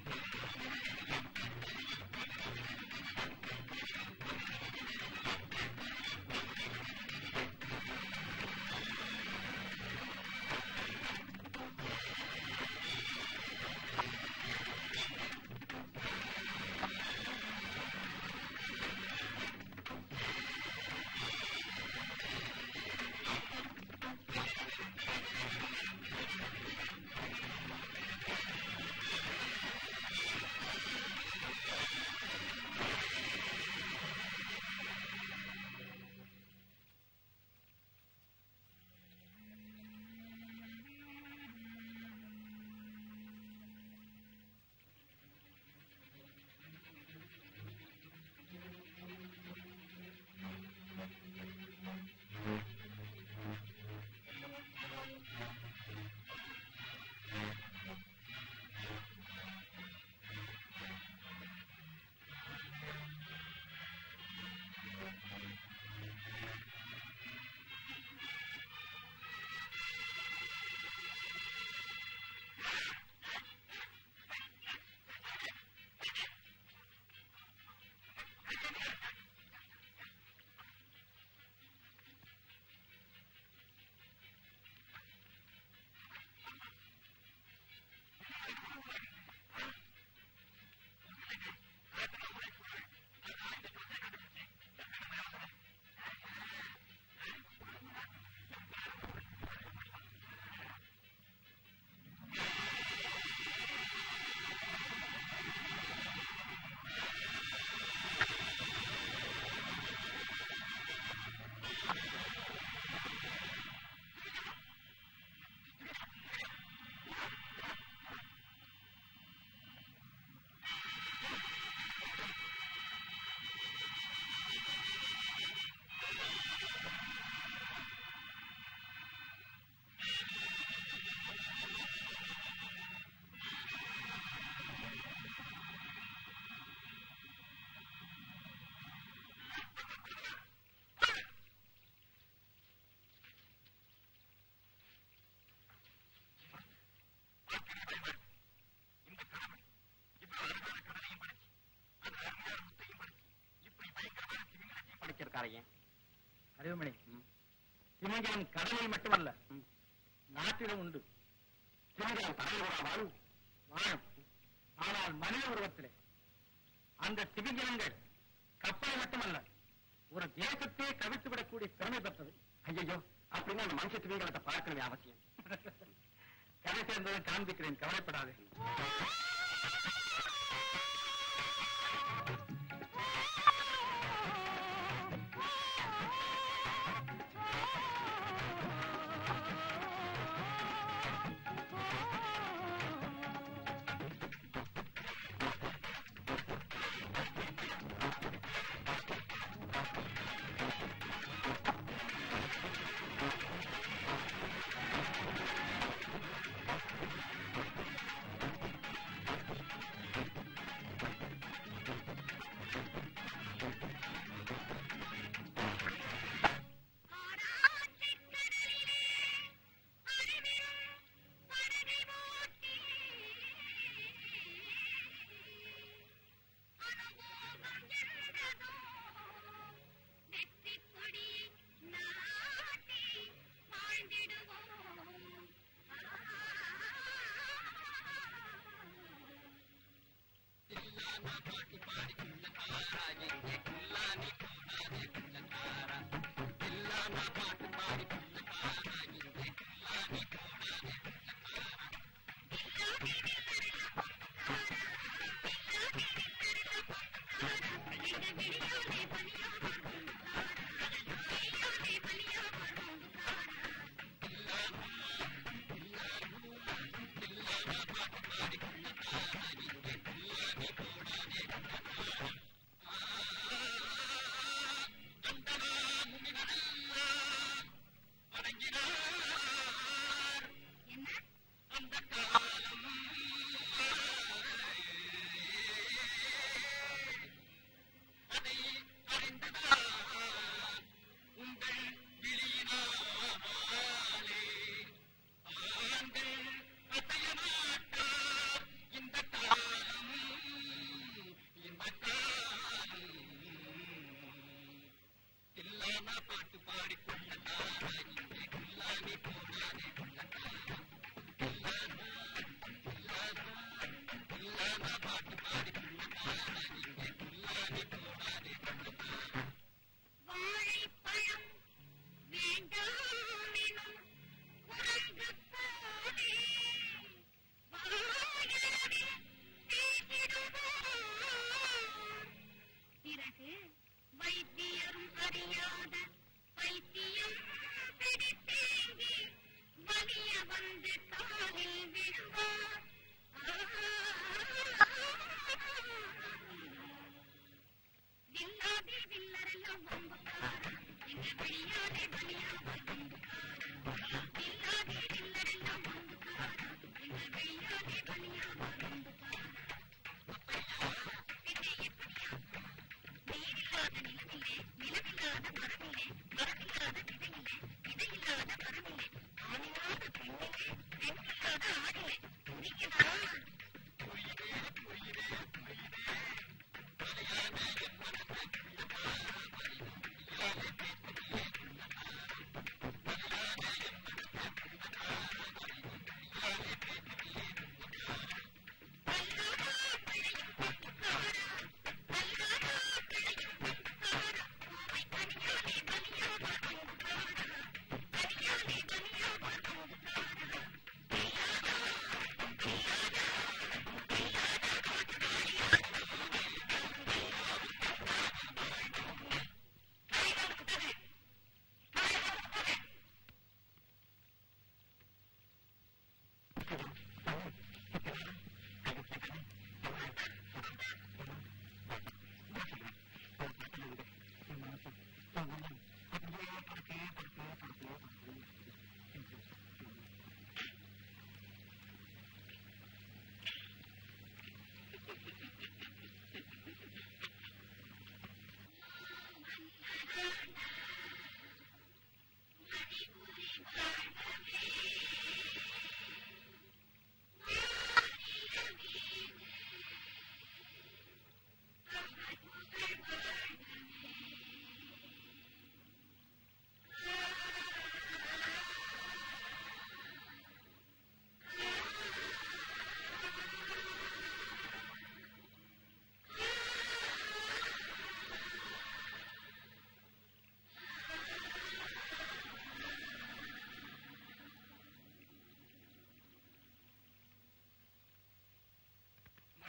படிச்சிருக்காரையே அறிவுமணி திமிங்கலம் கடலில் மட்டுமல்ல நாட்டிலும் உண்டு திமிங்கலம் தலைவரா வாழும் வாழும் ஆனால் மனித உருவத்திலே அந்த திமிங்கலங்கள் கப்பல் மட்டுமல்ல ஒரு தேசத்தையே கவிழ்த்து விடக்கூடிய திறமை பெற்றது ஐயோ அப்படின்னா அந்த மனுஷ திமிங்கலத்தை பார்க்கணுமே அவசியம் கரை சேர்ந்ததை காண்பிக்கிறேன் கவலைப்படாதே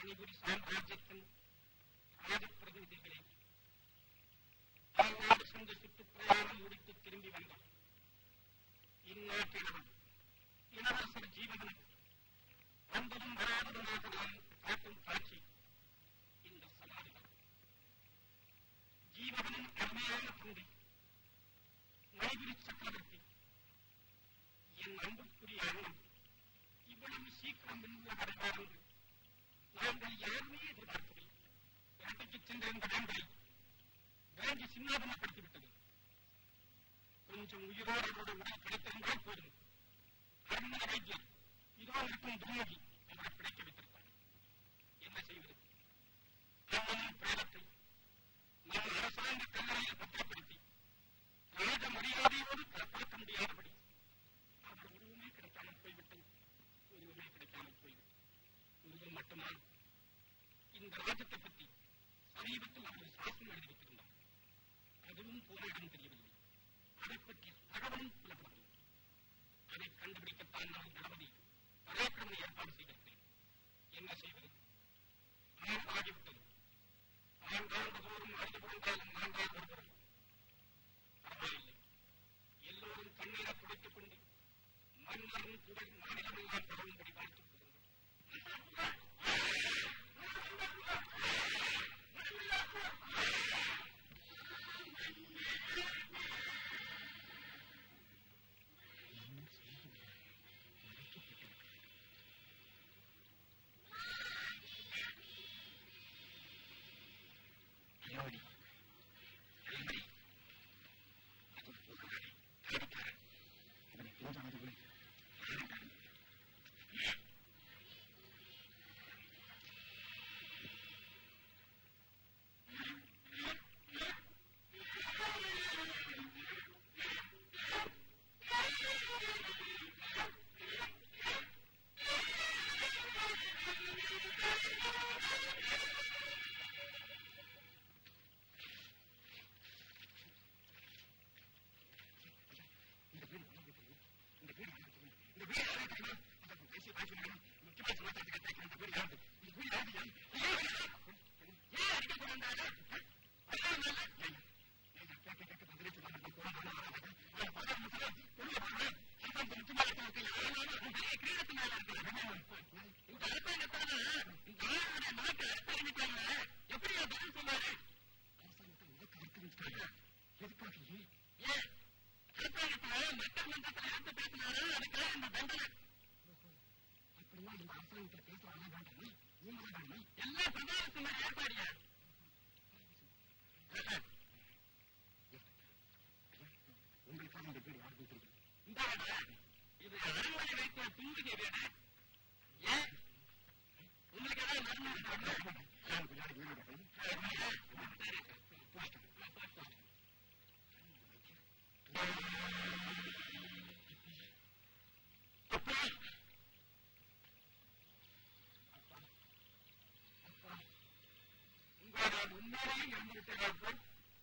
மணிபுரி சாம்ராஜ்யத்தின் ராஜப்பிரதிநிதிகளே நாடு சென்ற சுற்றுப்பிரயாணம் முடித்து திரும்பி வந்தோம் இந்நாட்டினரும் இளவரசர் ஜீவகனும் வந்ததும் வராததுமாக நாம் காட்டும் காட்சி இந்த சமாதிகள் ஜீவகனின் அருமையான தந்தை மணிபுரி சக்கரவர்த்தி என் அன்புக்குரிய அண்ணன் இவ்வளவு சீக்கிரம் விண்ணுல வருவார் என்று நாங்கள் யாருமே எதிர்பார்க்கவில்லை வேட்டைக்கு சென்ற இந்த வேண்டை வேண்டி சின்னாபனப்படுத்தி விட்டது கொஞ்சம் உயிரோடு அவரோட உடல் கிடைத்திருந்தால் போதும் அரண்மனை வைத்தியர் இதோ இருக்கும் துரோகி அவரை பிழைக்க வைத்திருப்பார் என்ன செய்வது அண்ணனின் பிரேதத்தை நம் அரசாங்க கல்லறையில் பத்திரப்படுத்தி ராஜ மரியாதையோடு காப்பாற்ற முடியாதபடி அவர் உருவமே கிடைக்காமல் போய்விட்டது உருவமே கிடைக்காமல் போய்விட்டது உருவம் மட்டுமா இந்த ராஜ்யத்தை பற்றி சமீபத்தில் அவர் சாசனம் எழுதியிருக்கின்றார் அதுவும் போன இடம் தெரியவில்லை அதை பற்றி தகவலும் புலப்படவில்லை அதை கண்டுபிடிக்கத்தான் நான் தளபதி பராக்கிரமனை ஏற்பாடு செய்திருக்கிறேன் என்ன செய்வது ஆம் ஆகிவிட்டது ஆண்டாண்டுதோறும் அறிந்து கொண்டாலும் நான்கால் ஒருவர் பரவாயில்லை எல்லோரும் கண்ணீரை துடைத்துக் கொண்டு மன்னரும் புகழ் மாநிலமெல்லாம் பரவும்படி வாழ்த்துக் கொள்ளுங்கள் யோடி அடிமடி அது போகிறாரே தாடிக்காரன் அவனை போதானதுகளை இந்த வீடு இந்த வீடு இந்த வீடு யாரு தெரியுமா அதற்கு பேசி வாங்கி முக்கியமான சமாச்சாரத்துக்கு கேட்கிறேன் இந்த வீடு யாரு இந்த வீடு யாரு யாரு ஏன் அடிக்க போறாங்க அதான் இல்ல கேட்க கேட்க பதிலே சொல்லாம போறாங்க இந்த அரசாங்கத்தால இந்த ஆளுடைய நாட்டை அறிவித்தாங்க எப்படி பதில் சொன்னாரு அரசாங்கத்தை உனக்கு அறிவித்தாங்க எதுக்காக ஏன் ஏன் அரசாங்கத்துல மக்கள் மன்றத்துல எடுத்து பேசினாரு அதுக்காக இந்த தண்டனை அப்படின்னா இந்த அரசாங்கத்துல பேசுறாங்க வேண்டாமே நீங்க வேண்டாமே எல்லாம் பிரதான சொன்ன ஏற்பாடியா உங்களுக்காக இந்த வீடு யாருக்கும் தெரியும் இந்த வீடா? இது அரண்மனை வைத்த தும்பிகை வீடு ஏன் உங்களுக்கு ஏதாவது மருந்து நான் கொஞ்ச நாளைக்கு வீடு கட்டணும். சரி போஸ்ட் போஸ்ட் அப்பா அப்பா அப்பா உங்களோட உண்மையிலேயே இருந்துவிட்டீர்கள்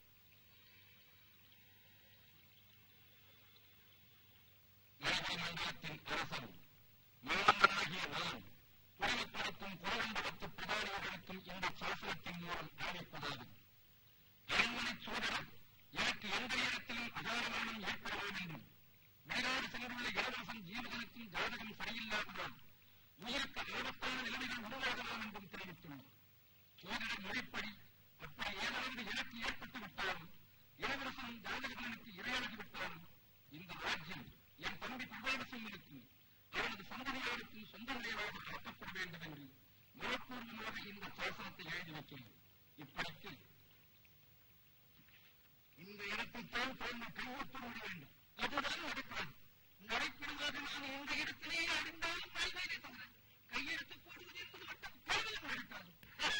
மண்டலத்தின் அரசன் மாணவனாகிய நான் குறைப்படுத்தும் புறம்படுத்து பிரதானிகளுக்கும் இந்த சாசனத்தின் மூலம் அறிவிப்பதாவது அரண்மனை சோதரன் எனக்கு எந்த இடத்திலும் அகாரமரணம் ஏற்படுவோம் என்றும் வெளிநாடு சென்றுள்ள இளவரசன் ஜீவகனுக்கும் ஜாதகம் சரியில்லாததால் உயிருக்கு ஆபத்தான நிலைமைகள் உருவாகலாம் என்றும் தெரிவித்துள்ளார் சோதரர் மொழிப்படி அப்படி ஏதாவது எனக்கு ஏற்பட்டு விட்டாலும் இளவரசன் ஜாதகனுக்கு இரையாகி விட்டாலும் இந்த ராஜ்யம் என் தம்பி பிரபாகசிங்கனுக்கும் அவனது சந்ததியாருக்கும் சொந்த நிலையாக கடத்தப்பட வேண்டும் என்று மனப்பூர்வமாக இந்த சாசனத்தை எழுதி வைக்கிறேன் இப்படிக்கு இந்த இடத்தில் தான் தாங்கள் கையொப்ப விட வேண்டும் அதுதான் நடக்கிறது நடைபெறுவதாக நான் இந்த இடத்திலேயே அறிந்தாலும் கைவேலை தவிர கையெழுத்து போடுவது என்பது மட்டும் கேவலம் நடக்காது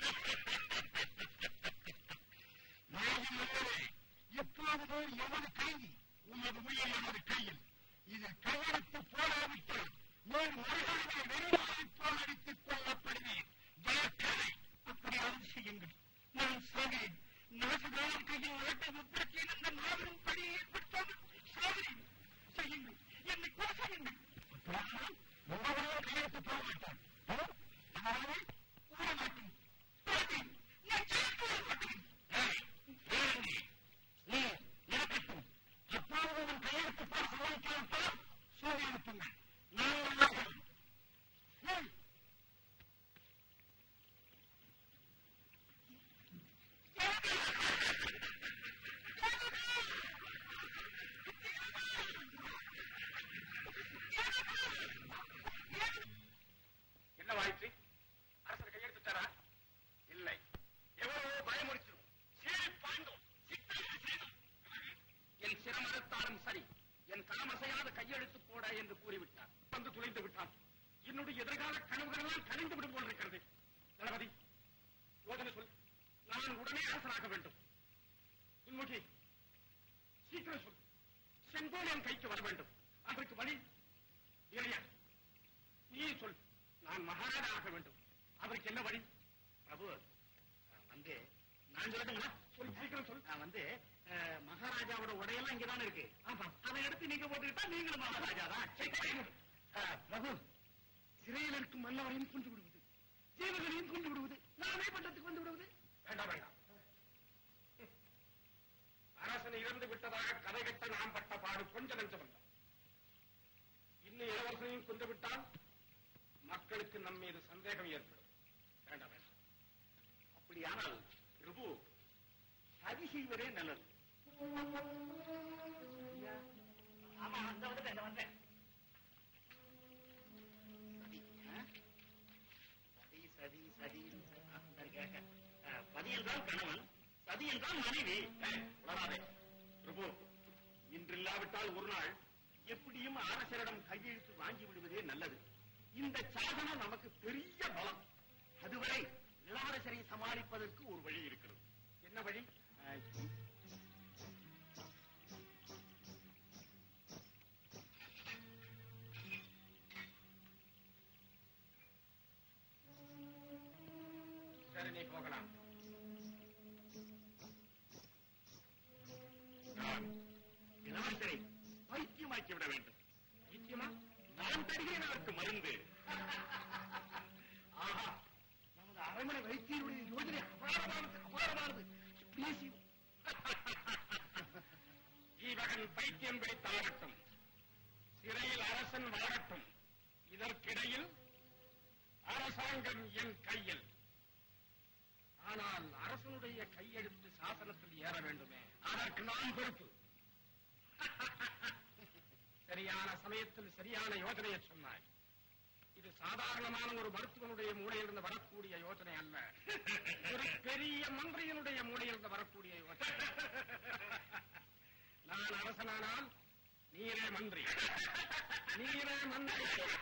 நாயகன் மன்னரே, எப்போதுமே எமது கைதி உமது உயிர் எமது கையில் இதில் கையெழுத்து போடாவிட்டால் நான் மறுநாளே வெறுமாறி போல் அடித்துக் கொல்லப்படுவேன் ஜாக்கிரதை அப்படியாவது செய்யுங்கள் நான் சாகிறேன் நாசுகாரன் கையில் நாட்டை முற்படுத்தி அந்த மாபெரும் பணியை ஏற்படுத்தாமல் சாகிறேன் செய்யுங்கள் என்னை கொலை செய்யுங்கள் உங்களுடைய கையெழுத்து போக மாட்டான் அதாவது மாட்டேன் மாட்டேன் நான் ஜெயிக்கவே மாட்டேன் ஏய், ஏய் நீ, நீ இருக்கட்டும் அப்பாவும் உன் கையெழுத்து போட சமாளிக்காவிட்டால் சூழி அனுப்புங்க நான் நல்லாகிறேன். ஏய், என்ன வாய்ச்சி அரசர் கையெழுத்துட்டாரா இல்லை எவ்வளவோ பயமுறுத்திடும் சீறி பாய்ந்தோம் சித்தனை செய்தோம். என் சிரமறுத்தாலும் சரி என் காமசையாத கையெழுத்து போட என்று கூறிவிட்டார் வந்து துளைந்து விட்டான் என்னுடைய எதிர்கால கனவுகளெல்லாம் கலைந்து விடும் போல் இருக்கிறது தளபதி யோசனை சொல் நான் உடனே அரசனாக வேண்டும் உன்முகி சீக்கிரம் சொல் செங்கோல் என் கைக்கு வர வேண்டும் அதற்கு வழி இல்லையா நீ சொல் நான் மகாராஜா ஆக வேண்டும் அதற்கு என்ன வழி பிரபு நான் வந்து நான் சொல்லட்டுங்களா சொல் சீக்கிரம் சொல் நான் வந்து அஹ், மகாராஜாவோட உடையெல்லாம் இங்கதானே இருக்கு ஆமா அதை எடுத்து நீங்க போட்டுக்கிட்டா நீங்களும் மகாராஜா தான் பிரபு சிறையில் இருக்கும் மன்னவரையும் கொண்டு விடுவது ஜீவகளையும் கொண்டு விடுவது நானே பட்டத்துக்கு வந்து விடுவது வேண்டாம் வேண்டாம் அரசன் இறந்து விட்டதாக கதை கட்ட நாம் பட்ட பாடு கொஞ்ச நஞ்சமல்ல இன்னும் இளவரசனையும் கொண்டு விட்டால் மக்களுக்கு நம் மீது சந்தேகம் ஏற்படும் வேண்டாம் வேண்டாம் அப்படியானால் பிரபு சதி செய்வதே நல்லது ஆமா அந்த வந்து அந்த வந்தேன் சதி ஆ? சதி சதி சதி ஆ, சரி, கேட்க. ஆ, பதி என்றால் கணவன் சதி என்றால் மனைவி ஏய், உளறாதே. பிரபு இன்றில்லாவிட்டால் ஒரு நாள் எப்படியும் அரசரிடம் கையெழுத்து வாங்கி விடுவதே நல்லது இந்த சாதனம் நமக்கு பெரிய பலம் அதுவரை இளவரசரை சமாளிப்பதற்கு ஒரு வழி இருக்கிறது என்ன வழி ஆ, சரி நீ போகலாம் நான் இளவரசரை பைத்தியமாக்கி விட வேண்டும் பைத்தியமா நான் தருகிறேன் அவருக்கு மருந்து ஆஹா நமது அரண்மனை வைத்தியருடைய யோஜனை அபாரமானது அபாரமானது பேசி ஜீவகன் பைத்தியம் பிடித்தாகட்டும் சிறையில் அரசன் வாழட்டும் இதற்கிடையில் அரசாங்கம் என் கையில் ஆனால் அரசனுடைய கையெழுத்து சாசனத்தில் ஏற வேண்டுமே அதற்கு நான் பொறுப்பு சரியான சமயத்தில் சரியான யோசனையை சொன்னாய் இது சாதாரணமான ஒரு மருத்துவனுடைய மூளையிலிருந்து வரக்கூடிய யோசனை அல்ல ஒரு பெரிய மந்திரியினுடைய மூளையிலிருந்து வரக்கூடிய யோசனை நான் அரசனானால் நீரே மந்திரி நீரே மந்திரி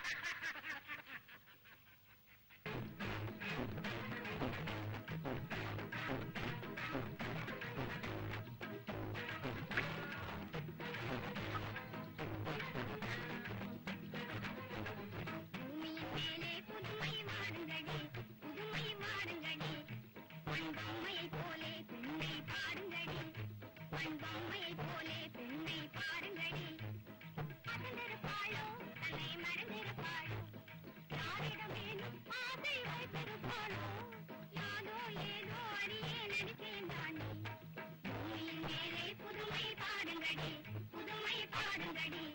பூமியின் மேலே புதுமை மாடுங்கடி புதுமை மாடுங்கடி பண்பொம்மையைப் போலே பெண்ணை பாருங்கடி பண்பொம்மையைப் போலே பெண்ணை பாருங்கடி அகந்திருப்பாளோ தன்னை மறந்திருப்பாளோ யாரிடமேனும் ஆசை வைத்திருப்பாளோ யாதோ ஏதோ அறியே நடித்தேன் தாண்டி பூமியின் மேலே புதுமை பாடுங்கடி புதுமை பாடுங்கடி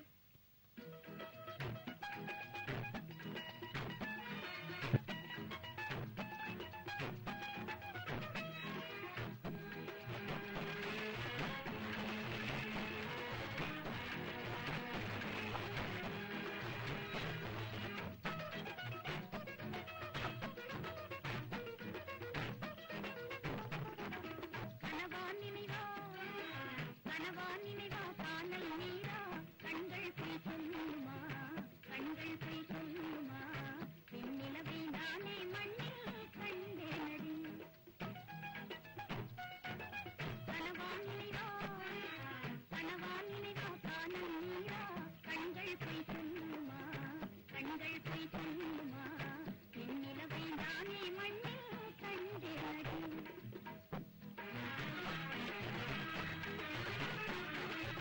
கனவா நினைவா கனவா நினைவா காணல் நீரா கண்கள் போய் சொல்லுமா கண்கள் போய் சொல்லுமா பெண்ணிலவை நானே மண்ணில் கண்டேனடி கனவா நினைவா கனவா நினைவா காணல் நீரா கண்கள் போய் சொல்லுமா கண்கள் போய் சொல்லுமா பெண்ணிலவை நானே மண்ணில் கண்டேனடி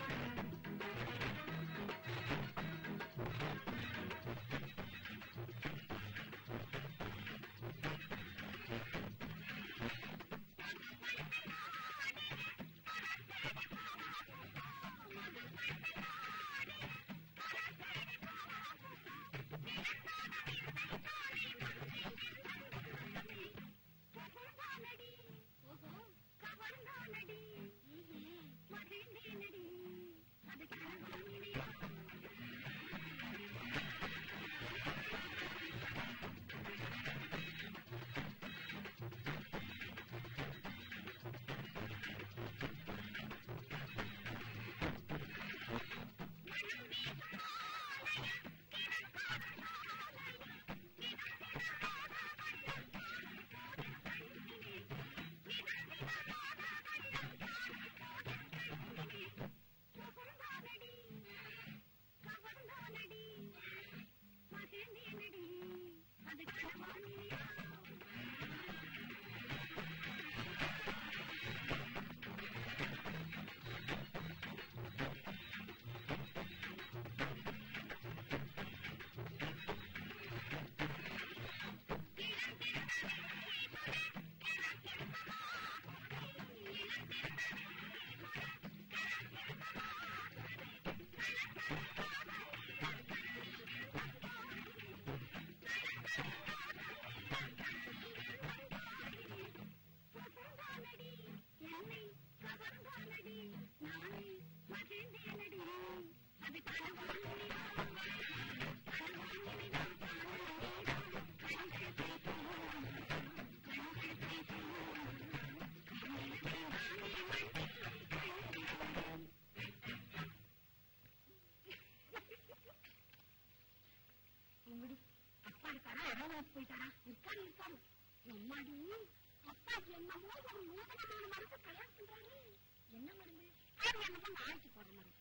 இருக்காரா இடம் போயிட்டாரா இருக்காரு இருக்காரு எம்மாடி அப்பா என்னமோ ஒரு நூதனமான மருந்து கல்யாணம் பண்றாரு என்ன மருந்து அது என்னமோ நாளைக்கு போடுற மருந்து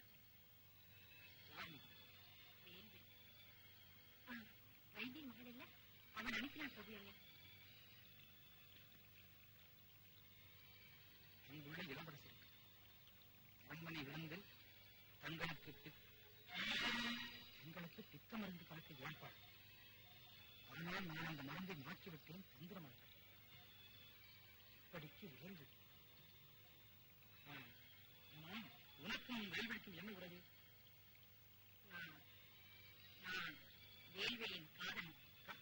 வேல்வி. ஆ, வைத்திய மகள் இல்ல அவன் அனுப்பினான் சொல்லியல்ல அங்குள்ள இளவரசர் அரண்மனை விருந்தில் தங்களுக்கு திக்- தங்களுக்கு திக்க மருந்து கலக்க ஏற்பாடு ஆனால் நான் அந்த மருந்தை மாற்றிவிட்டேன் தந்திரமாக இப்படிக்கு உயர்வு ஆ, ஆமாம், உனக்கும் வேல்வெளிக்கும் என்ன உறவு நான் நான் வேல்வியின் காதல்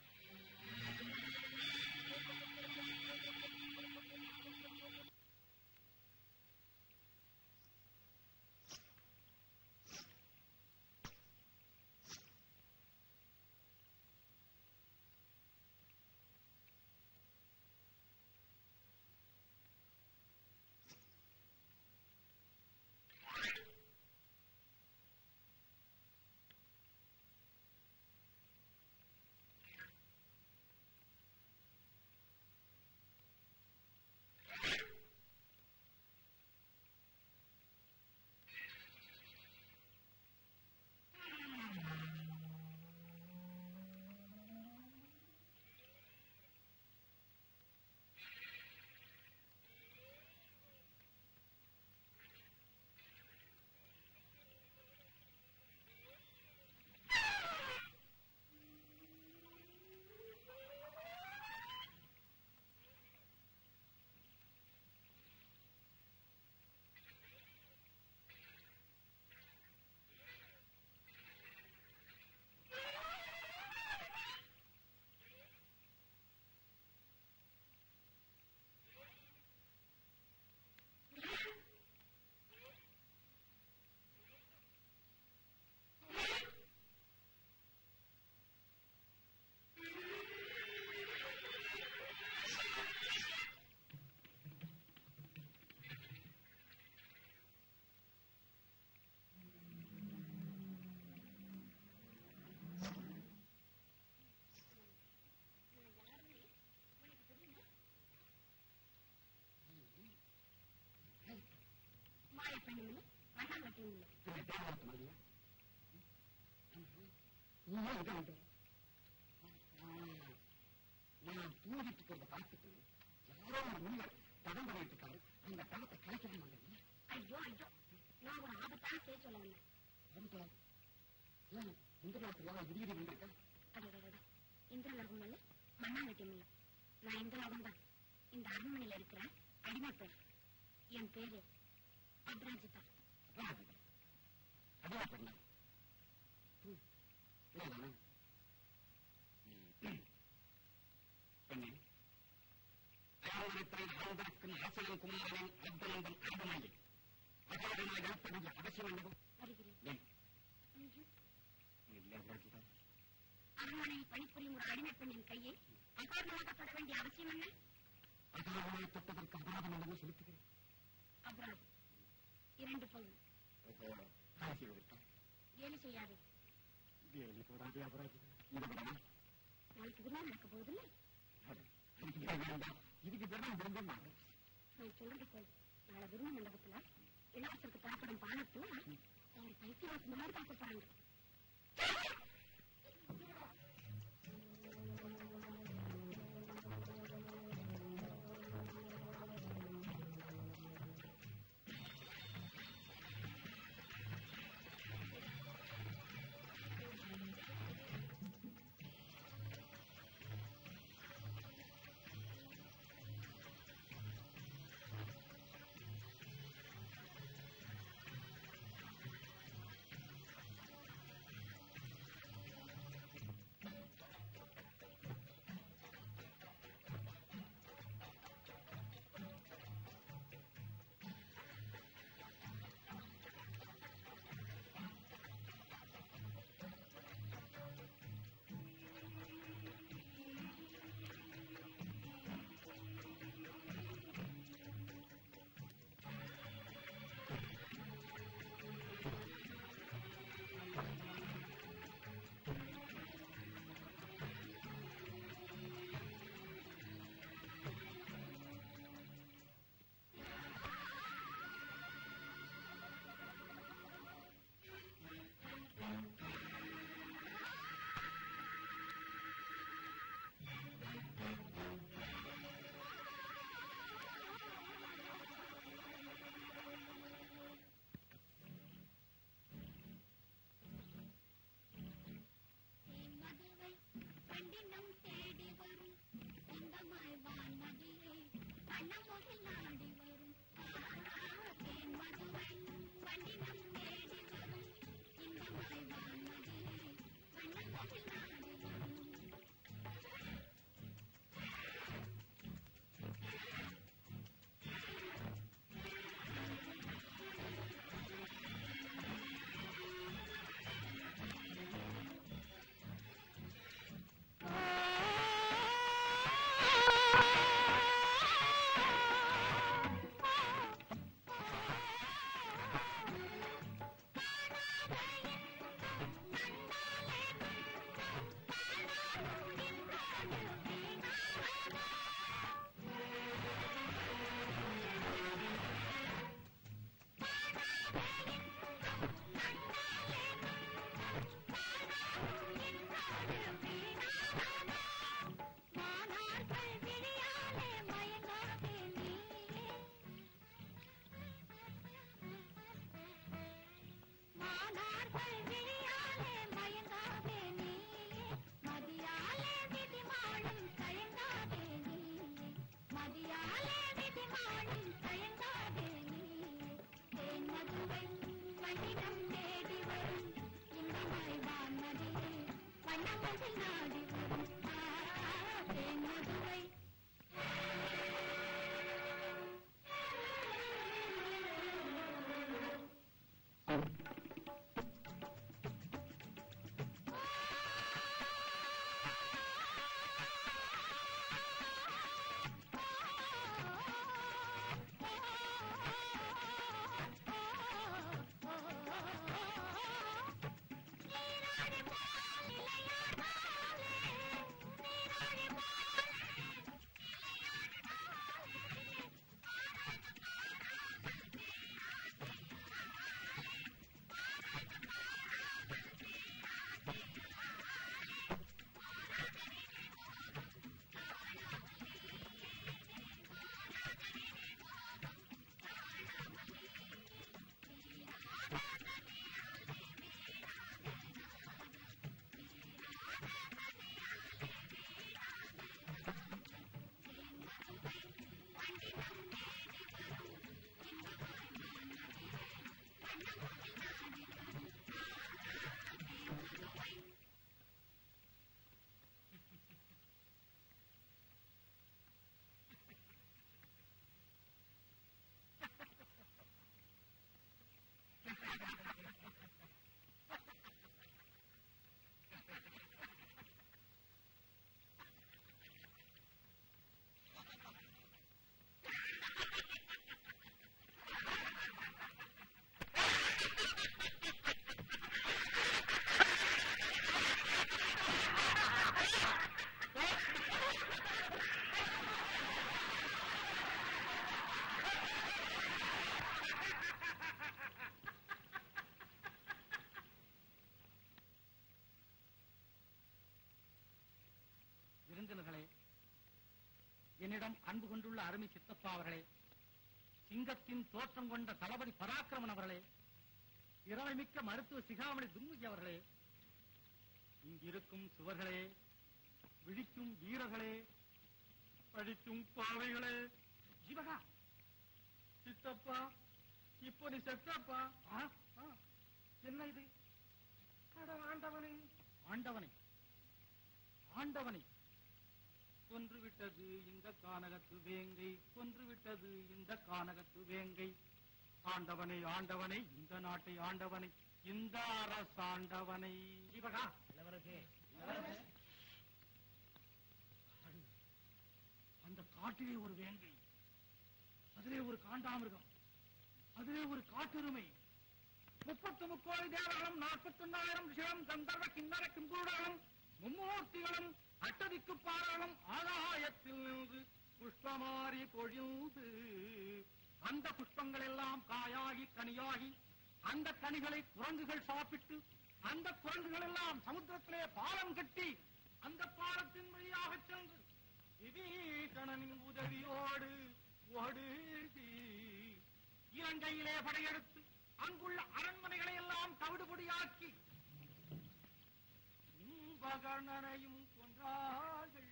மாலை பெண்ணுமில்ல மகாங்கட்டியும் இல்லை பின்ன தேவநாட்டு மல்லியா நீ ஏன் இங்க வந்து நான் தூங்கிட்டு இருக்கிறத பார்த்துட்டு யாரோ ஒரு முனிவர் படம் பண்ணிட்டு இருக்காரு அந்த படத்தை கலைக்கவே மாட்டேன் ஐயோ ஐயோ நான் ஒரு ஆபத்தான பேர் சொல்ல வந்தேன் வந்துட்டா ஏன் இந்த நாட்டுல யாரும் இடியடி வந்திருக்கேன் அடடடட இந்திரலோகம் இல்ல மண்ணாங்கட்டியும் இல்ல நான் இந்திரலோகம் தான் இந்த அரண்மனையில இருக்கிற அடிமை பெண் என் பேரு அப்ராஜிதா அதான் பண்ண இல்லதானே பெண்ணே அரண்மனைத்துறை ஆழ்ந்திருக்கும் அரசியல் குமாரனின் அர்த்தநந்தன் அரண்மனையில் அகாரணமாக எழுப்படைய அவசியம் என்னவோ வருகிறேன் ஏன் ம்ஹும். இல்லை அபராஜிதா அரண்மனையில் பணிபுரியும் ஒரு அடிமை பெண்ணின் கையை அகாரணமாக தொட வேண்டிய அவசியம் என்ன அகாரணமாக தொட்டதற்கு அபராதம் என்னவோ செலுத்துகிறேன் அபராதம் இரண்டு பங்கு ஓஹோ காசி விட்டா ஏழு செய்யாது இது எனக்கு வராதே அபராஜிதா இது விடவா நாளைக்கு விழா நடக்க போகுதுல்ல இதுக்கு வேண்டாம் இதுக்கு தினம் விரும்பும் நான் நான் சொல்றது போய் நாளை விரும்ப மண்டபத்துல இளவரசருக்கு தரப்படும் பானத்துல ஒரு பைத்தியவாசி மாதிரி பார்க்க போறாங்க ஆ வண்ணமதில் நாடி வரும் தேன்மதுவை விருந்தினர்களே என்னிடம் அன்பு கொண்டுள்ள அருமை சித்தப்பா அவர்களே சிங்கத்தின் தோற்றம் கொண்ட தளபதி பராக்கிரமன் அவர்களே திறமைமிக்க மருத்துவ சிகாமணி துன்முகி அவர்களே இங்கிருக்கும் சுவர்களே விழிக்கும் வீரர்களே படிக்கும் பாவைகளே ஜீவகா சித்தப்பா இப்போ நீ செத்தப்பா ஆ, ஆ, என்ன இது அட ஆண்டவனை ஆண்டவனை ஆண்டவனை கொன்று விட்டது இந்த கானகத்து வேங்கை கொன்று விட்டது இந்த கானகத்து வேங்கை ஆண்டவனை ஆண்டவனை இந்த நாட்டை ஆண்டவனை இந்த அரசாண்டவனை ஜீவகா இளவரசே அடு, அந்த காட்டிலே ஒரு வேங்கை அதிலே ஒரு காண்டாமிருகம் அதிலே ஒரு காட்டெருமை முப்பத்து முக்கோடி தேவர்களும் நாற்பத்தொன்னாயிரம் சிவம் கந்தர்வ கிண்ணற கிம்பூடகளும் மும்மூர்த்திகளும் அட்டதிக்கு பாராளும் ஆகாயத்தில் நின்று புஷ்பமாரி பொழிந்து அந்த புஷ்பங்கள் எல்லாம் காயாகி கனியாகி அந்த கனிகளை குரங்குகள் சாப்பிட்டு அந்த குரங்குகள் எல்லாம் சமுத்திரத்திலே பாலம் கட்டி அந்த பாலத்தின் வழியாக சென்று விபீஷணனின் உதவியோடு ஓடுதி இலங்கையிலே படையெடுத்து அங்குள்ள அரண்மனைகளை எல்லாம் தவிடுபொடியாக்கி கும்பகர்ணனையும் கொன்றார்கள்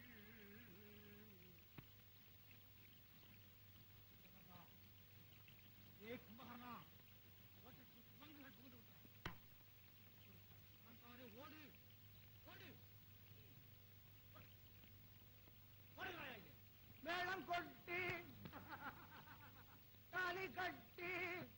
ஏ கும்பகர்ணா ஓட்டத்து குரங்குகள் புகுந்து விட்டார். வந்தாரே, ஓடு ஓடு ஓடுகிறாயா இங்கே? மேளம் கொட்டி தாலி கட்டி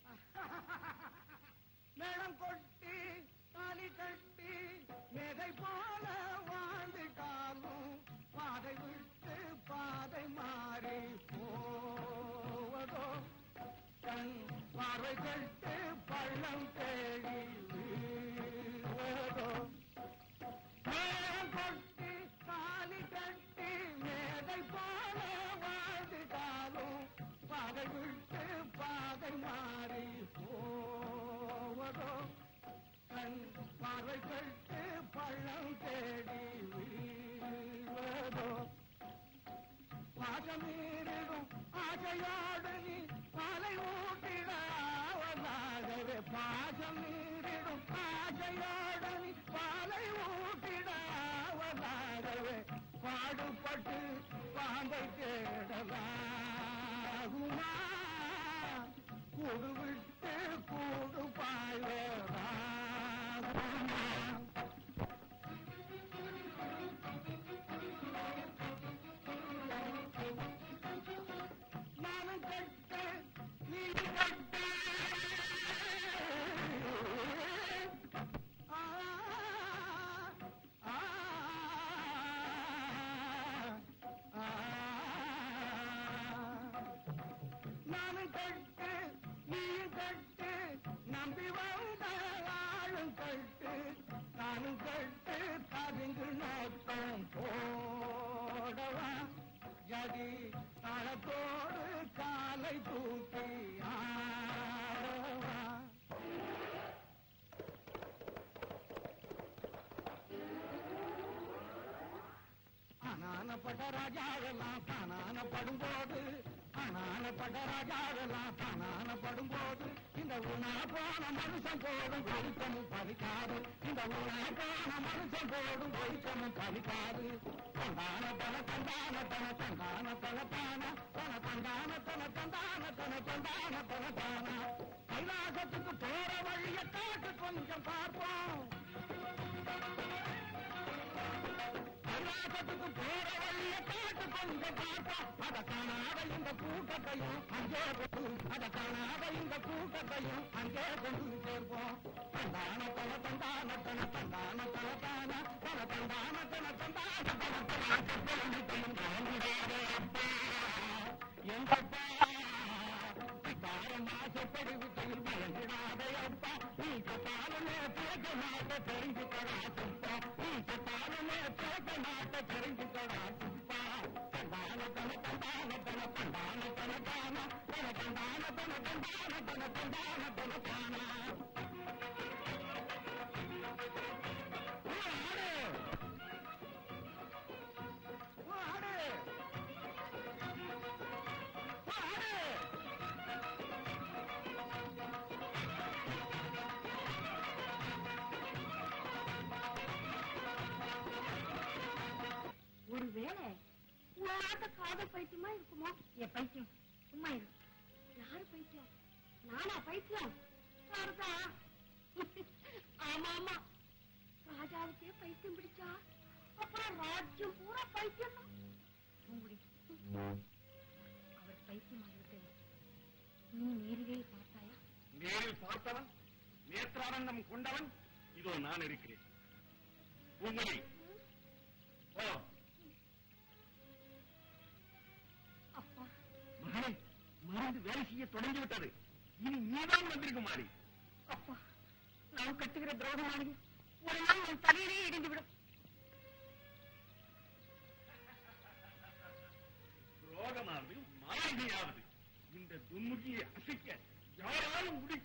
மேளம் கொட்டி தாலி கட்டி மேதை போல வாழ்ந்துட்டாலும் பாதை விட்டு பாதை மாறி போவதோ கண் பார்வை கட்டு பள்ளம் தேடி வீழ்வதோ மேளம் கொட்டி தாலி கட்டி மேதை போல வாழ்ந்துட்டாலும் பாதை விட்டு பாதை மாறி போவதோ கண் பார்வை கட்டு பள்ளம் தேடி வீழ்வதோ பாசமீறிடும் ஆசையோடு நீ பாலை ஊட்டிடாவதாகவே பாசமீறிடும் ஆசையோடு நீ பாலை ஊட்டிடாவதாகவே பாடுபட்டு பாம்பை தேடலாகுமா கூடு விட்டு கூடு பாய்வதாகுமா வந்த ஆளும் கட்டு நானும் கட்டு கவிங்கு நோட்டம் போடவா ஜதி தாளத்தோடு காலை தூக்கி ஆடவா அனானப்பட்ட ராஜாவெல்லாம் தானானப்படும் போது அனானப்பட்ட ராஜாவெல்லாம் தானானப்படும் போது இந்த உணா போன மனுஷன் போடும் வெளிச்சமும் பலிக்காது இந்த உணா போன மனுஷன் போடும் வெளிச்சமும் பலிக்காது தந்தான தன தந்தான தன தந்தான தன தான தன தந்தான தன தந்தான தன தந்தான தன தான கைலாசத்துக்கு போற வழிய காட்டு கொஞ்சம் பார்ப்போம் கைலாசத்துக்கு போற வழிய காட்டு கொஞ்சம் பார்ப்போம் அத காணாத இந்த கூட்டத்தையும் அங்கே கொண்டு அத காணாத இந்த கூட்டத்தையும் அங்கே கொண்டு சேர்ப்போம் தந்தான தன தந்தான தன தந்தான தன தான தன தந்தான தன தந்தான தன எங்கப்பா தாரம் ஆசைப்படி விட்டையில் பயந்திடாதே அப்பா நீ கத்தாலுமே பேச மாட்ட தெரிஞ்சுக்கடா சுப்பா நீ கத்தாலுமே பேச மாட்ட தெரிஞ்சுக்கடா சுப்பா தந்தான தன தந்தான தன தந்தான தன தான தன தந்தான தன தந்தான தன தந்தான தன தான ஆடு ஆடு ஆடு ஒருவேளை உன்னாட்ட காதல் பைத்தியமா இருக்குமோ என் பைத்தியம் சும்மா இரு யாரு பைத்தியம் நானா பைத்தியம் சாரதா ஆமா ஆமா ராஜாவுக்கே பைத்தியம் பிடிச்சா அப்புறம் ராஜ்யம் பூரா பைத்தியம் தான் பூங்குடி அவர் பைத்தியம் ஆகிவிட்டது நீ நேரிலே பார்த்தாயா நேரில் பார்த்தவன் நேற்றானந்தம் கொண்டவன் இதோ நான் இருக்கிறேன் பூங்குடி ஓ அப்பா மகனே மருந்து வேலை செய்ய தொடங்கி விட்டது இனி நீதான் வந்திருக்க மாறி அப்பா நான் கட்டுகிற துரோகமானது ஒரு நாள் உன் தலையிலே இடிந்து விடும் ரோகமானது மாளிகையாவது இந்த தும்முகியை அசைக்க யாராலும் முடியும்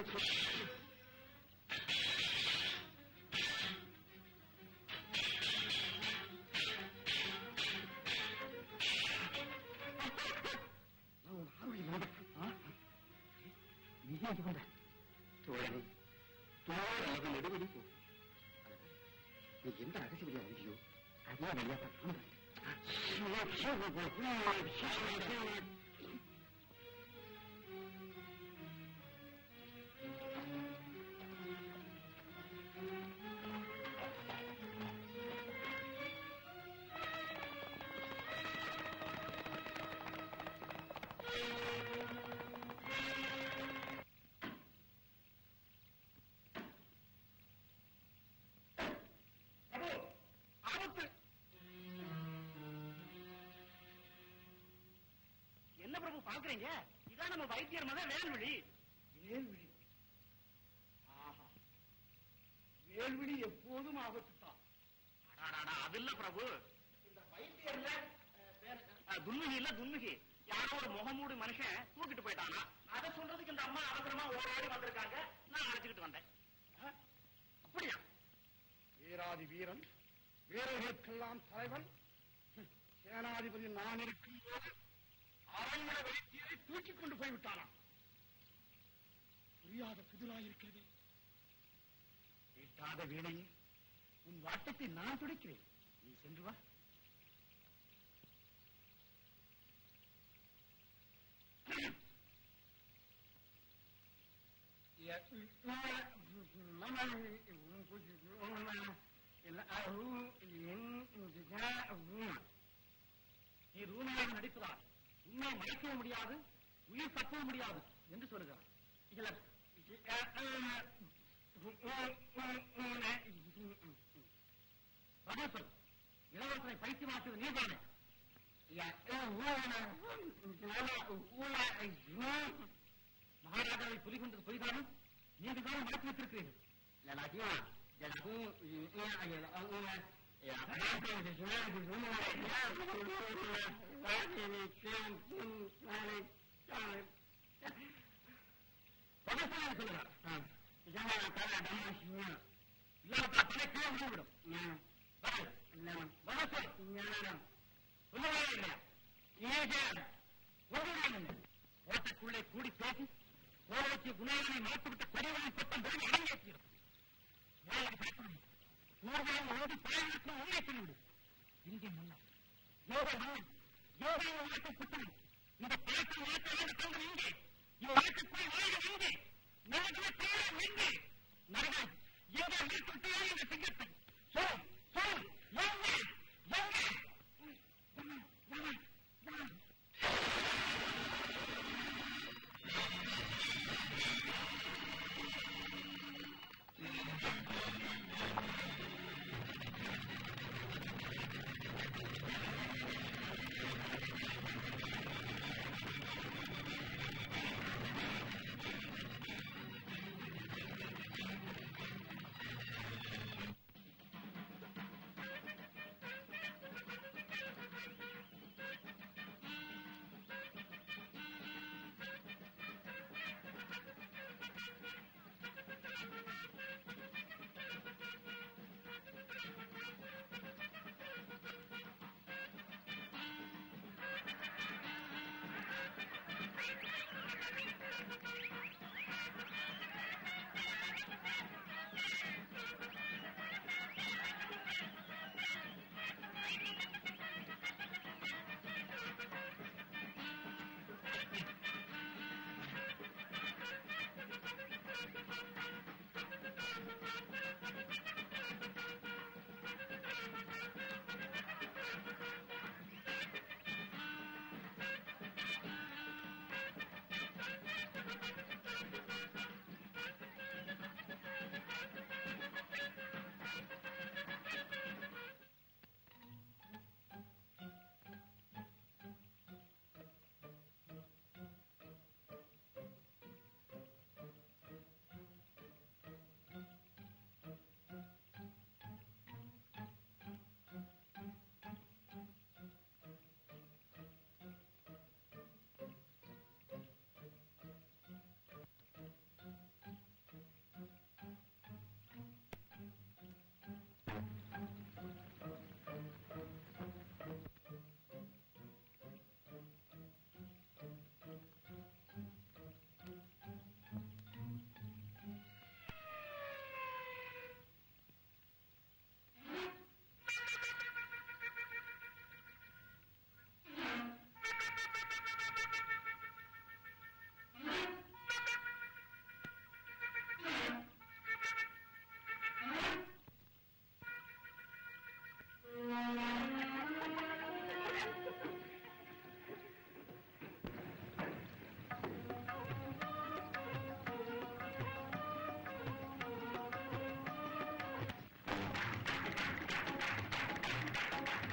நீ எந்த அரசியலையா இருக்கியோ அதே வழியா தான் பிரபு ஆபத்து என்ன பிரபு பாக்குறீங்க இதான் நம்ம வைத்தியர் மகன் வேல்விழி வேல்விழி ஆஹா வேல்விழி எப்போதும் ஆபத்து தான் அது இல்ல பிரபு இந்த வைத்தியர்ல அஹ், பேரு- அஹ், துன்முகி இல்ல துன்முகி யாரோ ஒரு முகமூடி மனுஷன் தூக்கிட்டு போயிட்டானா அதை சொல்றதுக்கு இந்த அம்மா அவசரமா ஓடி வந்திருக்காங்க நான் அழைச்சுக்கிட்டு வந்தேன் அஹ், அப்படியா வீராதி வீரன் வீரர்களுக்கெல்லாம் தலைவன் ஹம், சேனாதிபதி நான் இருக்கும் போது அரண்மனை வைத்தியரை தூக்கிக் கொண்டு போய்விட்டானாம் புரியாத புதிராயிருக்கிறது எட்டாத வேளையே உன் வாட்டத்தை நான் துடைக்கிறேன் நீ சென்று வா நீ ரூமையாக நடிப்பதால் உண்மையை மறைக்கவும் முடியாது உயிர் தப்பவும் முடியாது என்று சொல்லுகிறார் இதுல பதில் சொல் இளவரசனை பைத்தியமாக்குவது நீதானே மகாராஜாவை புலி கொண்டது பொய்தானும் நீங்கள் தானே மறைத்து வைத்திருக்கிறீர்கள் பகவான் சொல்லுகிறார் இல்லாவிட்டால் தலை கீழே விழுந்துவிடும் பகவான் சொல்லவே இல்லையா ஓட்டக்குள்ளே கூடி பேசி கோலத்தை குணாவனை மாற்றிவிட்ட கொடிவனை சட்டம் போய் அரங்கேற்றிடும் ஊர்வலம் ஓடி பாயத்திற்கும் உண்மை சொல்லிவிடு இங்கே மன்னர் யோக மன்னன் யோக நாட்டை புத்தகம் இந்த பழக்கம் நாட்டாக தங்கள் இங்கே இந்த நாட்டுக்குள் வாழ்க எங்கே நரகன தேரம் எங்கே நரகன் எங்கே நிறுத்திட்டே இந்த சிங்கத்தை சொல் சொல் எங்கே எங்கே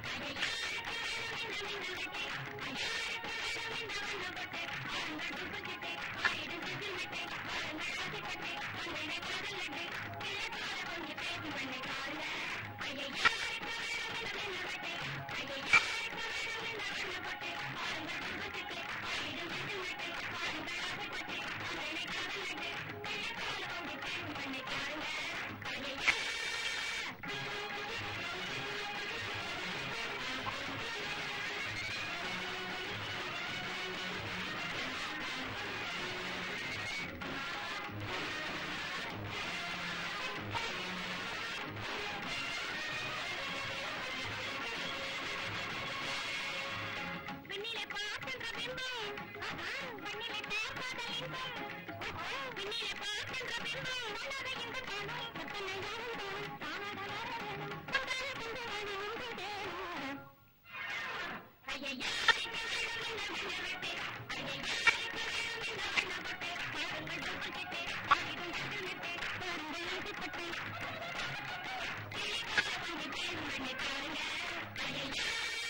விண்ணிலே பார்க்கின்ற பிம்பம் ஆஹா, விண்ணிலே பார்க்காத இன்பம் ஓஹோ, விண்ணிலே பார்க்கின்ற பிம்பம் உலக இன்பம் காணும் புத்தனை யாரும் தோணும் தானாக வர வேணும் புத்தனை கொண்டு வேணும் உங்கள் தேனும் ஐயையா, இந்த வேணும் இந்த வண்ண வெட்டி. ஐயையா, இந்த வேணும் இந்த வண்ண பொட்டு. பாருங்கள் துப்பட்டே, ஆயிரம் கட்டுமிட்டு, பாருங்கள் ஆசைப்பட்டு. கிளிக்கால வந்து தேன் மண்ணை பாருங்க. ஐயையா,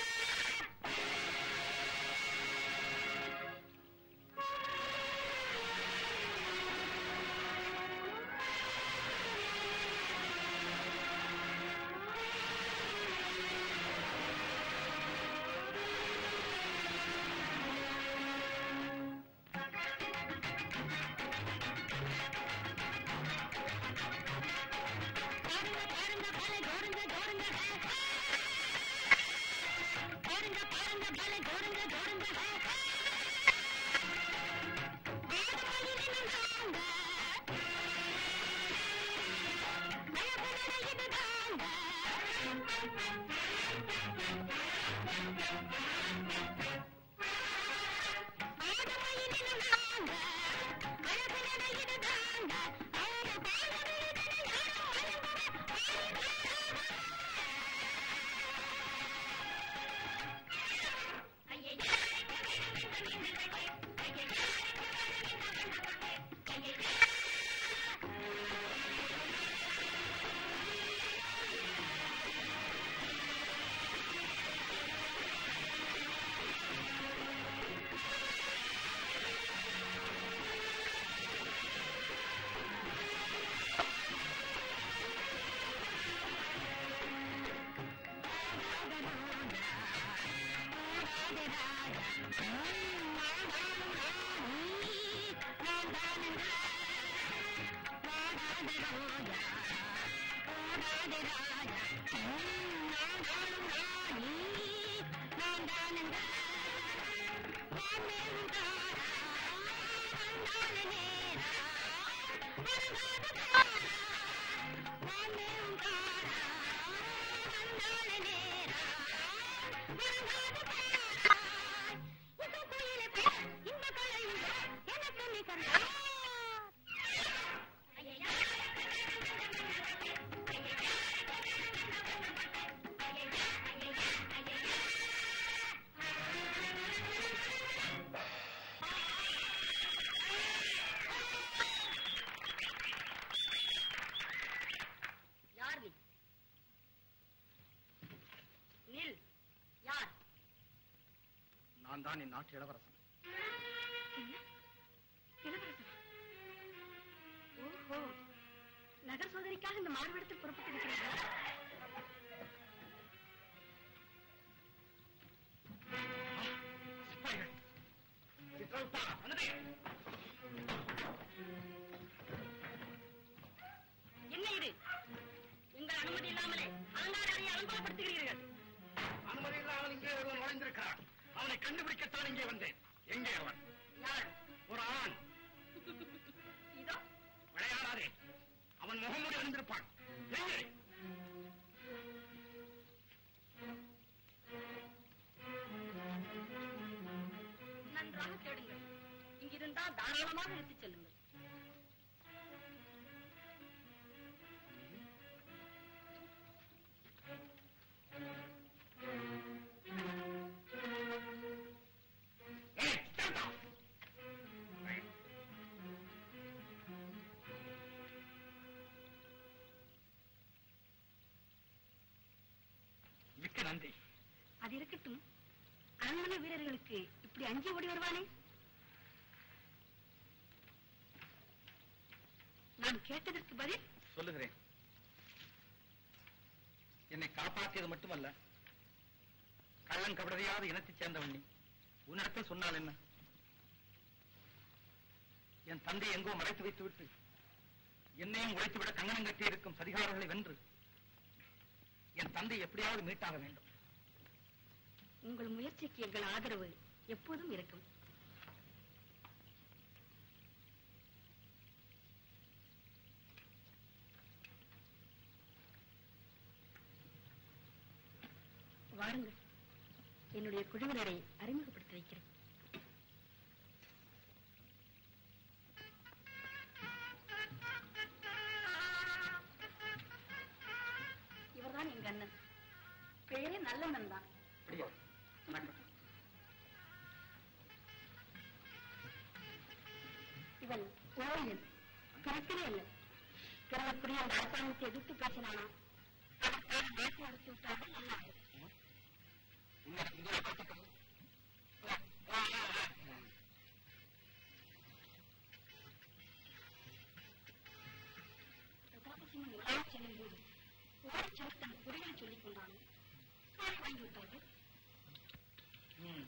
பாருங்க பாருங்க பல ஜோருங்க ஜோருங்க பாருங்க பாருங்க பல ஜோருங்க ஜோருங்க யார் நீ நில் யார் நான் தான் என் நாட்டு இளவரசன் இளவரசர் ஓஹோ நகர் சோதரிக்காக இந்த மாறுவிடத்தில் புறப்பட்டிருக்கிறீர்களா சிப்பாய்கள். சிற்றவுத்தா, அனுதை. என்ன இது உங்கள் அனுமதி இல்லாமலே அலங்காரியை அலங்கோலப்படுத்துகிறீர்கள் அனுமதி இல்லாமல் இங்கே ஒருவன் நுழைந்திருக்கிறான் அவனை கண்டுபிடிக்கத்தான் இங்கே வந்தேன் எங்கே அவன் யார் ஒரு ஆண் இதோ விளையாடாதே அவன் முகமூடி அணிந்திருப்பான் எங்கே நன்றாக தேடுங்கள் இங்கிருந்தால் தாராளமாக எடுத்துச் செல்லுங்கள் ஏய், stand up. மிக்க நன்றி அது இருக்கட்டும் அரண்மனை வீரர்களுக்கு இப்படி அஞ்சி ஓடி வருவானே நான் கேட்டதற்கு பதில் சொல்லுகிறேன் என்னை காப்பாற்றியது மட்டுமல்ல கள்ளம் கபடறியாத இனத்தைச் சேர்ந்தவன் நீ உன்னிடத்தில் சொன்னால் என்ன என் தந்தை எங்கோ மறைத்து வைத்து விட்டு என்னையும் உழைத்துவிட கங்கணம் கட்டி இருக்கும் சதிகாரர்களை வென்று என் தந்தை எப்படியாவது மீட்டாக வேண்டும் உங்கள் முயற்சிக்கு எங்கள் ஆதரவு எப்போதும் இருக்கும் வாருங்கள் என்னுடைய குழுவினரை அறிமுகப்படுத்தி வைக்கிறேன் இவர்தான் எங்க அண்ணன் பெயரே நல்லண்ணன் தான் அப்படியா வணக்கம் இவன் ஓவியன் கணக்கிலே இல்லை பிறப்புடைய அந்த அரசாங்கத்தை எதிர்த்து பேசினானா அதற்காக நாட்டை அடித்து விட்டார்கள் நல்லா இருக்கும். பிரதாபசிம்மன் உலகம் செல்லும் போது ஓடிச் சென்று தன் குறைகளை சொல்லிக் கொண்டான் காரை வாங்கி விட்டார்கள் ம்.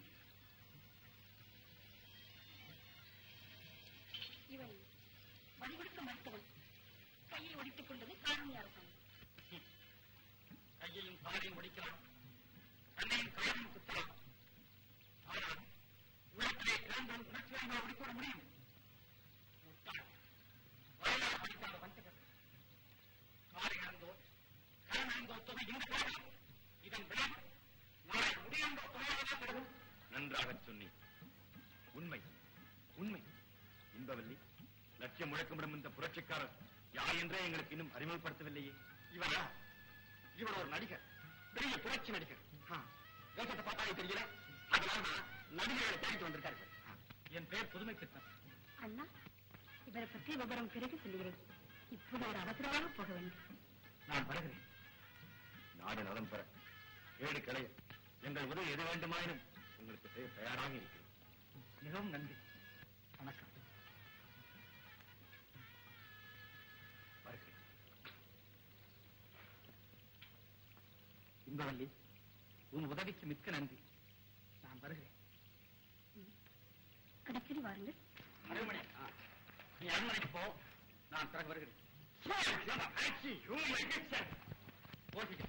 இவன் வடிவெடுக்க மறுத்தவன் கையை ஒடித்துக் கொண்டது காரணியா இருக்கும் கையையும் காலையும் ஒடிக்கலாம் கண்ணையும் காலையும் குத்தலாம் ஆனால் உள்ளத்திலே கிளம்பும் உணர்ச்சியாக ஒடிக்கொள்ள முடியும் முட்டாள். வரலாறு படிக்காத வஞ்சகர் காலை இழந்தோர் கரண் இழந்தோர் தொகை இந்த காலம் இதன் விளைவு நாளை முடியந்தோர் தொகையாக பெறும் நன்றாகச் சொன்னீர் உண்மை உண்மை இன்பவல்லி லட்சியம் முழக்கமிடும் இந்த புரட்சிக்காரர் யார் என்றே எங்களுக்கு இன்னும் அறிமுகப்படுத்தவில்லையே இவனா இவன் ஒரு நடிகர் பெரிய புரட்சி நடிகர் ஆ, வேஷத்தை பார்த்தாலே தெரியல அதனால தான் நடிகர்களை தேடிட்டு வந்திருக்காரு இவர். ஆ, என் பெயர் புதுமை பித்தன் அண்ணா இவரை பற்றி விவரம் பிறகு சொல்லுகிறேன் இப்போது ஒரு அவசரமாக போக வேண்டும் நான் வருகிறேன் நாடு நலம் பெற ஏடு களைய எங்கள் உதவி எது வேண்டுமாயினும் உங்களுக்கு செய்ய தயாராக இருக்கிறேன் மிகவும் நன்றி வணக்கம் வருகிறேன் இன்பவல்லி உன் உதவிக்கு மிக்க நன்றி நான் வருகிறேன் அடிக்கடி வாருங்கள் அருள்மணி நீ அரண்மனைக்கு போ நான் பிறகு வருகிறேன் போகிறேன்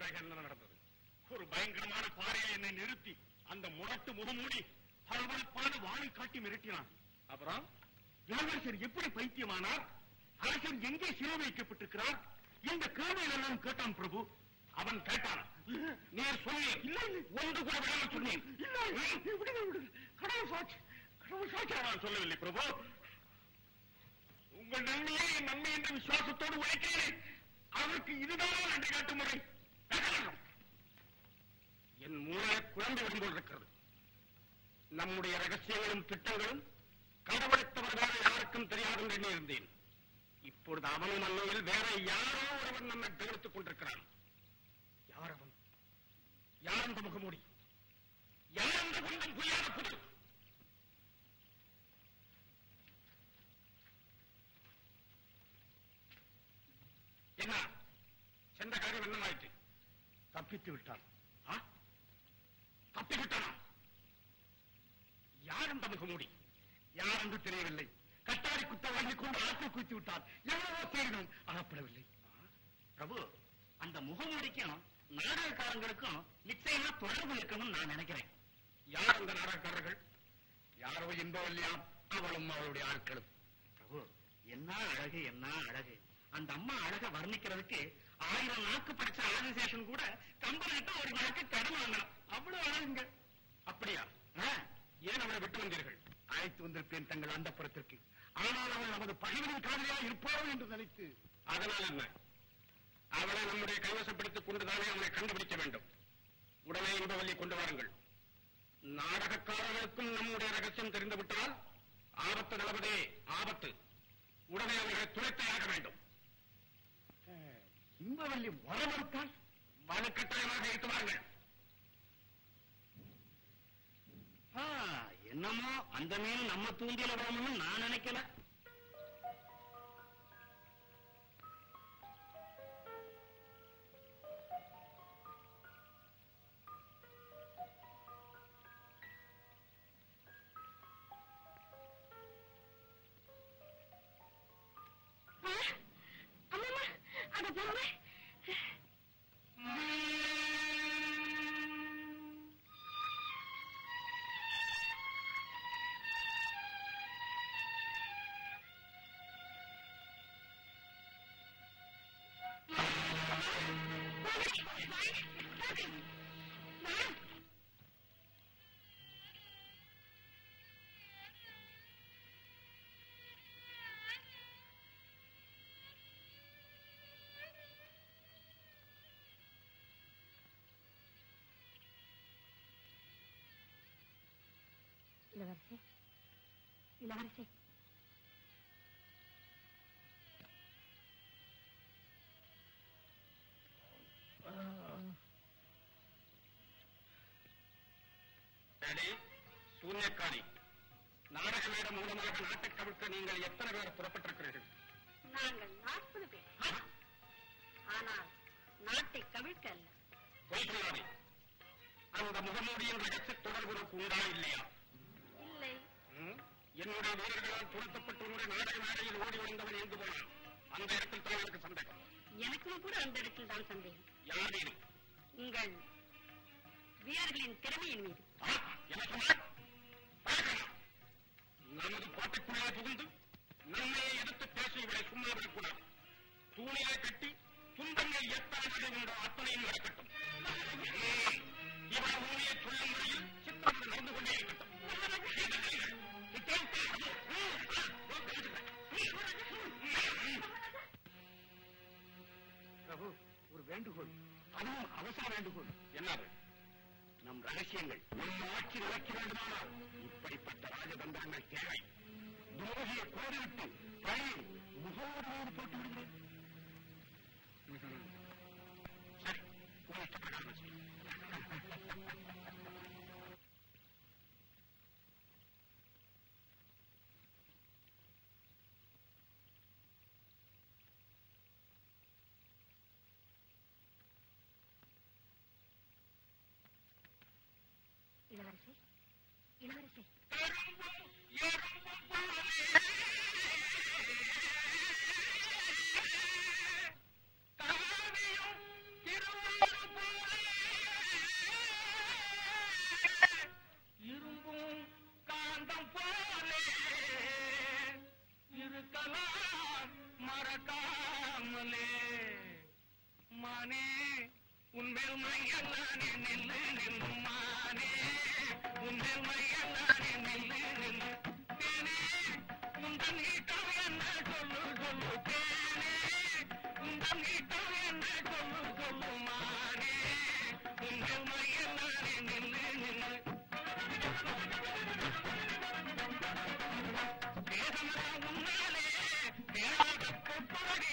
பிறகு என்ன நடந்தது ஒரு பயங்கரமான பாறையை என்னை நிறுத்தி அந்த முரட்டு முகமூடி பளபளப்பான வாளை காட்டி மிரட்டினான் அப்புறம் இளவரசர் எப்படி பைத்தியமானார் அரசர் எங்கே சிறை வைக்கப்பட்டிருக்கிறார் இந்த கேள்வியில் எல்லாம் கேட்டான் பிரபு அவன் கேட்டான் நீர் சொன்னீர் இல்லை ஒன்று கூட விடாமல் சொன்னேன் இல்லை விடுங்க விடுங்க கடவுள் சாட்சி கடவுள் சாட்சி அவன் சொல்லவில்லை பிரபு உங்கள் நன்மையை என் நன்மை என்ற விசுவாசத்தோடு உழைக்கிறேன் அவருக்கு இதுதான் நன்றி காட்டும் முறை என் மூளை குழந்தை வந்து கொண்டிருக்கிறது நம்முடைய ரகசியங்களும் திட்டங்களும் கடவுளைத்தவர்களாக யாருக்கும் தெரியாது என்று எண்ணியிருந்தேன் இப்பொழுது அவனும் அன்னையில் வேற யாரோ ஒருவன் நம்மை கவனித்துக் கொண்டிருக்கிறான் யார் அவன் யார் அந்த முகமூடி யார் அந்த குண்டம் புரியாத புது என்ன சென்ற காரியம் என்னமாயிற்று தப்பித்து விட்டான் ஆ? தப்பி விட்டானா யார் அந்த முகமூடி யார் என்று தெரியவில்லை கட்டாரி குத்த வாங்கி கொண்டு ஆற்றில் குவித்து விட்டார் எவ்வளவோ தேடினோம் அகப்படவில்லை பிரபு அந்த முகமூடிக்கும் நாடகக்காரங்களுக்கும் நிச்சயமா தொடர்பு இருக்கணும்னு நான் நினைக்கிறேன் யார் அந்த நாடகக்காரர்கள் யாரோ இன்பவல்லியாம் அவளும் அவளுடைய ஆட்களும் பிரபு என்ன அழகு என்ன அழகு அந்த அம்மா அழக வர்ணிக்கிறதுக்கு ஆயிரம் நாக்கு படிச்ச ஆதிசேஷன் கூட கம்பனிட்டு ஒரு நாக்கு கடன் வாங்கலாம் அவ்வளவு அழகுங்க அப்படியா ஆ, ஏன் அவளை விட்டு வந்தீர்கள் அழைத்து வந்திருப்பேன் தங்கள் அந்த புறத்திற்கு ஆனால் அவள் நமது பகைவனின் காதலியாக இருப்பாள் என்று நினைத்து அதனால் என்ன அவளை நம்முடைய கைவசப்படுத்திக் கொண்டுதானே அவளை கண்டுபிடிக்க வேண்டும் உடனே இன்பவல்லி கொண்டு வாருங்கள் நாடகக்காரர்களுக்கும் நம்முடைய ரகசியம் தெரிந்துவிட்டால் ஆபத்து நிலவதே ஆபத்து உடனே அவர்களை துளைத்தையாக வேண்டும் இன்பவல்லி வரமறுத்தால் வலுக்கட்டாயமாக எடுத்து வாருங்கள் ஆ, என்னமோ அந்த மீன் நம்ம தூண்டில விடணும்னு நான் நினைக்கல அம்மா அந்த பொம்மை இளவரசி இளவரசி டேடி, சூன்யக்காரி நாடக மேடம் மூலமாக நாட்டைக் கவிழ்க்க நீங்கள் எத்தனை பேர் புறப்பட்டிருக்கிறீர்கள் நாங்கள் நாற்பது பேர் ஆனால் நாட்டை கவிழ்க்க அல்ல பொய் சொல்லாதே அந்த முகமூடியின் ரகசிய தொடர்பு உனக்கு உண்டா இல்லையா இல்லை ம்? என்னுடைய வீரர்களால் துரத்தப்பட்டு உன்னுடைய நாடக மேடையில் ஓடி ஒளிந்தவன் எங்கு போனான் அந்த இடத்தில் தான் எனக்கு சந்தேகம் எனக்கும் கூட அந்த இடத்தில் தான் சந்தேகம் யார் நீ உங்கள் வீரர்களின் திறமையின் மீது ஆ, என்ன சொன்னாய்? பழக்கம். நமது கோட்டைக்குள்ளே புகுந்து நம்மையை எதிர்த்து பேசி இவரை சும்மா விடக்கூடாது தூணிலே கட்டி துன்பங்கள் எத்தனை உண்டோ அத்தனையும் நடக்கட்டும் ம், இவள் உண்மையை சொல்லும் வரையில் சித்தம் நடந்து கொண்டே இருக்கட்டும் பிரபு ஒரு வேண்டுகோள் அதுவும் அவசர வேண்டுகோள் என்னது நம் ரகசியங்கள் நம் ஆட்சி நடக்க வேண்டுமானால் இப்படிப்பட்ட ராஜதந்திரங்கள் தேவை துரோகியை கோரிவிட்டு பழி முகோடு போட்டு விடுகிறேன் சரி உன் இஷ்டப்பிரகாரம் செய். இளவரசி இளவரசி தானியும் திருவாரூர் மானே உன்மேல் மையல்லானே நில்லு நில்லு மானே உன்மேல் மையல்லானே நில்லு நில்லு தேனே உந்தன் ஈட்டம் என்ன சொல்லு சொல்லு தேனே உந்தன் ஈட்டம் என்ன சொல்லு சொல்லு மானே உன்மேல் மையல்லானே நில்லு நில்லு வேதமரா உன்னாலே வேளாத பொற்படி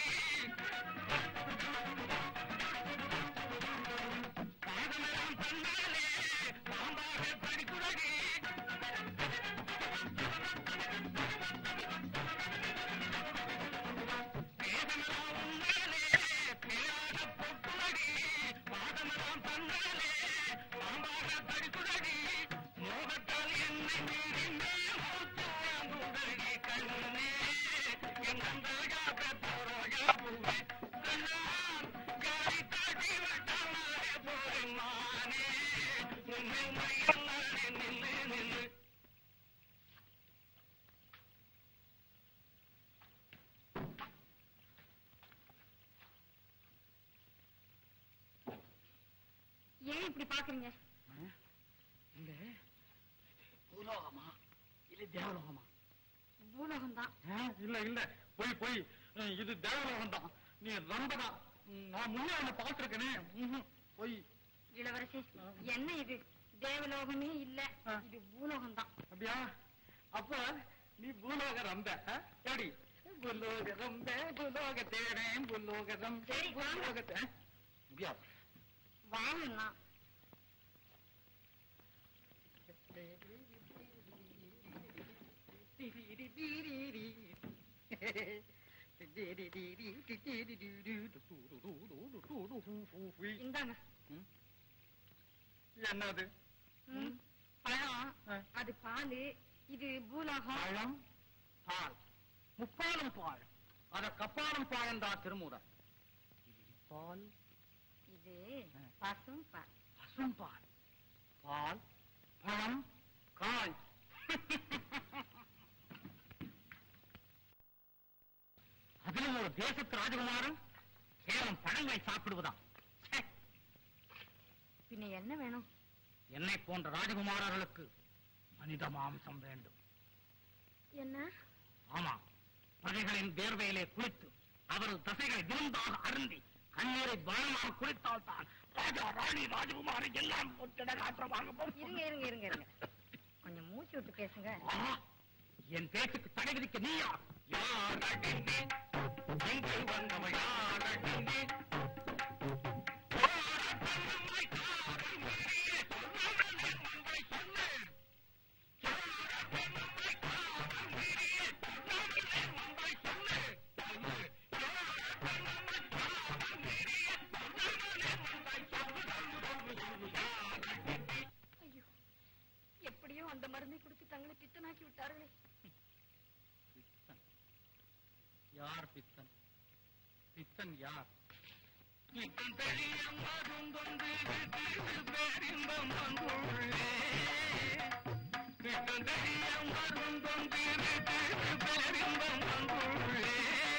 பாதமெல்லாம் தன்னாலே பாம்பாக படிக்குறடி வேதமெல்லாம் உன்னாலே வேளாத பொற்படி பாதமெல்லாம் தன்னாலே பாம்பாக படிக்குறடி மோகத்தால் என்னை மீறி மேல் மூச்சு வாங்குதடி கண்ணே என் அந்தழகா பெற்றோரோகா பூவே கண்ணா காரி தாட்டி வட்டாலே போறேன் மானே உன்னை மையல்லானே நில்லு நில்லு ஏன் இப்படி பாக்குறீங்க இல்ல பூலோகமா இல்ல தேவலோகமா பூலோகம் தான் இல்ல இல்ல போய் போய் இது தேவலோகம் தான் நீ ரம்பதான் நான் முன்னாடி பாத்துருக்கனே போய் இளவரசி என்ன இது தேவலோகமே இல்ல ஆ. இது பூலோகம் தான் அப்படியா அப்ப நீ பூலோக ரம்ப எப்படி பூலோக ரம்ப பூலோக தேடேன் பூலோக ரம்ப சரி, வாங்க. பூலோகத்தை முடியாது வாங்கண்ணா இந்தாங்க என்னது ம், பழம் ஆ. அது பாலு இது பூலோகம் பழம் பால் முப்பாலும் பால் அத கப்பாலும் பாலம் தான் திருமுறை பால் இது ஆ. பசும் பால் பசும் பால் பால் பழம் காய் அதிலும் ஒரு தேசத்து ராஜகுமாரன் கேவலம் பழங்களை சாப்பிடுவதாம் ச்சே! பின்ன என்ன வேணும் என்னை போன்ற ராஜகுமாரர்களுக்கு மனித மாம்சம் வேண்டும் என்ன ஆமா பகைகளின் வேர்வையிலே குளித்து அவரது தசைகளை விருந்தாக அருந்தி கண்ணீரை பலமாக குளித்தால் தான் ராஜா ராணி ராஜகுமாரி எல்லாம் ஒத்திட காற்றமாக இருங்க இருங்க இருங்க இருங்க கொஞ்சம் மூச்சு விட்டு பேசுங்க ஆஹா! என் பேச்சுக்கு தடை விதிக்க நீயா யாரடி நீ? எங்கு வந்தவள் யாரடி நீ? யாரடி காதல் மொழியே சொல்லாமலே மங்கை சொல்லு. யாரடி மங்கை காதல் மொழியே சொல்லாமலே மங்கை சொல்லு. சொல்லு. யாரடி மங்கை காதல் மொழியே சொல்லாமலே மங்கை சொல்லு. சொல்லு, சொல்லு, சொல்லு. யாரடி நீ? ஐயோ எப்படியோ அந்த மருந்தை கொடுத்து தங்களை பித்தனாக்கி விட்டார்களே பித்தன் யார் பித்தன் பித்தன் யார் பித்தன் தெரிய மருந்தொன்று பேரின்பம் வந்துள்ளே பித்தன் தெரிய மருந்தொன்று பேரின்பம் வந்துள்ளே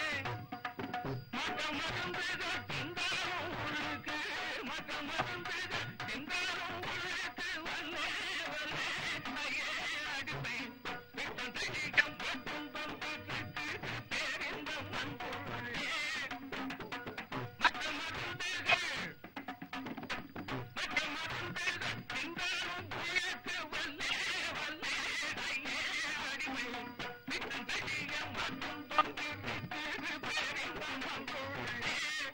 மற்ற மருந்துகள் திந்தாலும் உள்ளுக்கு மற்ற மருந்துகள் திந்தாலும் உள்ளுக்கு வல்லே வல்லே ஐயே அடிப்பை பித்தன் தெளிகம் பட்டும் தந்துக்கு பேரின்பம் வந்துள்ளே மற்ற மருந்துகள் மற்ற மருந்துகள் திந்தாலும் உள்ளுக்கு வல்லே வல்லே ஐயே அடிமை பித்தன் தெளிகம் பட்டும் தந்துக்கு பேரின்பம் வந்துள்ளே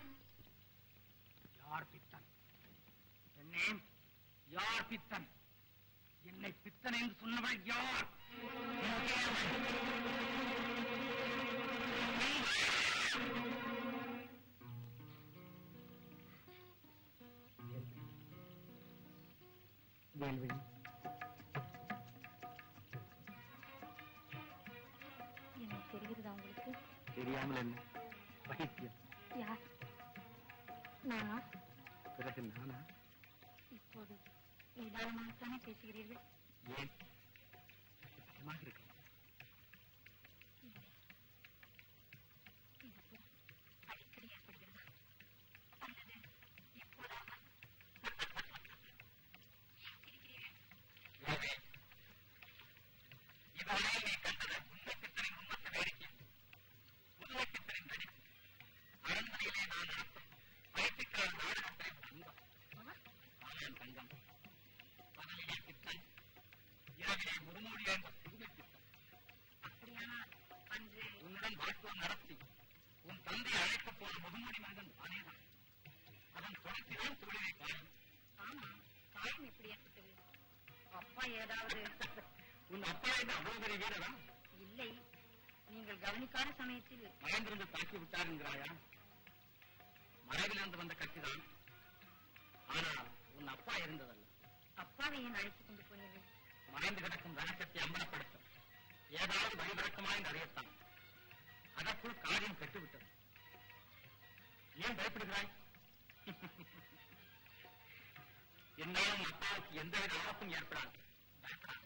யார் பித்தன் என்னே யார் பித்தன் என்னை பித்தன் என்று சொன்னவள் யார் வேல்விழி என்ன தெரிகிறதா உங்களுக்கு தெரியாமல் என்ன பைத்தியம் யார் நானா பிறகு நானா இப்போது நிதானமாகத்தானே பேசுகிறீர்கள் ஏன் பயமாக இருக்கு இது போல் அடிக்கடி ஏற்படுகிறதா அல்லது என் தங்கம் பகலிலே சித்தன் இரவிலே முதுமொழி என்ற புதுமை சித்தன் அப்படியானால் அன்று உன்னுடன் வாக்குவம் நடத்தி உன் தந்தை அழைக்கப் போன முகமொழி மனிதன் அதேதான் அவன் தொடர்ச்சிதான் தோழினை காயும் ஆமா காயம் எப்படி ஏற்பட்டது அப்பா ஏதாவது உன் அப்பா என்ன அவ்வளவு பெரிய வீரரா இல்லை நீங்கள் கவனிக்காத சமயத்தில் பயந்திருந்து தாக்கி விட்டார் என்கிறாயா மறைவிலிருந்து வந்த கட்சிதான் ஆனால் உன் அப்பா இருந்ததல்ல அப்பாவை ஏன் அழைத்துக் கொண்டு போனீர்கள் மறைந்து கிடக்கும் ரகசியத்தை அம்பலப்படுத்த ஏதாவது வழிபிறக்குமா என்று அறியத்தான் அதற்குள் காரியம் கெட்டுவிட்டது ஏன் பயப்படுகிறாய் என்னாலும் அப்பாவுக்கு எந்தவித ஆபத்தும் ஏற்படாது பயப்படாது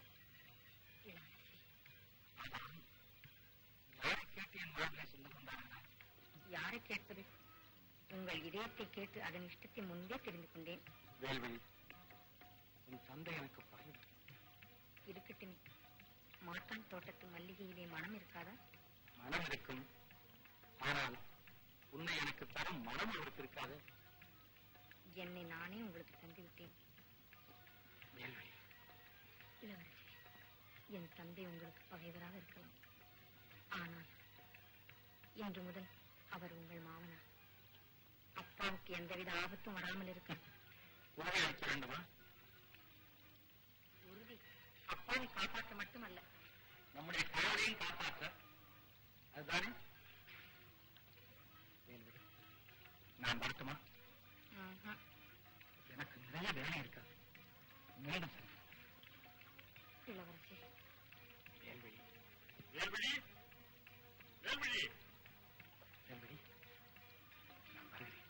அதான் யாரை கேட்டு என் வாழ்வை சொந்து கொண்டார்கள் யாரை கேட்பது உங்கள் இதயத்தை கேட்டு அதன் இஷ்டத்தை முன்பே தெரிந்து கொண்டேன் வேல்வழி உன் தந்தை எனக்கு பகைவர் இருக்கட்டுமே மாட்டான் தோட்டத்து மல்லிகையிலே மனம் இருக்காதா மனம் இருக்கும் ஆனால் உன்னை எனக்கு தரும் மனம் அவருக்கு இருக்காது என்னை நானே உங்களுக்கு தந்து விட்டேன் வேல்வழி இளவரசி என் தந்தை உங்களுக்கு பகைவராக இருக்கலாம் ஆனால் இன்று முதல் அவர் உங்கள் மாமனார் அப்பாவுக்கு எந்தவித ஆபத்தும் வராமல் இருக்க உணவை அளிக்க வேண்டுமா உறுதி அப்பாவை காப்பாற்ற மட்டுமல்ல நம்முடைய கணவரையும் காப்பாற்ற அதுதானே வேல்வழி நான் வரட்டுமா ஆஹா. எனக்கு நிறைய வேலை இருக்கு மீண்டும் செல்றேன். இளவரசி வேல்வழி வேல்விழி வேல்விழி வேல்வழி நான் வருகிறேன்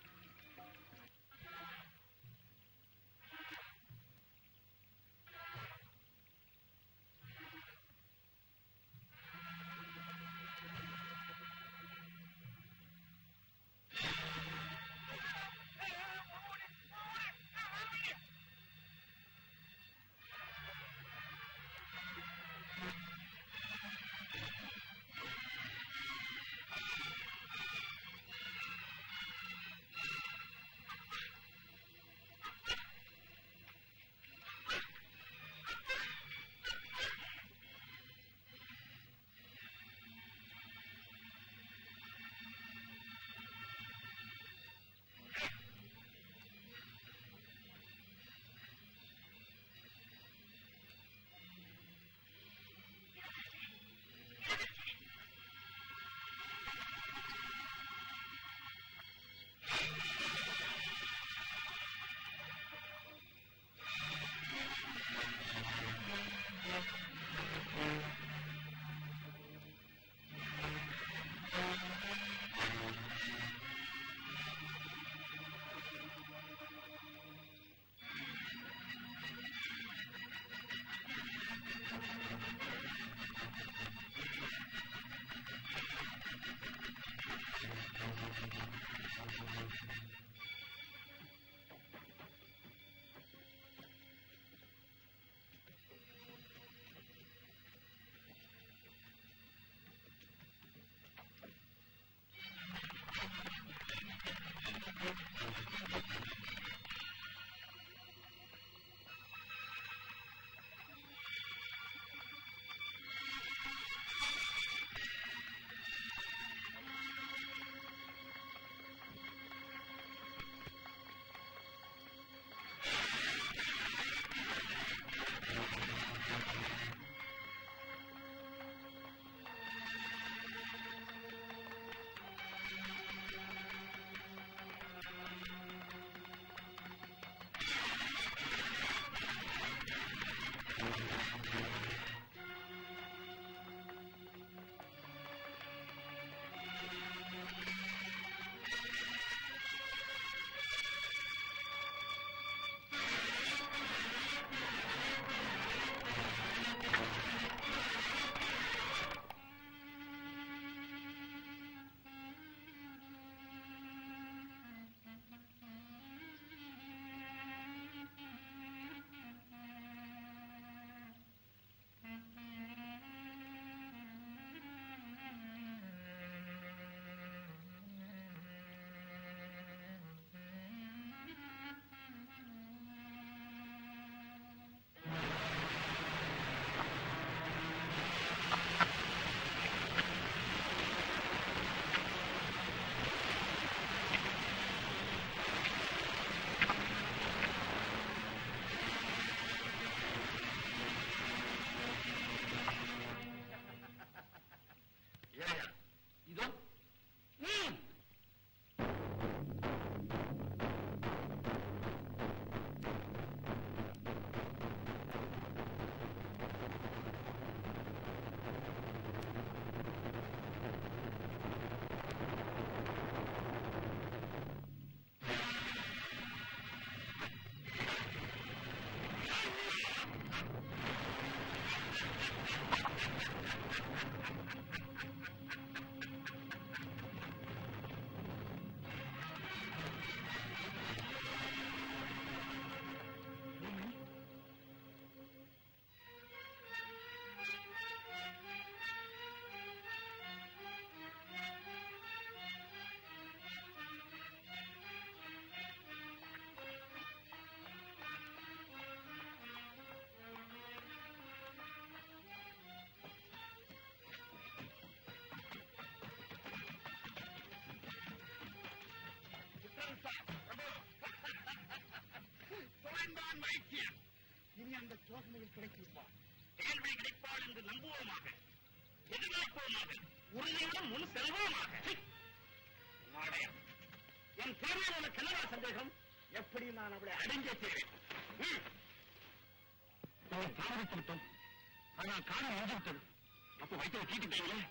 பைத்தியம் இனி அந்த சோதனையில் கிடைக்குமா கேள்வி கிடைப்பாள் என்று நம்புவோமாக எதிர்பார்ப்போமாக உறுதியுடன் முன் செல்வோமாக நாடயம் என் தேர்வில் உனக்கு என்னவா சந்தேகம் எப்படி நான் அவளை அடைஞ்சே தீரேன் ம். அவளை தாமதித்து விட்டோம் ஆனால் காலம் வந்து விட்டது அப்போ வைத்திய தீட்டுட்டீங்களே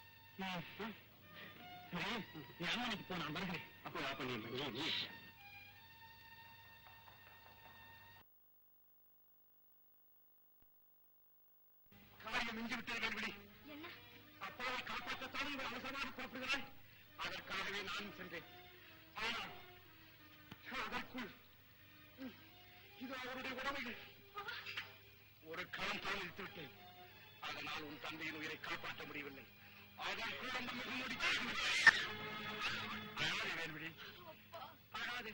நீ அரண்மனைக்கு போ நான் வருகிறேன் அப்போ அப்ப நீ நீ நீ காரியம் மிஞ்சி விட்டது கேள்வி என்ன அப்பாவை காப்பாற்றத்தான் இவர் அவசரமாக புறப்படுகிறாய் அதற்காகவே நானும் சென்றேன் ஆனால் அதற்குள் ம், இது அவருடைய உடமைகள் ஒரு களம் தாழ்ந்து விட்டேன் அதனால் உன் தந்தையின் உயிரை காப்பாற்ற முடியவில்லை அதன் கூட அந்த முகமூடி அழாதே வேல்விழி அழாதே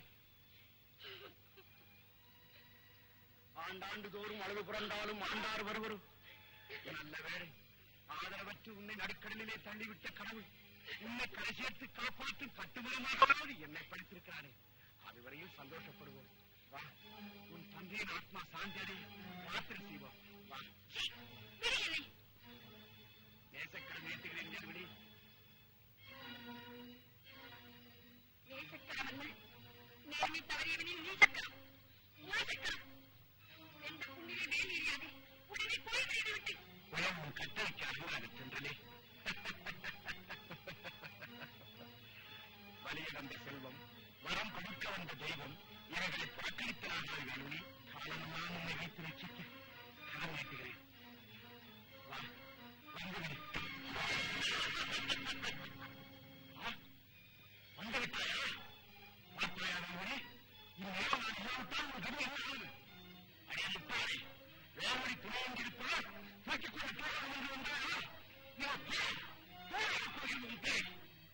ஆண்டாண்டு தோறும் அழகு புரண்டாலும் ஆண்டார் வருவரும் நல்ல வேலை ஆதரவற்று உன்னை நடுக்கடலிலே தள்ளிவிட்ட கடவுள் உன்னை கரை சேர்த்து காப்பாற்றும் பட்டுமயமாவது என்னை படித்திருக்கிறானே அதுவரையில் சந்தோஷப்படுவோம் வா உன் தந்தையின் ஆத்மா சாந்தியடை யாத்திரை செய்வோம் வா விடு என்னை நேசக்கடன் நீட்டுகிறேன் நெல்விடி நேசக்கரம் அல்ல நேர்மை தவறியவனின் நீசக்கரம் மோசக்கரம் எந்த புண்ணியை வேல் எறியாது உடனே போய் விட்டு உலகம் உன் கட்டளைக்கு அருளாக சென்றனே வலிய வந்த செல்வம் வரம் படுக்க வந்த தெய்வம் இவைகளை புறக்கணித்தனார்கள் வேணுனி காலமெல்லாம் உன்னை வைத்து ரட்சிக்க கரம் நீட்டுகிறேன் வா வந்துவிடு ஆ, வந்துவிட்டாயா பார்த்தாயா வேணுனி இந்நேரம் நான் இல்லாவிட்டால் உன் கதி என்ன ஆகுது? அடே முட்டாளே வேவடி துணையங்கிருப்பால் தூக்கிக் கொண்டு போகலாம் என்று வந்தாயா நீ பேர் போகப் போகிறது உன் பேர்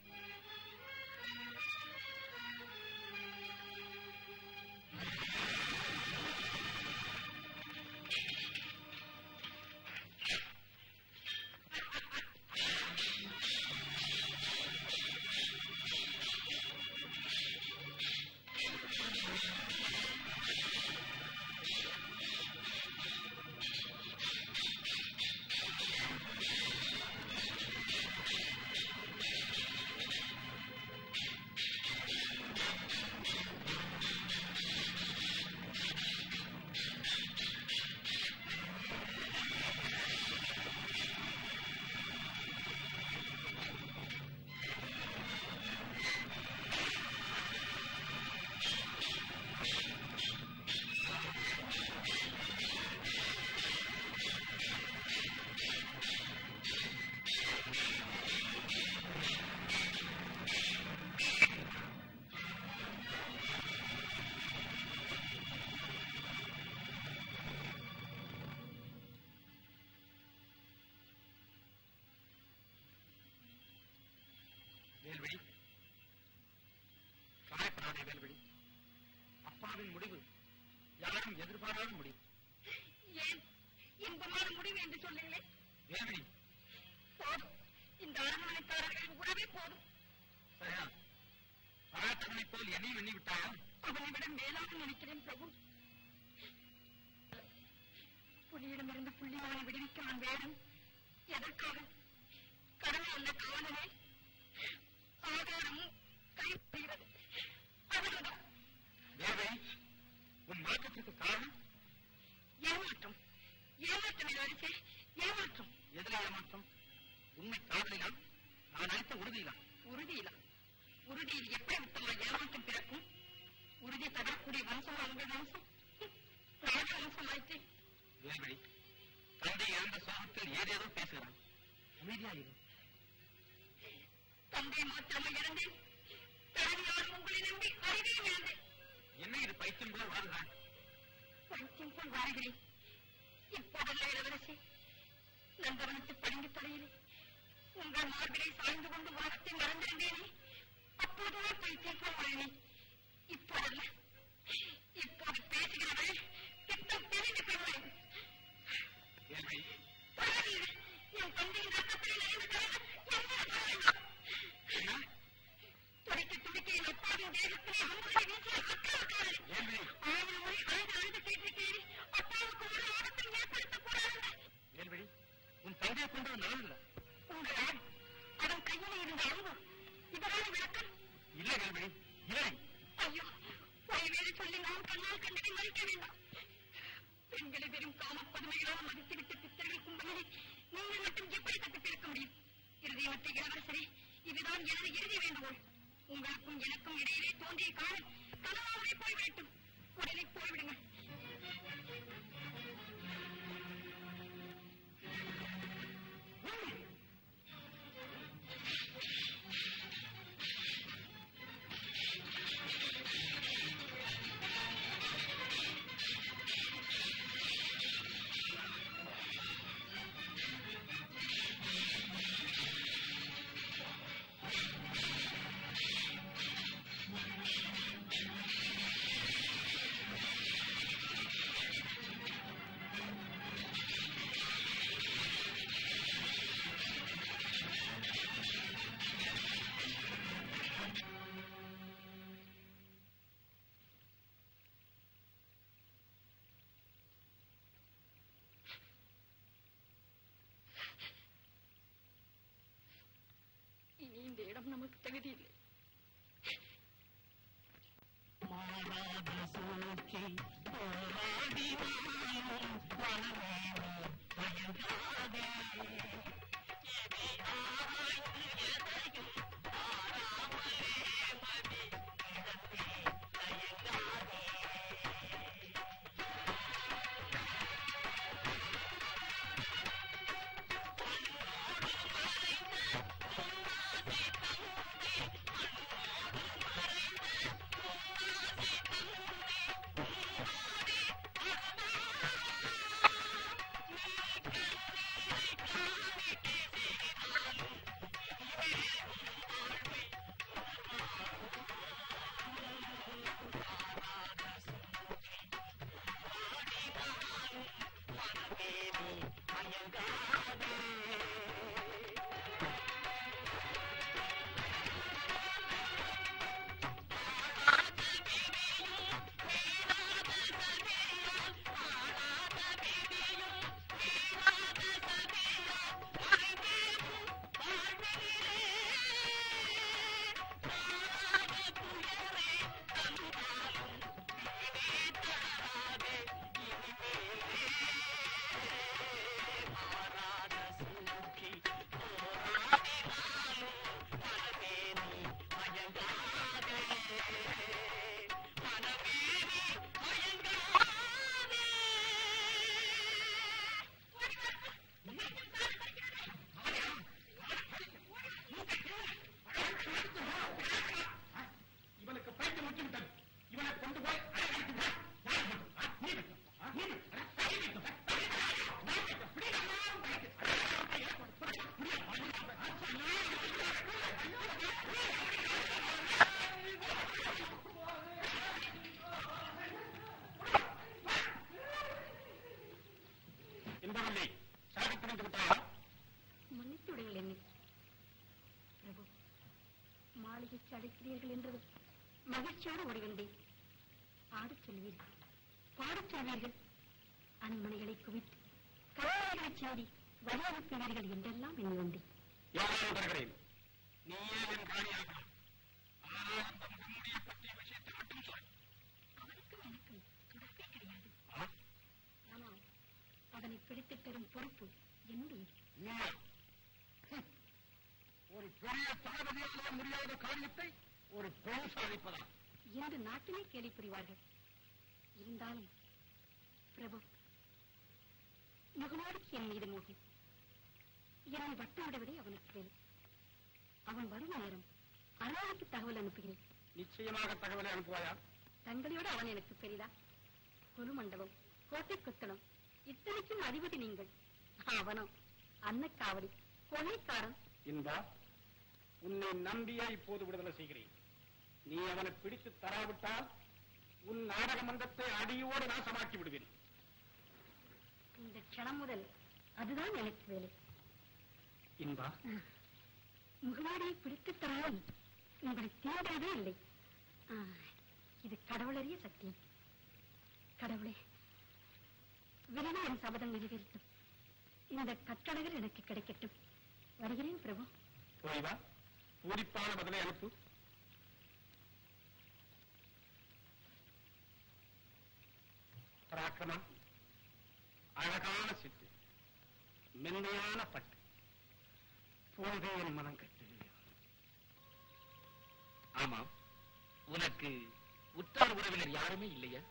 வேல்வெளி காயப்படாதே வேல்வெளி அப்பாவின் முடிவு யாரும் எதிர்பாராத முடிவு ஏன் இன்பமான முடிவு என்று சொல்லுங்களேன் வேல்வெளி போதும் இந்த அரண்மனைக்காரர்களின் உறவே போதும் சரியா பராக்கிரமனை போல் என்னையும் எண்ணி விட்டாயா அவனை விட மேலாக நினைக்கிறேன் பிரபு புலியிடமிருந்து புள்ளிமானை விடுவிக்க நான் வேணும் எதற்காக கடமை அல்ல காவலனே ஆதாரமும் கைப்படுகிறது அவ்வளவுதான் வேல்வெளி உன் மாற்றத்திற்கு காரணம் ஏமாற்றம் ஏமாற்றம் இளவரசே ஏமாற்றம் எதில் ஏமாற்றம் உண்மை காதலிலாம் நான் அளித்த உறுதியிலாம் உறுதியில உறுதியில் எப்படி விட்டமா ஏமாற்றம் பிறக்கும் உறுதி தரக்கூடிய வம்சமா உங்கள் வம்சம் ஹம், ராஜ வம்சமாயிற்று வேல்வெளி தந்தை இறந்த சோகத்தில் ஏதேதோ பேசுகிறான் அமைதியா இரு தந்தை மாத்திரமே இறந்தேன் தலைவியார் உங்களை நம்பி அறிவையும் இழந்தேன் என்ன இது பைத்தியம் போல் வாழ்கிறான் பைத்தியம் போல் வாழ்கிறேன் இப்போதல்ல இளவரசி நந்தவனத்து பளிங்கு தலையிலே உங்கள் மார்பிலை சாய்ந்து கொண்டு வானத்தை மறந்திருந்தேனே அப்போதுதான் பைத்தியம் போல் வாழ்ந்தேன் இப்போதல்ல இப்போது பேசுகிறவள் திட்டம் தெரிந்து பெறுவேன் வேல்வெளி பரவாயில்லை. என் தந்தையின் ரத்தத்தில் நிறைந்த தலைவர் என்ன சொல்லுங்கள் என்ன துடிக்க துடிக்க என் அப்பாவின் தேகத்திலே அம்புகளை வீசிய அக்காக்காரன் வேல்வெளி ஆயிரம் முறை அழுது அழுது கேட்டிருக்கேன் நாம் கண்ணால் கண்டதை மறைக்க வேண்டாம் பெண்களை வெறும் காமப்பதுமைகளால் மதித்துவிட்டு பித்தர்கள் கும்பலில் நீங்கள் மட்டும் எப்படி தப்பித்திருக்க முடியும் இருதயமற்ற இளவரசரே இதுதான் எனது இறுதி வேண்டுகோள் உங்களுக்கும் எனக்கும் இடையிலே தோன்றிய காலம் கனவாகவே போய்விடட்டும் உடனே போய்விடுங்கள் இனி இந்த இடம் நமக்கு தகுதியில்லை மாறாத சூழ்ச்சி போராடி வாழும் மனமேனோ மயங்காதே இனி ஆராய்ந்து எதையும் ஆறாமலே மதி இடத்தில் தயங்காதே இவனுக்கு பைத்தியம் முற்றி விட்டது இவனை கொண்டு போய் அடையாளத்துக்கு வா. யார் கொண்டு? ஆ, நீ வைக்க. ஆ, நீ வைக்க. ஆ, நீ வைக்க. ஆ, நீ வைக்க. நான் வைக்க. பிடி. நான் வைக்க. இன்பமில்லை சாதித்து வந்து விட்டாயா மன்னித்து விடுங்கள் என்னை பிரபு மாளிகைக்கு அழைக்கிறீர்கள் என்றது மகிழ்ச்சியோடு ஓடி வந்தேன் ஆடச் சொல்வீர்கள் பாடச் சொல்வீர்கள் அன்மனைகளை குவித்து கலைஞர்களை சாடி வழி அனுப்புவீர்கள் என்றெல்லாம் எண்ணி வந்தேன் யாரும் வருகிறேன் நீயே என் காரியாகலாம் ஆனால் அந்த முகமுடியை பற்றிய விஷயத்தை மட்டும் சொல் அவருக்கும் எனக்கும் தொடர்பே கிடையாது ஆ? ஆனால் அதனை பிடித்துத் தரும் பொறுப்பு என்னுடையது உண்மை. ஹம். ஒரு பெரிய தளபதியால முடியாத காரியத்தை ஒரு பெண் சாதிப்பதா என்று நாட்டிலே கேலி புரிவார்கள் இருந்தாலும் பிரபு முகமாடிக்கு என் மீது மோகம் என்னை வட்டம் விடுவதே அவனுக்கு வேலை அவன் வரும் நேரம் அலுவலகத்து தகவல் அனுப்புகிறேன் நிச்சயமாக தகவலை அனுப்புவாயா தங்களையோட அவன் எனக்கு பெரிதா குரு மண்டபம் கோட்டை கொத்தளம் இத்தனைக்கும் அதிபதி நீங்கள் அவனோ அன்னக்காவடி கொள்ளைக்காரன் இன்பா உன்னை நம்பியே இப்போது விடுதலை செய்கிறேன் நீ அவனை பிடித்து தராவிட்டால் உன் நாடக மன்றத்தை அடியோடு நாசமாக்கி விடுவேன் இந்த க்ஷணம் முதல் அதுதான் எனக்கு வேலை இன்பா முகவாடியை பிடித்து தராமல் உங்களை தேடுவதே இல்லை ஆ, இது கடவுளறிய சத்தியம் கடவுளே விரைவில் என் சபதம் நிறைவேறட்டும் இந்த கட்டளைகள் எனக்கு கிடைக்கட்டும் வருகிறேன் பிரபு போய் வா பூரிப்பான பதிலை அனுப்பு பார்க்கலாம் அழகான சிட்டு மென்மையான பட்டு போதே என் மனம் கட்டுகிறது ஆமாம் உனக்கு உற்றார் உறவினர் யாருமே இல்லையா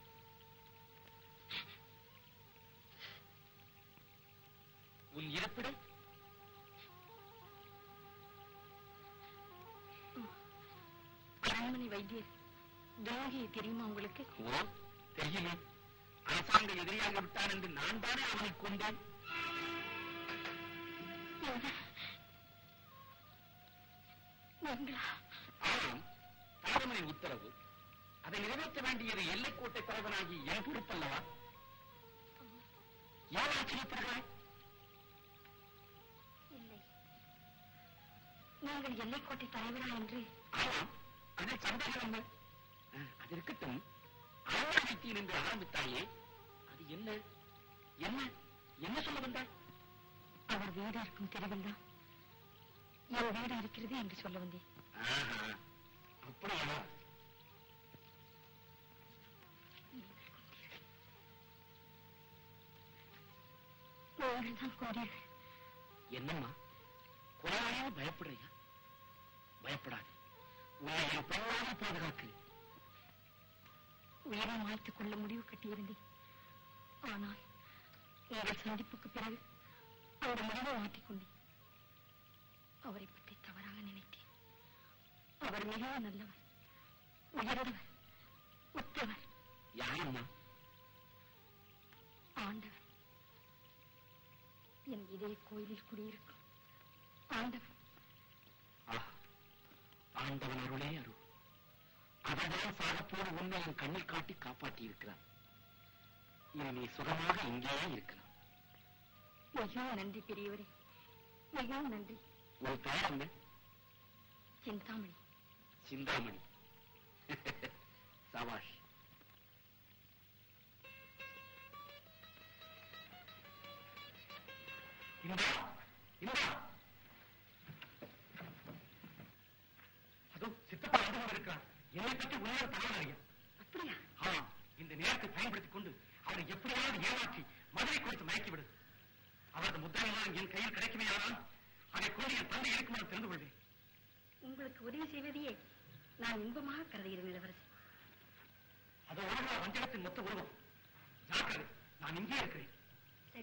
உன் இருப்பிடம் அரண்மனை வைத்தியர் துரோகி தெரியுமா உங்களுக்கு ஓ தெரியுமே அரசாங்க எதிரியாக விட்டான் என்று நான் தானே அவனை கொண்டேன் நீங்களா ஆமாம் தாரமணி உத்தரவு அதை நிறைவேற்ற வேண்டியது எல்லைக்கோட்டை தலைவனாகி என் பொறுப்பல்லவா யார் ஆச்சரியப்படுகிறாய் இல்லை நீங்கள் எல்லைக்கோட்டை தலைவரா என்று ஆமாம் அதில் சந்தேகம் என்ன அஹ், அது இருக்கட்டும் அரண்மனைத்தீன் என்று ஆரம்பித்தாயே அது என்ன என்ன என்ன சொல்ல வந்தாய் அவர் வீடு இருக்கும் தெருவில் தான் என் வீடு இருக்கிறது என்று சொல்ல வந்தேன் ஆஹா, அப்படியா நீங்கள் தான் கூறீர்கள் என்னம்மா குறைவாக பயப்படுறியா பயப்படாது உன்னை என் பெண்ணாக பாதுகாக்கிறேன் உயிரை மாய்த்துக் கொள்ள முடிவு கட்டியிருந்தேன் ஆனால் உங்கள் சந்திப்புக்கு பிறகு அந்த முடிவை மாற்றிக்கொண்டேன் அவரை பற்றி தவறாக நினைத்தேன் அவர் மிகவும் நல்லவர் உயர்ந்தவர் உத்தவர் யாரம்மா ஆண்டவர் என் இதய கோயிலில் குடியிருக்கும் ஆண்டவர் ஆ, ஆண்டவன் அருளே அருள் அவர்தான் சாகப்போன உண்மை என் கண்ணில் காட்டி காப்பாற்றி இருக்கிறார் இனி நீ சுகமாக இங்கேயே இருக்கலாம் மிகவும் நன்றி பெரியவரே மிகவும் நன்றி உன் பெயர் என்ன சிந்தாமணி சிந்தாமணி சபாஷ் இந்தா இந்தா அதோ சித்தப்பா வந்து கொண்டிருக்கிறான் என்னை பற்றி உண்மையான தகவல் அறியும் அப்படியா ஆமா இந்த நேரத்தை பயன்படுத்திக் கொண்டு அவரை எப்படியாவது ஏமாற்றி மதுரை கொடுத்து மயக்கி விடு அவரது முத்திரையெல்லாம் என் கையில் கிடைக்குமே ஆனால் அதை கொண்டு என் தந்தை இருக்குமாறு தெரிந்து கொள்வேன் உங்களுக்கு உதவி செய்வதையே நான் இன்பமாக கருதுகிறேன் இளவரசி அது உலக வஞ்சகத்தின் மொத்த உருவம் ஜாக்கிரதை நான் இங்கே இருக்கிறேன் சரி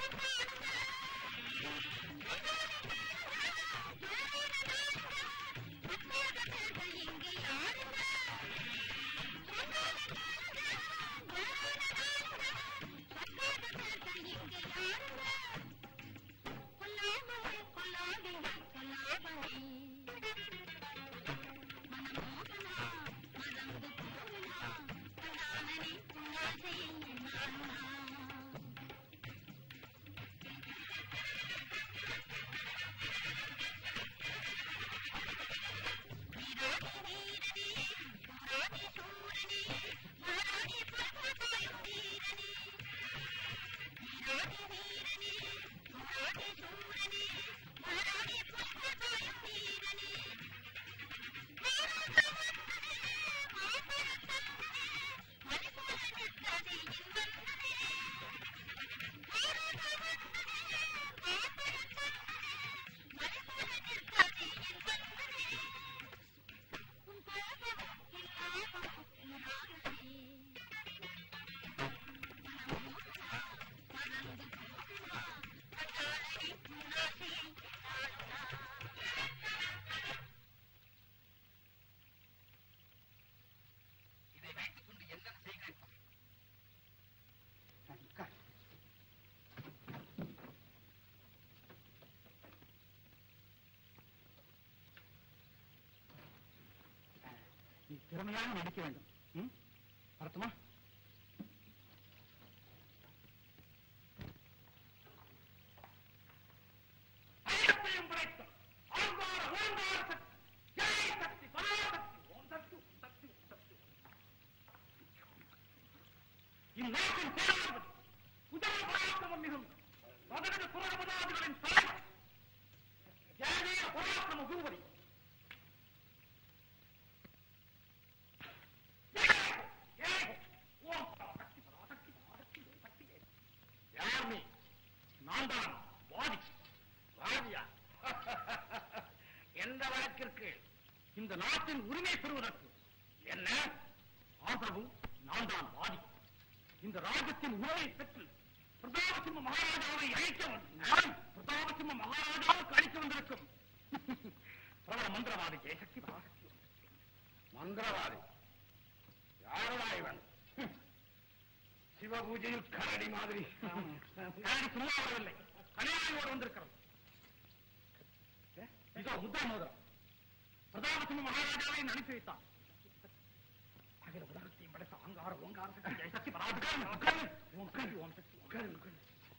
இதை வைத்துக் கொண்டு என்ன செய்கிறேன் உட்கார். நீ திறமையாக நடிக்க வேண்டும் ம்? வரட்டுமா ஐயத்தையும் படைத்த ஆங்கார ஓங்கார சக்தி ஜெய சக்தி பராசக்தி ஓம் சக்தி ஓம் சக்தி ஓம் சக்தி இந்நாட்டின் சேனாதிபதி உதய பராக்கிரமம் மிகும் பதினெட்டு புறபதாதிகளின் தலைவர் ஜெயவீர பராக்கிரம பூபதி யார் நீ நான் தான் வாதி வாதியா எந்த வழக்கிற்கு இந்த நாட்டின் உரிமை பெறுவதற்கு என்ன ஆதரவு நான் தான் வாதி இந்த ராஜ்யத்தின் உணவை பெற்று பிரதாபசிம்ம மகாராஜாவை அழைக்க வந்து- நான் பிரதாபசிம்ம மகாராஜாவுக்கு அழைக்க வந்திருக்கும் பிரபல மந்திரவாதி ஜெயசக்தி பராசக்தி மந்திரவாதி யாரடா இவன் சிவபூஜையில் கரடி மாதிரி கரடி சும்மா வரவில்லை கல்யாணியோடு வந்திருக்கிறது ஏ, இதோ முத்ரா மோதிரம் பிரதாபசிம்ம மகாராஜாவை இங்கு அனுப்பி வைத்தான் அகில உலகத்தையும் படைத்த அங்கார ஓங்கார சக்தி ஜெயசக்தி பராசக்தி உட்காரு, உட்காரு, ஓம் சக்தி உட்காரு, உட்காரு.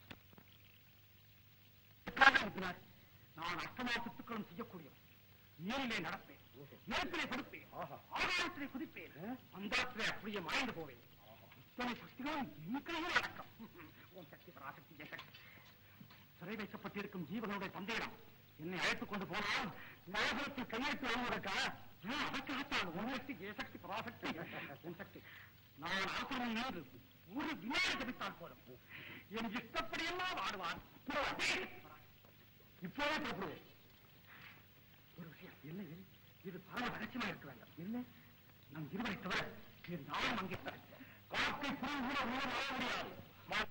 எதற்காக அனுப்பினார்? நான் அஷ்டமா சித்துக்களும் செய்யக்கூடியவன் நீரிலே நடப்பேன் நெருப்பிலே படுப்பேன் ஆகாயத்திலே குதிப்பேன் மந்திரத்திலே அப்படியே மறைந்து போவேன் இத்தனை சக்திகளும் இன்னைக்கையும் அடக்கம் ஓம் சக்தி பராசக்தி ஜெயசக்தி சிறை வைக்கப்பட்டிருக்கும் ஜீவனுடைய தந்தையிடம் என்னை அழைத்துக் கொண்டு போனால் நரகத்தில் கையெழுத்து வாங்குவதற்கா அதற்காகத்தான் ஓம் சக்தி ஜெயசக்தி பராசக்தி ஓம் சக்தி நான் அரசன் மீது ஒரு வினாடி ஜபித்தால் போதும் என் இஷ்டப்படியெல்லாம் ஆடுவான் இப்போவே புறப்படுவேன் ஒரு விஷயம் என்ன இது? இது பரம ரகசியமா இருக்க வேண்டும் என்ன நம் இருவரை தவிர வேறு யாரும் அங்கே காக்கை புழு கூட உணவு வாழ முடியாது மா-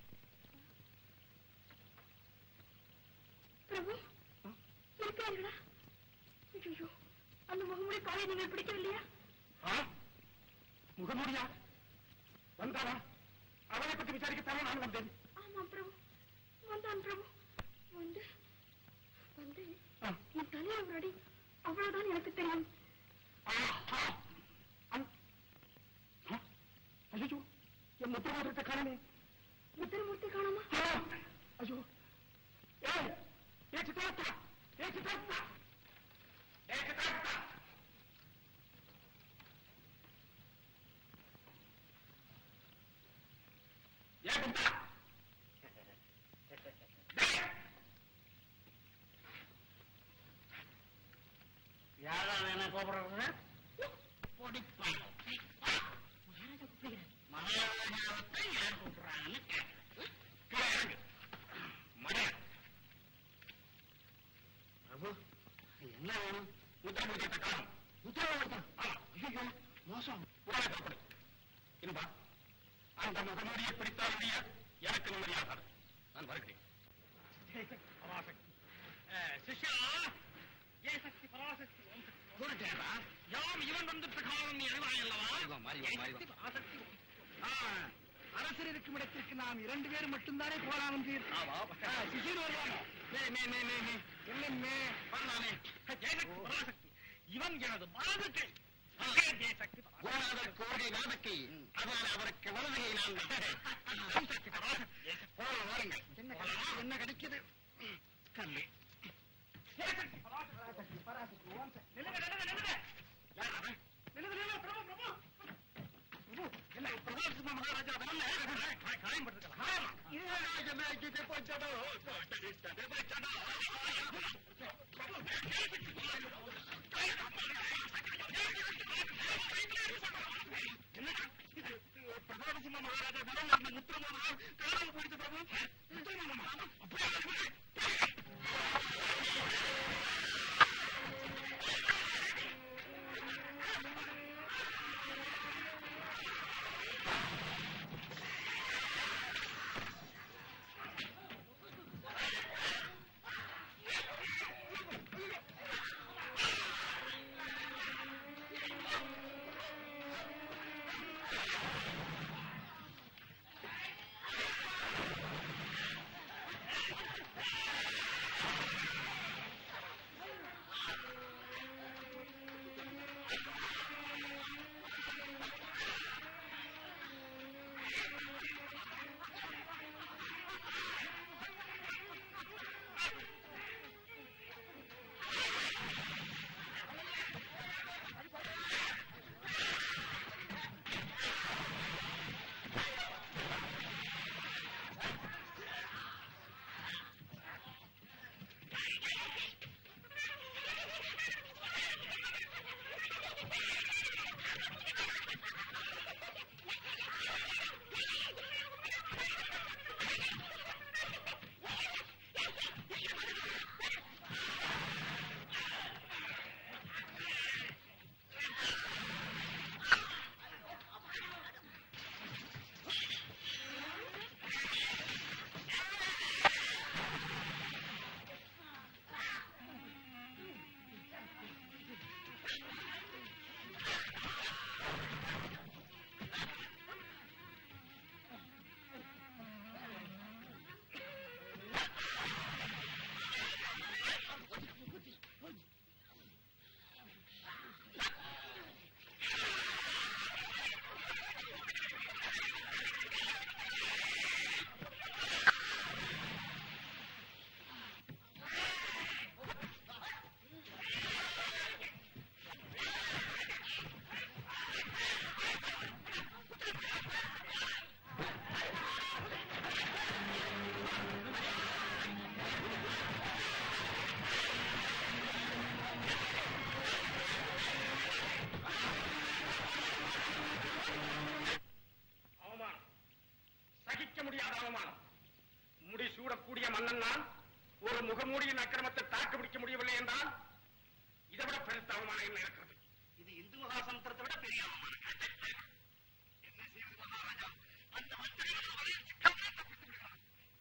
பிரபு இருக்கிறீர்களா ஐயோ அந்த முகமுடி காலை நீங்கள் பிடிக்கவில்லையா ஆ? முகமூடியா வந்தானா அவனை பற்றி விசாரிக்கத்தானே நான் வந்தேன் ஆமாம் பிரபு வந்தான் பிரபு வந்து வந்து ஆ. என் தலையை ஒரு அடி அவ்வளவுதான் எனக்கு தெரியும் ஆஹா! அந்- ஆ? ஐயோ என் முத்திரமாற்றத்தை காணமே உத்தரமூர்த்தி காணாமா ஆ! ஐயோ ஏய் ஏ சித்தார்த்தா ஏ சித்தார்த்தா ஏ சித்தார்த்தா ஏ குண்டா யாரா என்ன கூப்பிடுறது பொடிப்பான் மகாராஜாவத்தை யார் கூப்பிடுறாங்கன்னு கேட்கிறேன் மடைய பிரபு என்ன வேணும் உத்தரவுத்த காலம் உத்தரவு ஐயோ மோசம் உடனே புறப்படு இன்பா அந்த முகமூடியை பிடித்தால் இல்லையா எனக்கு நிம்மதியாகாது நான் வருகிறேன் பராசக்தி அஹ், சிஷ்யா ஏ சக்தி பராசக்தி ஓம் சக்தி கூறுட்டேடா யாம் இவன் வந்துட்டு காலம் நீ அறிவாய் அல்லவா சக்தி பராசக்தி ஓம் ஆ, அரசர் இருக்கும் இடத்திற்கு நாம் இரண்டு பேர் மட்டும்தானே போலாம் என்றீர் ஆ, சிசிர் வருவாங்க மே மே மே மே மே என்னமே வரலாமே ஜெய சக்தி பராசக்தி இவன் எனது பாதத்தை ஜெய சக்தி பராசக்தி குருநாதர் கோடை நாதக்கை அதனால் அவருக்கு வலதையை நான் ஓம் சக்தி பராசக்தி போல வாருங்க என்ன கிடைக்குது? என்ன கிடைக்குது கல்லு ஜெய சக்தி பராசக்தி நில்லுங்க நில்லுங்க நில்லுங்க யார் அவன் நில்லுங்க நில்லுங்க பிரபு பிரபு பிரபு என்ன பிரபாசிம்ம மகாராஜா தானே காயம் பட்டிருக்கலாம் பிரபாசிம்ம மகாராஜா தானே அந்த முத்திரமா காலம் போயிட்டு பிரபு முத்திரமா அப்படியே அவமானம் சகிக்க முடியாத அவமானம் முடி சூடக்கூடிய மன்னன் நான் ஒரு முகமூடியின் அக்கிரமத்தை தாக்கு பிடிக்க முடியவில்லை என்றால் இதை விட பெருத்த அவமானம் என்ன இருக்கிறது இது இந்து மகாசமுத்திரத்தை விட பெரிய அவமானம் என்ன செய்வது மகாராஜா அந்த மந்திரிகள் அவரை சிக்கலாக தப்பித்து விடுகிறார்.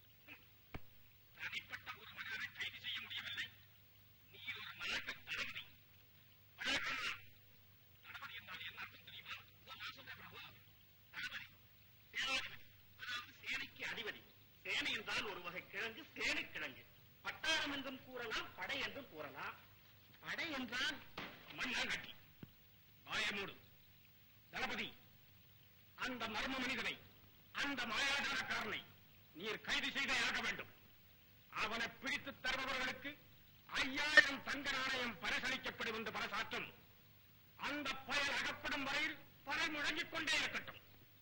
தனிப்பட்ட ஒரு மனிதனை கைது செய்ய முடியவில்லை நீ ஒரு மலக்கு தளபதி வழக்கமா தளபதி என்றால் என்ன அர்த்தம் தெரியுமா நான் சொல்றேன் பிரபு. தளபதி சேனாதிபதி அதாவது சேனைக்கு அதிபதி சேனை என்றால் ஒரு வகை கிழங்கு சேனை கிழங்கு பட்டாளம் என்றும் கூறலாம் படை என்றும் கூறலாம் படை என்றால் மண்ணாங்கட்டி வாயமூடு தளபதி அந்த மர்ம மனிதனை அந்த மாயாஜாலக்காரனை நீர் கைது செய்தே ஆக வேண்டும் அவனை பிடித்து தருபவர்களுக்கு ஐயாயிரம் தங்க நாணயம் பரிசளிக்கப்படும் என்று பரசாற்றும் அந்த பயல் அகப்படும் வரையில் படை முழங்கிக் கொண்டே இருக்கட்டும்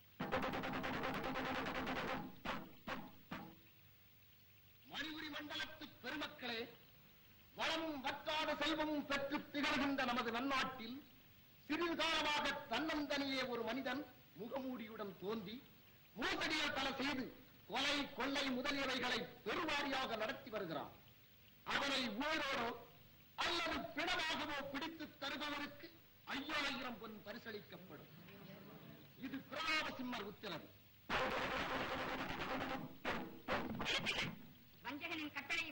மணிபுரி மண்டலத்து பெருமக்களே வளமும் வற்றாத செல்வமும் பெற்று திகழ்கின்ற நமது நன்னாட்டில் சிறிது காலமாக தன்னந்தனியே ஒரு மனிதன் முகமூடியுடன் தோன்றி மோசடியை பல செய்து கொலை கொள்ளை முதலியவைகளை பெருவாரியாக நடத்தி வருகிறான் அவனை உயிரோடோ அல்லது பிணமாகவோ பிடித்து தருபவருக்கு ஐயாயிரம் பொன் பரிசளிக்கப்படும் இது பிரதாபசிம்மர் உத்தரவு வஞ்சகனின் கட்டளையை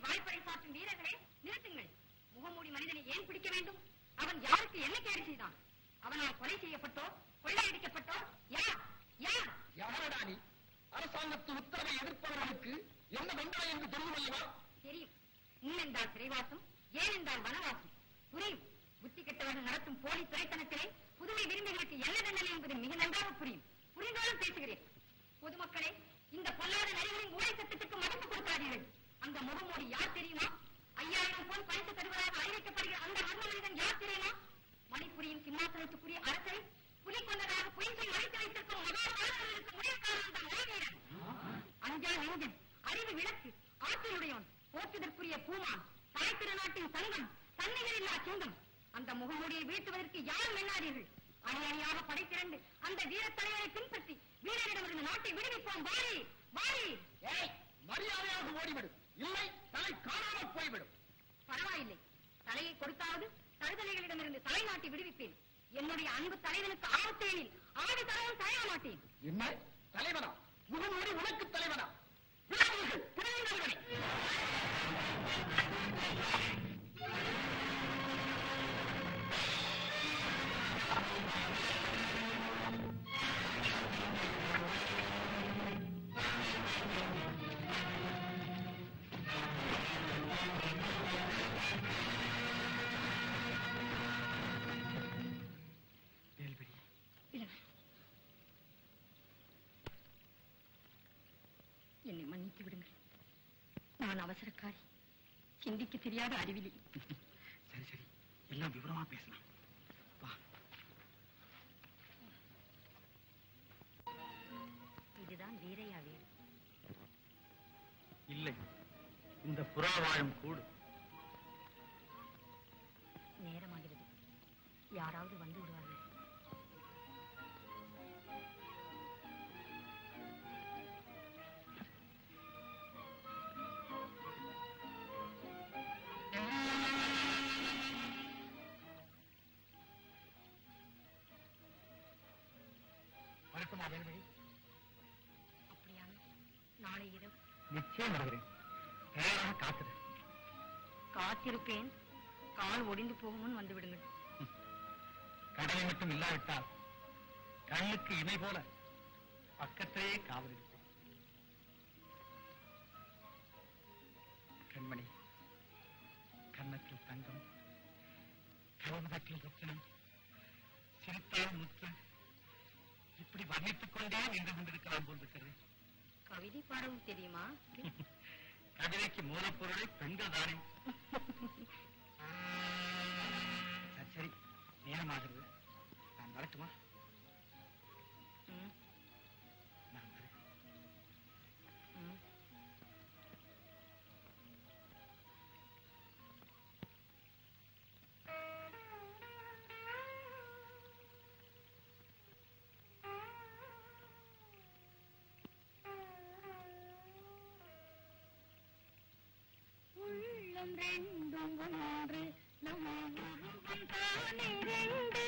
உத்தரவை எதிர்ப்பவர்களுக்கு என்ன தண்டனை என்று தெரியும் அல்லவா தெரியும் உம் என்றால் சிறைவாசம் ஏன் என்றால் வனவாசம் புரியும் புத்தி கெட்டவர்கள் நடத்தும் போலி துறைத்தனத்திலே புதுமை விரும்பிகளுக்கு என்ன தண்டனை என்பது மிக நன்றாக புரியும் புரிந்தாலும் பேசுகிறேன் பொதுமக்களே இந்த பொல்லாத நரிகளின் ஊழல் சட்டத்துக்கு மதிப்பு கொடுக்காதீர்கள் அந்த முகமூடி யார் தெரியுமா ஐயாயிரம் பொன் பரிசு தருவதாக அறிவிக்கப்படுகிற அந்த மர்ம மனிதன் யார் தெரியுமா மணிப்புரியின் சிம்மாசனத்துக்குரிய அரசரை புலி கொண்டதாக புயஞ்சை மறைத்து வைத்திருக்கும் மகாபாரதர்களுக்கு முடிவு காலம் அந்த மொழிவீரன் அஞ்சா நெஞ்சன் அறிவு விளக்கு ஆற்றலுடையவன் போற்றுதற்குரிய பூமான் தாய் திருநாட்டின் தங்கம் தன்னிகரில்லா சிங்கம் அந்த முகமூடியை வீழ்த்துவதற்கு யாரும் எண்ணாதீர்கள் அணி அணியாக படைத்திரண்டு அந்த வீரத் தலைவரை பின்பற்றி வீரரிடமிருந்து நாட்டை விடுவிப்போம் வாரி வாரி ஏய் மரியாதையாக ஓடிவிடும் இல்லை தலை காணாமல் போய்விடும் பரவாயில்லை தலையை கொடுத்தாவது தழுதலைகளிடமிருந்து தலைநாட்டி விடுவிப்பேன் என்னுடைய அன்பு தலைவனுக்கு ஆபத்தேனில் ஆடு தரவும் தயங்க மாட்டேன் என்ன தலைவனா முகமூடி உனக்கு தலைவனா விடாதீர்கள், திரையிடாதீர்கள். என்னை மன்னித்து விடுங்கள் நான் அவசரக்காரி சிந்திக்க தெரியாத அறிவிலி சரி சரி எல்லாம் விவரமா பேசலாம் வா இதுதான் வீரையா வீடு இல்லை இந்த புறா வாழும் கூடு நேரமாகிறது யாராவது வந்து விடுவார்கள் வரட்டுமா வேல்மணி அப்படியான நாளை இரவு நிச்சயம் வருகிறேன் தயாராக காத்துடு காத்திருப்பேன் கால் ஒடிந்து போகும் முன் வந்து விடுங்கள் கடலை மட்டும் இல்லாவிட்டால் கண்ணுக்கு இமை போல பக்கத்தையே காவல் இருப்பேன் கண்மணி கன்னத்தில் தங்கம் கவனத்தில் ரத்தினம் சிரித்தால் முத்து இப்படி வர்ணித்துக் கொண்டே நின்று கொண்டிருக்கலாம் போல் இருக்கிறது கவிதை பாடவும் தெரியுமா கவிதைக்கு மூலப்பொருளை பெண்கள் தானே சரி சரி நேரமாகிறது நான் வரட்டுமா ம், நான் வரேன் ம். உள்ளம் ரெண்டும் ஒன்று நம் உருவம் தானே ரெண்டு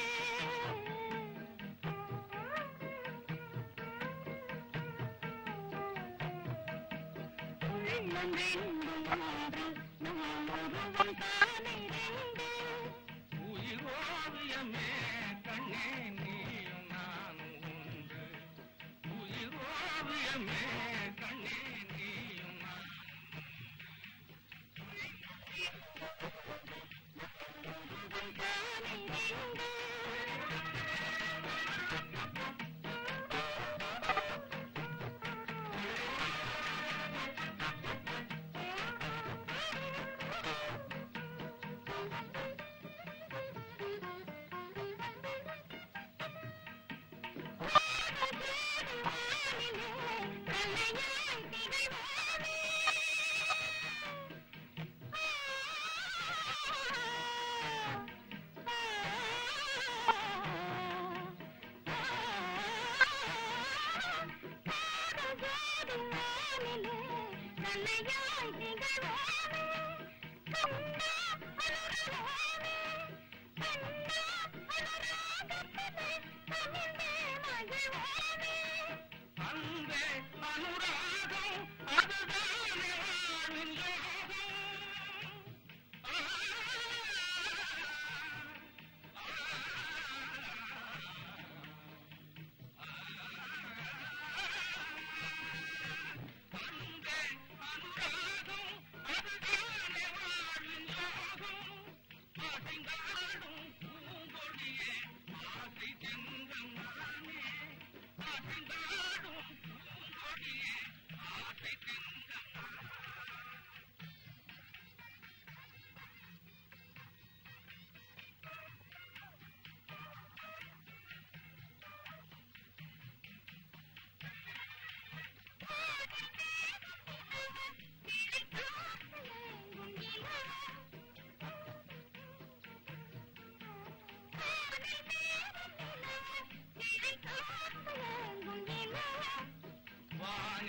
உள்ளம் ரெண்டும் ஒன்று நம் உருவம் தானே ரெண்டு உயிர் ஓவியமே கண்ணே நீயும் நானும் உண்டு உயிர் ஓவியமே கண்ணே நீயும் நானும் அன்பே அனுராகம் அதுதானே வாழ்வின் யோகம். ஆ, ஆ, ஆ.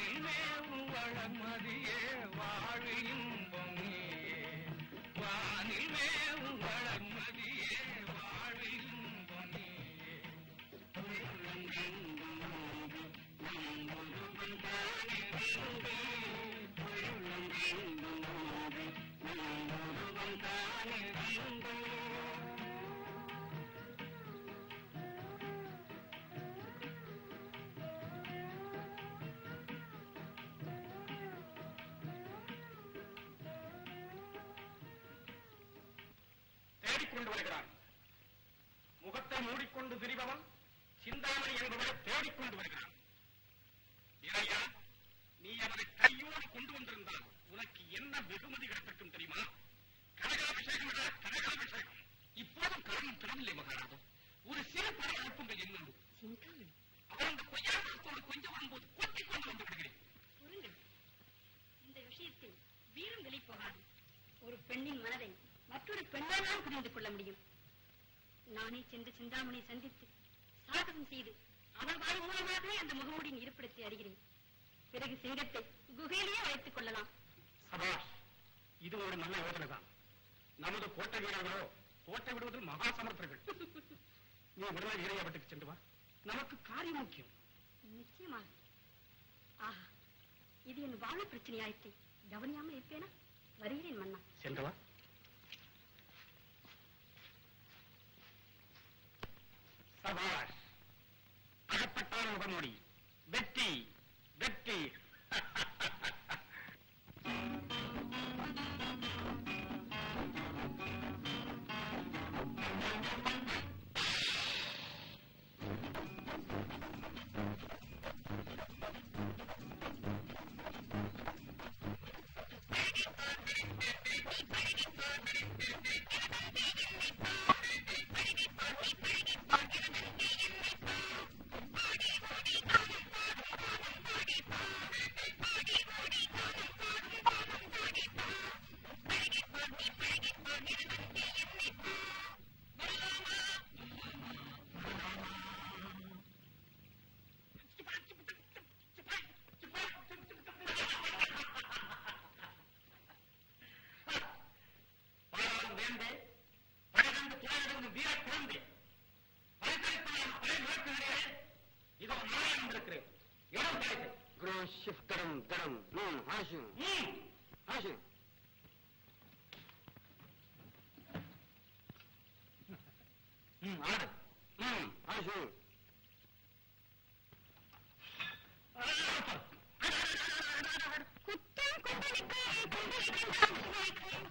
வானில் மேவும் வளர்மதியே வாழு இன்பம் நீயே வானில் மேவும் வளர்மதியே வாழு இன்பம் நீயே தேடிக்கொண்டு வருகிறான் முகத்தை மூடிக்கொண்டு திரிபவன் சிந்தாமணி என்பவரை தேடிக்கொண்டு வருகிறான் இறையா நீ அவரை கையோடு கொண்டு வந்திருந்தால் உனக்கு என்ன வெகுமதி கிடைத்திருக்கும் தெரியுமா கனகாபிஷேகம் என்ற கனகாபிஷேகம் இப்போதும் காரணம் பெறவில்லை மகாராஜா ஒரு சிறு படை அனுப்புங்கள் என்னோடு சிந்தாமணி அவர் அந்த பொய்யாரத்தோடு கொஞ்சம் வரும்போது கொத்திக் கொண்டு வந்து விடுகிறேன் பொருங்கள் இந்த விஷயத்தில் வீரம் வெளி போகாது ஒரு பெண்ணின் மனதை மற்றொரு பெண்ணால் புரிந்து கொள்ள முடியும் நானே சென்று சிந்தாமணியை சந்தித்து சாதகம் செய்து அவள் வாய் மூலமாகவே அந்த முகமூடியின் இருப்பிடத்தை அறிகிறேன் பிறகு சிங்கத்தை குகையிலேயே வைத்துக் கொள்ளலாம் சபாஷ் இது ஒரு நல்ல யோசனை தான் நமது கோட்டை வீரர்களோ கோட்டை விடுவதில் மகா சமர்த்தர்கள் நீ உடனே வீரையாபட்டுக்கு சென்று வா நமக்கு காரியம் முக்கியம் நிச்சயமாக ஆஹா இது என் வாழ பிரச்சனையாயிற்று கவனியாமல் இருப்பேனா வருகிறேன் மன்னா சென்று வா சபாஷ் அகப்பட்டான முகமூடி வெற்றி வெற்றி பாராளும் வேந்தே பனிரெண்டு துறையிலிருந்து வீர குழந்தை பரிசளிப்பாளர் படை முழக்குகிறீர்களே இதோ நானே வந்திருக்கிறேன் இடம் பரிசு Gro shif daram daram. Hmm, hashim. ம் Hashim. ம் ஆடு Hmm, hashim. குத்தம் கும்பலுக்கு கும்பலுக்கு கும்பலுக்கு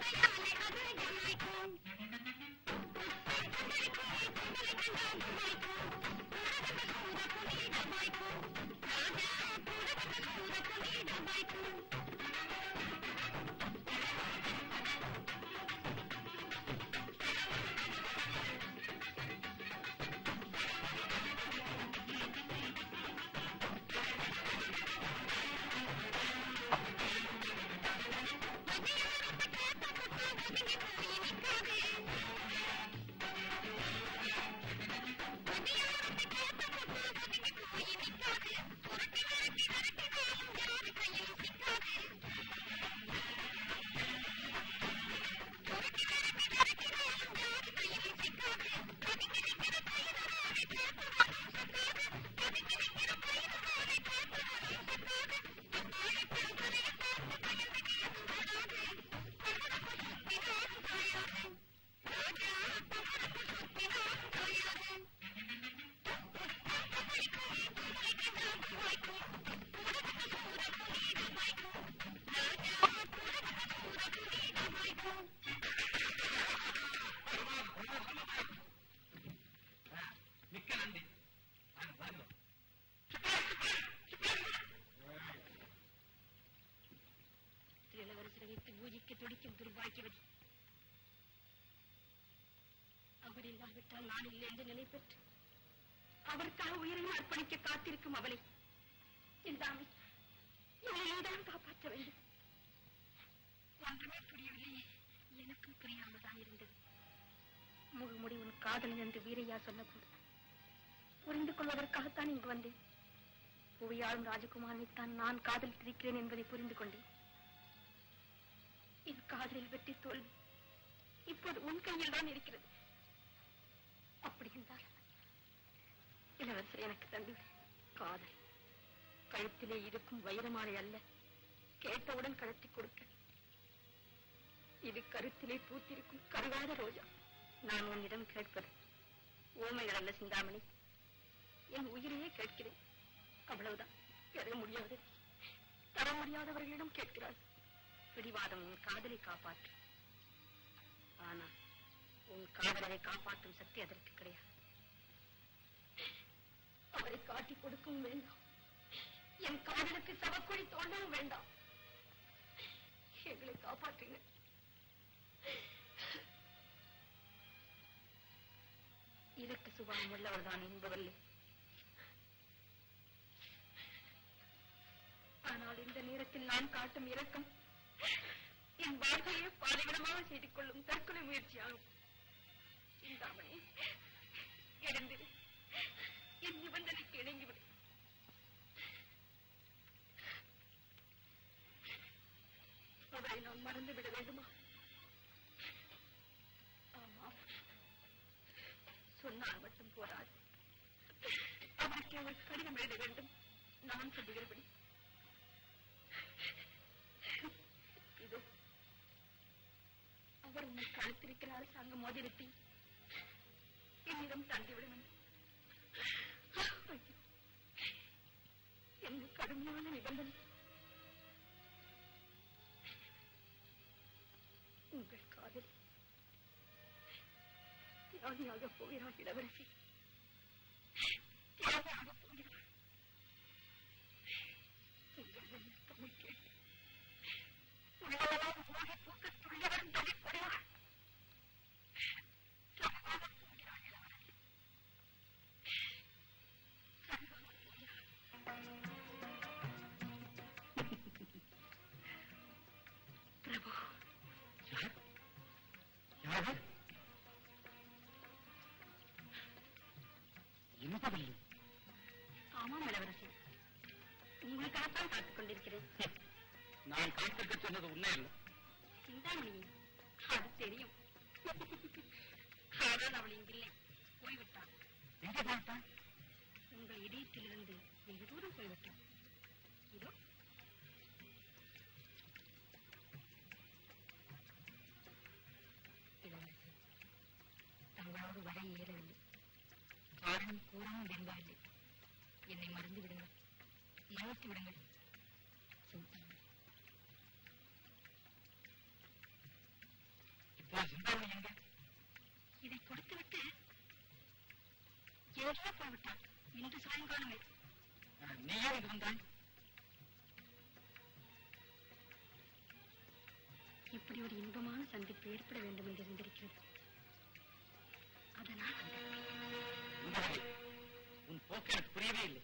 Thank you. துடிக்கும் துர்பாக்கியவதி அவர் இல்லாவிட்டால் நான் இல்லை என்று நிலை பெற்று அவருக்காக உயிரையும் அர்ப்பணிக்க காத்திருக்கும் அவளை இல்லாமை இவளை நீதான் காப்பாற்ற வேண்டும் ஒன்றுமே புரியவில்லையே எனக்கும் புரியாமதான் இருந்தது முகமுடி உன் காதலன் என்று வீரையா சொன்னபோது புரிந்து கொள்வதற்காகத்தான் இங்கு வந்தேன் புவியாளும் ராஜகுமாரனைத்தான் நான் காதலித்திருக்கிறேன் என்பதை புரிந்து கொண்டேன் என் காதலில் வெற்றி தோல்வி இப்போது உன் கையில் தான் இருக்கிறது அப்படி என்றால் இளவரசர் எனக்கு தந்துவிடு காதல் கழுத்திலே இருக்கும் வைரமாலை அல்ல கேட்டவுடன் கழட்டி கொடுக்க இது கருத்திலே பூத்திருக்கும் கருவாத ரோஜா நான் உன்னிடம் கேட்பது ஓமைகள் அல்ல சிந்தாமணி என் உயிரையே கேட்கிறேன் அவ்வளவுதான் பெற முடியாது தர முடியாதவர்களிடம் கேட்கிறாள் பிடிவாதம் உன் காதலை காப்பாற்றும் ஆனால் உன் காதலை காப்பாற்றும் சக்தி அதற்கு கிடையாது அவரை காட்டி கொடுக்கவும் வேண்டாம் என் காதலுக்கு சவக்குழி தோண்டவும் வேண்டாம் எங்களை காப்பாற்றுங்க இதற்கு சுபாவம் உள்ளவர்தான் என்பதில்லை ஆனால் இந்த நேரத்தில் நான் காட்டும் இரக்கம் என் வாழ்க்கையை பாலைவனமாக செய்து கொள்ளும் தற்கொலை முயற்சியாகும் சிந்தாமணி எழுந்திரு என் நிபந்தனைக்கு இணங்கிவிடு அவரை நான் மறந்து விட வேண்டுமா ஆமாம் சொன்னால் மட்டும் போராது அவருக்கு அவர் கடிதம் எழுத வேண்டும் நான் சொல்லுகிறபடி இதோ அவர் உன்னை கழுத்திருக்கிற அரசாங்க மோதிரத்தை என்னிடம் தந்துவிட வேண்டும் ஐயோ, என்ன கடுமையான நிபந்தனை உங்கள் காதல் தியாகியாக போகிறார் இளவரசி தியாகியாக போகிறார் உங்கள் தமிழ் கேட்டு உள்ளவெல்லாம் ஓடி பூக்க துள்ளியவன் தவிப்படுவார் சாகாத போகிறார் இளவரசி சாகாத போகிறார் பிரபு யார் யார் இன்பவில்லை ஆமாம் இளவரசி உங்களுக்காகத்தான் காத்துக் கொண்டிருக்கிறேன் நான் காத்திருக்க சொன்னது உண்மை அல்ல சிந்தாமணி அது தெரியும் ஆனால் அவள் இங்கில்லை போய்விட்டாள் எங்கே பார்த்தான் உங்கள் இதயத்திலிருந்து வெகு தூரம் போய்விட்டாள் இதோ இளவரசி தங்களோடு வர இயலவில்லை காரணம் கூறாமல் விரும்பவில்லை என்னை மறந்து விடுங்கள் மன்னித்து விடுங்கள் சிந்தாமணி இப்போ சிந்தாமணி எங்கே இதை கொடுத்துவிட்டு எங்கேயோ போய்விட்டாள் இன்று சாயங்காலமே அஹ், நீ ஏன் இங்கு வந்தாய் இப்படி ஒரு இன்பமான சந்திப்பு ஏற்பட வேண்டும் என்று இருந்திருக்கிறது அதனால் வந்தேன். இன்பவில்லை உன் போக்கு எனக்கு புரியவே இல்லை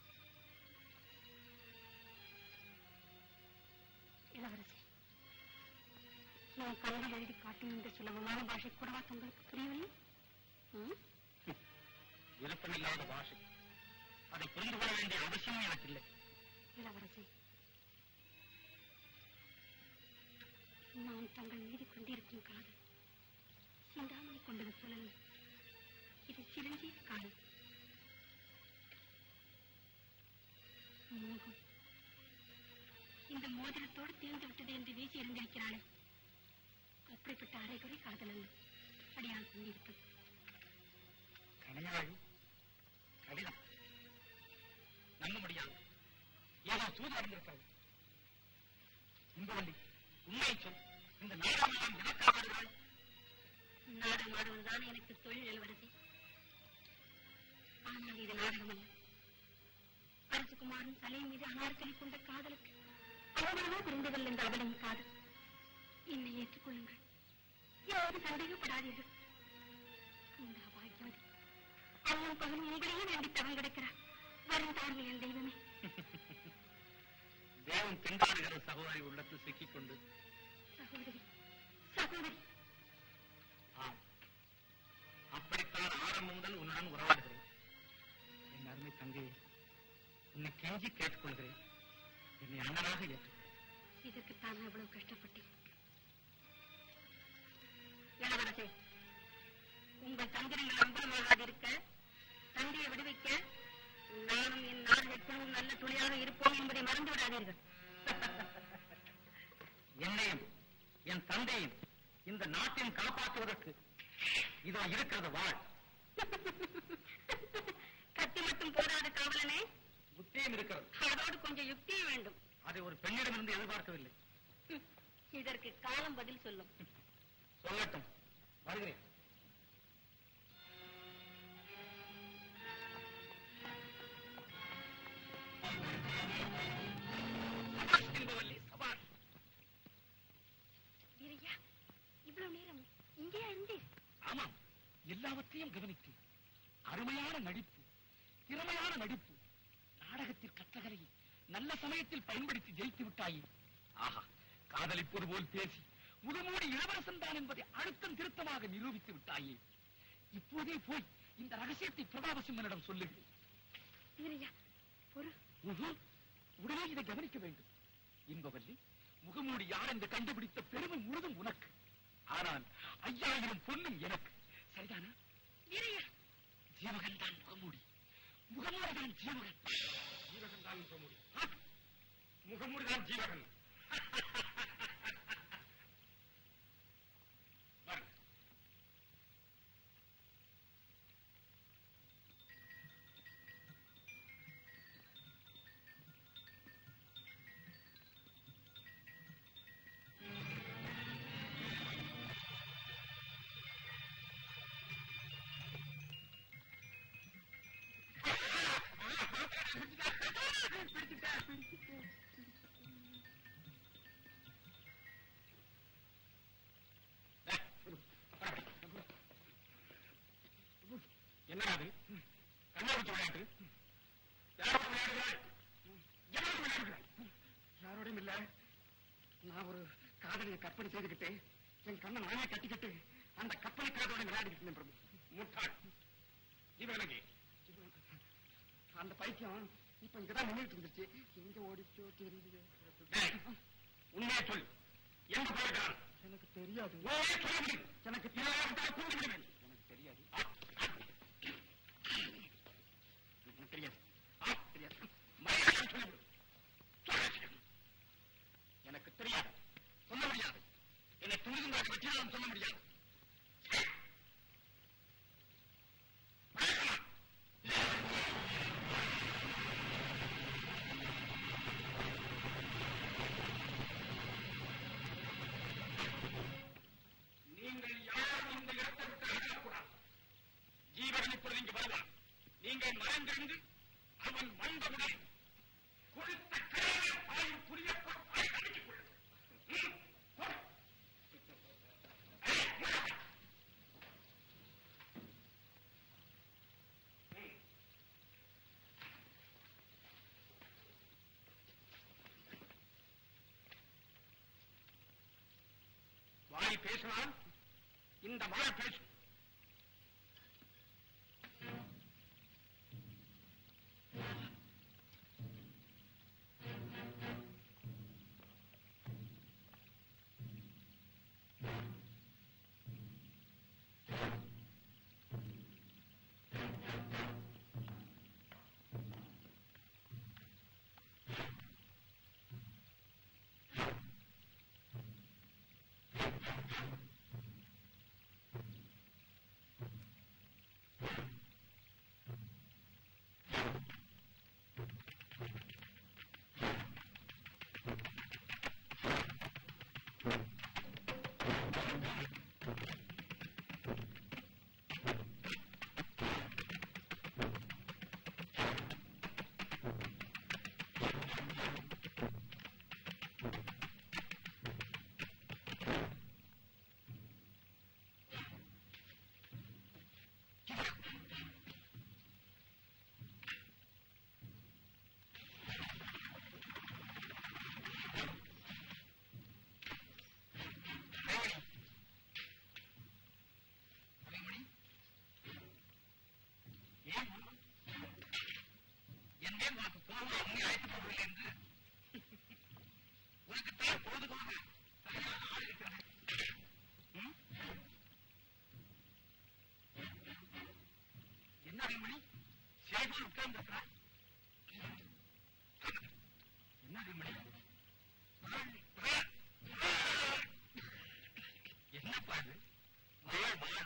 இளவரசி நான் கல்வி எழுதி காட்டும் இந்த சுலபமான பாஷை கூடவா தங்களுக்கு புரியவில்லை ம்? விருப்பமில்லாத பாஷை அதை புரிந்து கொள்ள வேண்டிய அவசியம் எனக்கு இல்லை இளவரசி நான் தங்கள் மீது கொண்டிருக்கும் காதல் சிந்தாமணி கொண்டது சொல்லல இது சிரஞ்சீவி காதல் மோகம் இந்த மோதிரத்தோடு தீர்ந்து விட்டது என்று வீசி இருந்திருக்கிறாளே அப்படிப்பட்ட அரைகுறை காதல் அல்ல அடியான் கொண்டிருப்பது கணையாழி கடினம் நம்ப முடியாது ஏதோ சூது நடந்திருக்கிறது இன்பவல்லி உண்மையை சொல் இந்த நாடகம் நான் எனக்காக ஆடுகிறாய் நாடகம் ஆடுவதுதான் எனக்கு தொழில் இளவரசி ஆனால் இது நாடகம் அல்ல அரசகுமாரன் தலை மீது அனார்கலி கொண்ட காதலுக்கு அவமானமா புரிந்தவள் என்ற அவளின் காதல் என்னை ஏற்றுக்கொள்ளுங்கள் யாரும் சந்தேகப்படாதீர்கள் இந்த அபாகியவதி அண்ணன் பகலும் உங்களையே வேண்டி தவம் கிடக்கிறார் வரும் தாருங்கள் என் தெய்வமே தேவன் திண்டாடுகிற சகோதரி உள்ளத்தில் சிக்கிக் கொண்டு சகோதரி சகோதரி ஆம் அப்படித்தான் ஆரம்பம் முதல் உன்னுடன் உறவாடுகிறேன் என் அருமை தங்கையே உன்னை கெஞ்சி கேட்டுக்கொள்கிறேன் என்னை அண்ணனாக ஏற்று இதற்குத்தான் நான் இவ்வளவு கஷ்டப்பட்டேன் இளவரசே உங்கள் தந்திரங்கள் அம்பலமாகாதிருக்க தந்தையை விடுவிக்க நானும் என் நாடுகளுக்கும் நல்ல துணையாக இருப்போம் என்பதை மறந்து விடாதீர்கள் என்னையும் என் தந்தையும் இந்த நாட்டையும் காப்பாற்றுவதற்கு இதோ இருக்கிறது வாழ் கத்தி மட்டும் போராத காவலனே புத்தியும் இருக்கிறது அதோடு கொஞ்சம் யுக்தியும் வேண்டும் அதை ஒரு பெண்ணிடமிருந்து எதிர்பார்க்கவில்லை இதற்கு காலம் பதில் சொல்லும் சொல்லட்டும் வருகிறேன் சபாஷ் என்பவல்லி, சபாஷ். வீரையா இவ்வளவு நேரம் இங்கேயா இருந்தேன் ஆமாம் எல்லாவற்றையும் கவனித்து அருமையான நடிப்பு திறமையான நடிப்பு நாடகத்தில் கற்றகலையை நல்ல சமயத்தில் பயன்படுத்தி ஜெயித்து விட்டாயே ஆஹா காதலிப்பது போல் பேசி முழுமூடி இளவரசன் தான் என்பதை அழுத்தம் திருத்தமாக நிரூபித்து விட்டாயே இப்போதே போய் இந்த ரகசியத்தை பிரதாபசிம்மனிடம் சொல்லுகிறேன் வீரையா பொறு ம்ஹும். உடனே இதை கவனிக்க வேண்டும் இன்பவல்லி முகமூடி யார் என்று கண்டுபிடித்த பெருமை முழுதும் உனக்கு ஆனால் ஐயாயிரம் பொண்ணும் எனக்கு சரிதானா வீரையா ஜீவகன் தான் முகமூடி முகமூடி தான் ஜீவகன் ஜீவகன் தான் முகமூடி ஆ? முகமூடி தான் ஜீவகன் வாருங்க. என்ன அது கண்ணாடி விளையாட்டு யாரோட விளையாடுகிறாய் யாரோட விளையாடுகிறாய் யாரோடையும் இல்ல நான் ஒரு காதலியை கற்பனை செய்துக்கிட்டு என் கண்ணை நானே கட்டிக்கிட்டு அந்த கற்பனை காதோட விளையாடிக்கிட்டு இருந்தேன் பிரபு முட்டாள் இவனுக்கு அந்த பைத்தியம் இப்ப இங்கதான் நின்றுட்டு இருந்துச்சு எங்க ஓடிச்சோ தெரியுது உண்மையை சொல் எங்க போயிருக்கான் எனக்கு தெரியாது சொல்ல முடியும் எனக்கு தெரியாவிட்டால் கூண்டு விடுவேன் எனக்கு தெரியாது ஆ, ஆ. எனக்கு தெரியாது ஆ, தெரியாது மரியாதை சொல்லிவிடு சொல்ல எனக்கு தெரியாது சொல்ல முடியாது என்னை துணிதுங்காக வெற்றியாலும் சொல்ல முடியாது பயப்படலாம். நீங்கள் யாரும் இந்த இடத்தை விட்டு அகலக்கூடாது ஜீவகன் இப்பொழுது இங்கு வருவான் நீங்கள் மறைந்திருந்து அவன் வந்தவுடன் கொடுத்த கையை பாயும் புரிய அடக்கிக் கொள்ளுங்கள் ம், போ. ஏய், மூடாதே. ம். வாய் பேசலாம் இந்த வாய் பேசும் அருள்மொழி சேகர் உட்கார்ந்து என்ன அருள்மொழி என்னப்பா இது வாழ் வாழ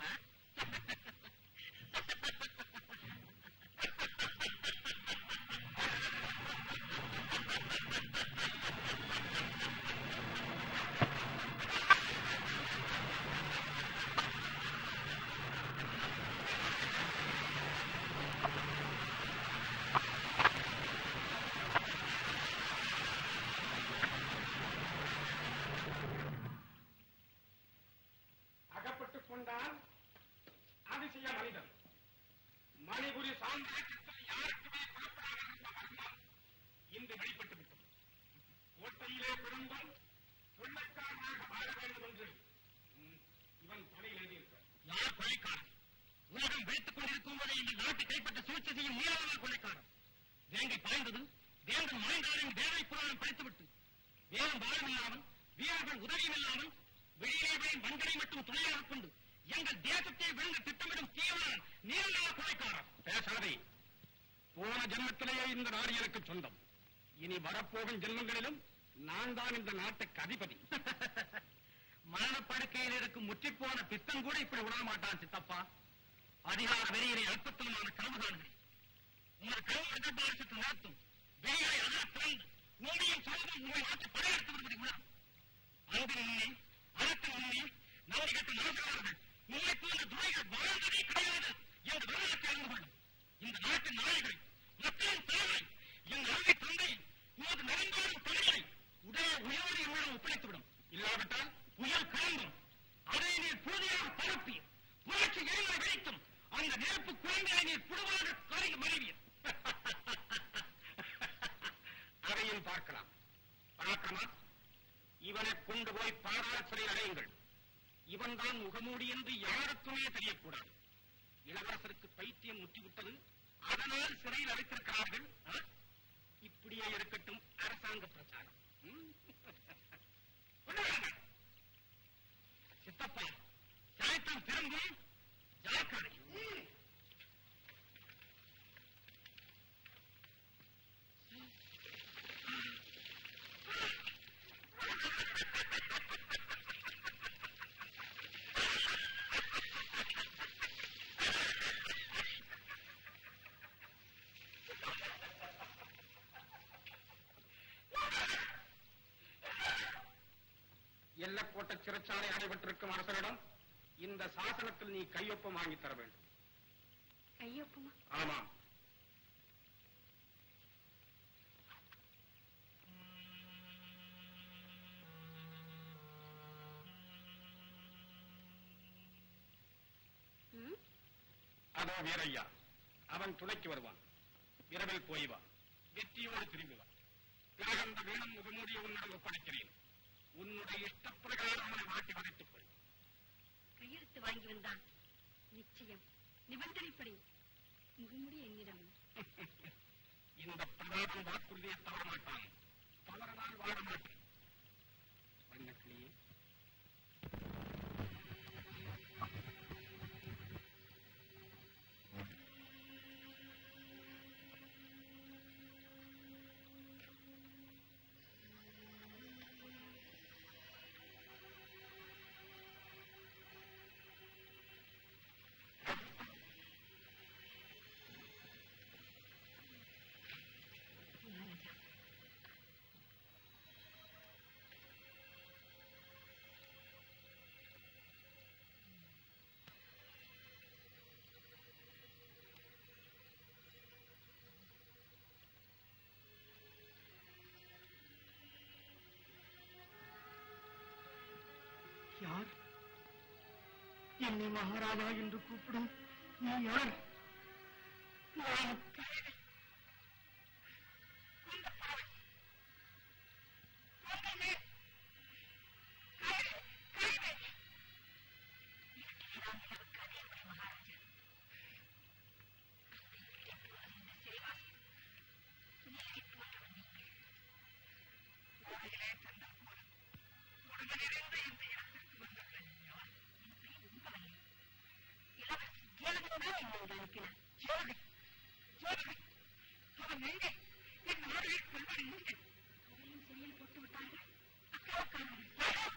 அகப்பட்டுக் கொண்டால் அதிசய மனிதன் மணிபுரி சாம்ராஜ்யத்தில் யாருக்குமே புறப்படாத இருந்த மர்மம் இன்று வெளிப்பட்டு விட்டது கோட்டையிலே பிறந்தும் கொள்ளைக்காரனாக வாழ வேண்டும் என்று ம், இவன் தலையில் எழுதியிருக்கிறார் யார் கொலைக்காரன் உலகம் வைத்துக் கொண்டிருக்கும் போதே இந்த நாட்டை கைப்பற்ற சூழ்ச்சி செய்யும் நீளமான கொலைக்காரன் வேங்கை பாய்ந்தது வேந்தன் மாய்ந்தாரின் வேலை புராணம் படித்துவிட்டு வேலும் பாலம் இல்லாமல் வீரர்கள் உதவியும் இல்லாமல் வெளியேறிகளின் வன்களை மட்டும் துணையாக கொண்டு எங்கள் தேசத்தை விழுங்க திட்டமிடும் தீவிரன் நீளமான கொலைக்காரன் பேசாதே போன ஜென்மத்திலேயே இந்த நாடு எனக்கு சொந்தம் இனி வரப்போகும் ஜென்மங்களிலும் நான் தான் இந்த நாட்டுக்கு அதிபதி மரணப்படுக்கையில் இருக்கும் முற்றிப்போன பித்தன் கூட இப்படி விட மாட்டான் சித்தப்பா அதிகார வெறியிலே அற்புதமான கனவு காண்கிறேன் உங்கள் கல்வி பாரசத்து நடத்தும் வெளியை அகல திறந்து உண்மையும் சொல்லும் உங்களை நாட்டு படையெடுத்து வருவதை உணரும் அன்பு உண்மை அறத்து உண்மை நன்றி கட்ட மனசாளர்கள் உண்மை போன்ற துறைகள் வாழ்ந்ததே கிடையாது என்று வரலாற்றை அறிந்து கொள்ளும் இந்த நாட்டின் நாயகரை மக்களின் தலைவரை என் அருமை தந்தை உமது நெருங்காலும் தொழிலை உடைய உயர்வை உள்ள ஒப்படைத்துவிடும் இல்லாவிட்டால் புயல் கிளம்பும் அதை நீர் புழுதியாக பரப்பி புரட்சி எரிகளை வெடிக்கும் அந்த நெருப்பு குழந்தையை நீர் புழுவாக கருகி மனைவியர் அதையும் பார்க்கலாம் பராக்கிரமா இவனை கொண்டு போய் பாதாள சிறையில் அடையுங்கள் இவன் தான் முகமூடி என்று யாருக்குமே தெரியக்கூடாது இளவரசருக்கு பைத்தியம் முற்றிவிட்டது அதனால் சிறையில் அடைத்திருக்கிறார்கள் ஆ? இப்படியே இருக்கட்டும் அரசாங்க பிரச்சாரம் ம்? கொண்டு வாங்க. சித்தப்பா சாயத்தம் திரும்பும் ஜாக்கிரதை எல்லக்கோட்ட சிறைச்சாலை அடைபட்டிருக்கும் அரசரிடம் இந்த சாசனத்தில் நீ கையொப்பம் வாங்கி தர வேண்டும் கையொப்பமா ஆமாம் ம் அதோ வீரையா அவன் துணைக்கு வருவான் விரைவில் போய் வா வெற்றியோடு திரும்பி வா பிறகு அந்த வீணம் முகமூடிய உன்னிடம் ஒப்படைக்கிறேன் உன்னுடைய இஷ்டப்பிரகாரம் அவனை மாட்டி வதைத்துக் கொள் கையெழுத்து வாங்கி வந்தான் நிச்சயம் நிபந்தனைப்படி முகமுடி என்னிடம் இந்த பிரதாபம் வாக்குறுதியை தவற மாட்டான் தவறனால் வாழ மாட்டேன் வண்ணக்கிளியே மகாராஜா யார் என்னை மகாராஜா என்று கூப்பிடும் நீ யார் நான் கைதி. அந்த பாவை. போங்கண்ணே. கைதி, கைதி. இரட்டியதான் நிலவுக்கு அதே முறை மகாராஜா அந்த இருட்டை போல இந்த சிறைவாசி நீரை போன்றவர் நீங்கள் கோவிலே தந்தால் போல கொடுமை நிறைந்த இந்த இடத்திற்கு வந்தவர்கள் யார் என் பெயர் உங்களையும் இளவரசி தேவகன் தான் என்னை இங்கு அனுப்பினார் ஜோதி ஜோதி அவன் எங்கே என் நாடுகளை கொள்வன் எங்கே அதையும் சிறையில் போட்டு விட்டார்கள் அக்காவுக்கானவர்கள்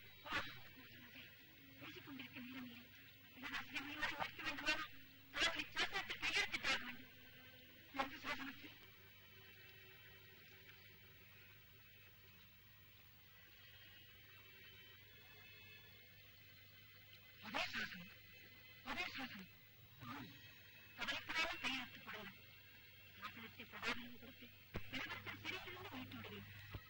பேசிக் கொண்டிருக்க நேரமில்லை இதனால் சிறுமியை வைக்க வேண்டுமா தாங்களை சாசனத்தில் கையெழுத்திட்டாக வேண்டும் எந்த சாசனத்தில் அதே சாசனம் அதே சாசனம் ஆம். கவலைப்படாமல் கையெழுத்து போடுங்கள் சாசனத்தை பிரதானியம் கொடுத்து இளவரசர் சிறையிலிருந்து மீட்டு விடுவேன்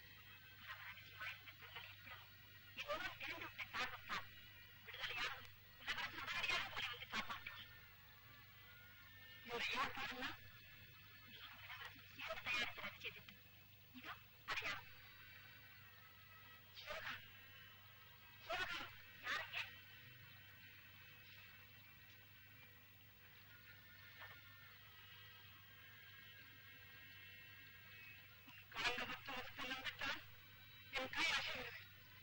எல்லோரும் தெரிந்துவிட்ட காரணத்தால் விடுதலையாகும் இளவரசர் உடனடியாக உங்களை வந்து காப்பாற்றுவார் இந்த ஏற்பாடெல்லாம் இளவரசர் சேர்ந்து தயாரித்து ரசிச்சது இதோ அடையாளம் சிவகா சிவகா யாருங்க கலந்த புத்தகத்தை நம்பித்தான் என் கையாகிறது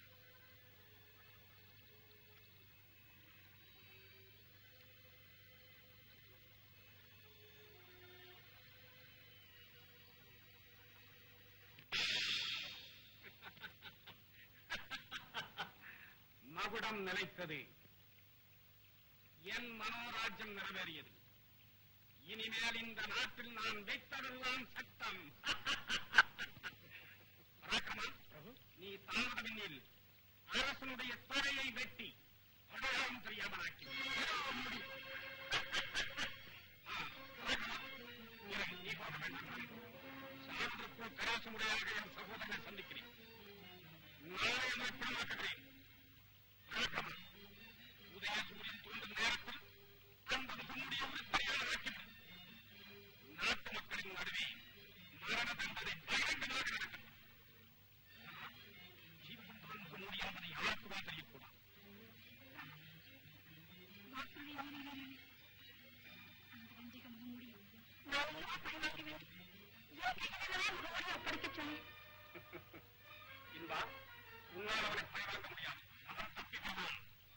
மகுடம் நிலைத்தது என் மனோராஜ்யம் நிறைவேறியது இனிமேல் இந்த நாட்டில் நான் வைத்ததெல்லாம் சட்டம் ராக்கமா நீ தாமதமின்னில் அரசனுடைய தொடையை வெட்டி அடையாளம் தெரியாமலாக்கி ஆ, ராக்கமா, இறங்கி நீ போக வேண்டாம் சாதத்திற்குள் கராசமுடையாக என் சகோதரனை சந்திக்கிறேன் நாளை என்னை பணமாக்குகிறேன் ராக்கமா உதயசூரியன் தோன்றும் நேரத்தில் அந்த முகமுடைய ஒரு தயாராக்கிவிடும் நாட்டு மக்களின் நடுவே மரண தண்டனை பகிரங்கமாக நடக்கும் ஜீவபுத்திரன் முகமுடி என்பதை யாருக்குமே தெரியக்கூடாது வாக்குறுதி மீறினாரே. அந்த வஞ்சக முகமூடி நான் உங்களை பழிவாங்க வேண்டும் ஏன் கைகளே முகமூடி ஒப்படைக்கச் சொன்னேன் இன்பா உன்னால் அவனை பழிவாங்க முடியாது அவன் தப்பி போவான்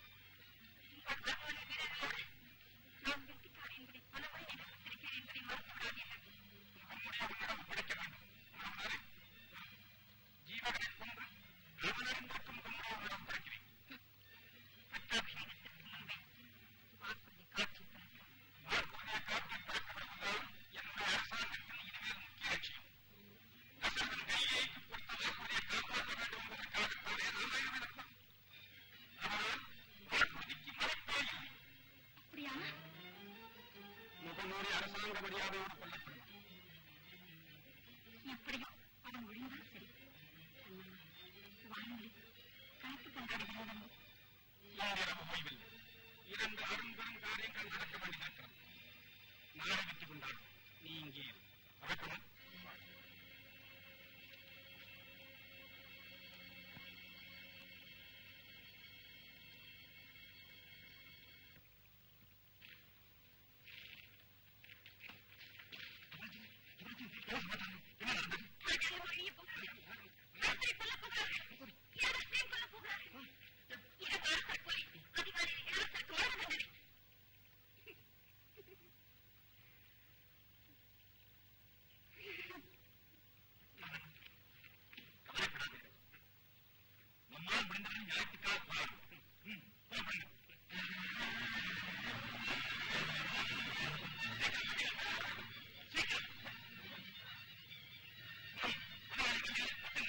நான் வெட்டிக்காரி என்பதை பல முறை நிரூபித்திருக்கிறேன் என்பதை மறந்துவிடாதீர்கள் முகமுடி அவனிடம் ஒப்படைக்க வேண்டும் அவனாலே ஜீவனை கொன்று அவனறிந்தாக்கும் முகமுடி அவனிடம் ஒப்படைக்கிறேன் பட்டாபிஷேகத்திற்கு முன்பே வாக்குறுதி காட்சி தருகிறோம் வாக்குறுதியை காத்து பிறக்கவிடுவதுதான் என்னுடைய அரசாங்கத்தின் இனிமேல் முக்கிய லட்சியம் தசரதன் கையை கொடுத்த வாக்குறுதியை காப்பாற்ற வேண்டும் என்பதற்காகத்தானே நான் ஆயுதம் ஆனால் வாக்குறுதிக்கு மதிப்பே இல்லை அப்படியானா முகமூடி அரசாங்க மரியாதையோடு கொல்லப்படும் எப்படியோ அவன் ஒழிந்தால் சரி அண்ணா, வாருங்கள் கலப்பு கொண்டாடுகிறோம் இன்றிரவு ஓய்வில்லை இரண்டு அரும்பெரும் காரியங்கள் நடக்க வேண்டியிருக்கிறது நாளை வெற்றி கொண்டாடு நீ இங்கே இரு. வணக்கம் வழியே போகிறார்கள் யாரை கொல்ல போகிறார்கள் யாரை கொல்ல போகிறார்கள் இது அரசர் கொலை அதிகாரி அரசருக்கு மரண தண்டனை கவலைப்படாதீர்கள் நம்மால் முடிந்தவரை நியாயத்துக்காக போராடும் ம், போராடுங்கள். சீக்கிரம் ம், பரவாயில்லை, பட்டுங்க.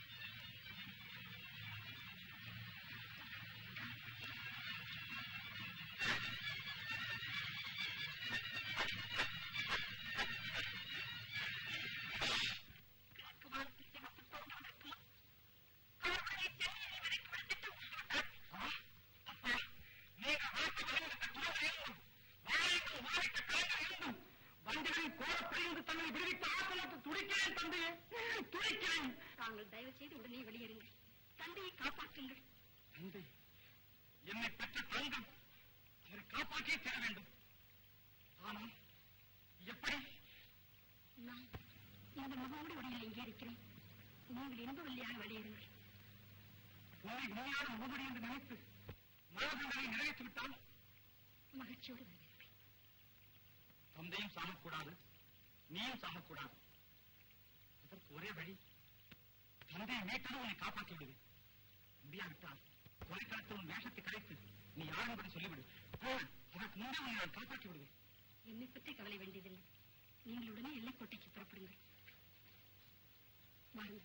கிழக்கு வானத்தில் சிவப்பு தோன்றுவதற்கு முன் அவர்களுடைய சென்னையை விலைக்கு விடுத்து விட்டார் அப்பா, நீங்க வாக்கு வழங்கிட்ட துறவு இருந்தும், வாழைக்கு வாழைக்க கலைஞர் இருந்தும், வஞ்சகன் கோரப்படைந்து தன்னை விடுவித்த ஆசனத்தை துடிக்கிறேன் தந்தையே துடிக்கிறேன் தாங்கள் தயவு செய்து உடனே வெளியேறுங்கள் தந்தையை காப்பாற்றுங்கள் தந்தை என்னை பெற்ற தங்கம் அவரை காப்பாற்றியே தர வேண்டும் ஆனால் எப்படி நான் இந்த முகமூடி உடையில் இங்கே இருக்கிறேன் நீங்கள் இன்பவல்லியாக வெளியேறுங்கள் உன்னை உண்மையான முகமடி என்று நினைத்து மரணதண்டனை நிறைவேற்றி விட்டால் மகிழ்ச்சியோடு வரவேற்பேன் தந்தையும் சாகக்கூடாது நீயும் சாகக்கூடாது அதற்கு ஒரே வழி தந்தையை மீட்டதும் உன்னை காப்பாற்றி விடுவேன் முடியாவிட்டால் கொலைக்காலத்தில் உன் வேஷத்தை கலைத்து நீ யார் என்பதை சொல்லிவிடு ஆ, அதற்கு முன்பே உன்னை நான் காப்பாற்றி விடுவேன் என்னை பற்றி கவலை வேண்டியதில்லை நீங்கள் உடனே எல்லைக்கோட்டைக்கு புறப்படுங்கள் வாருங்கள்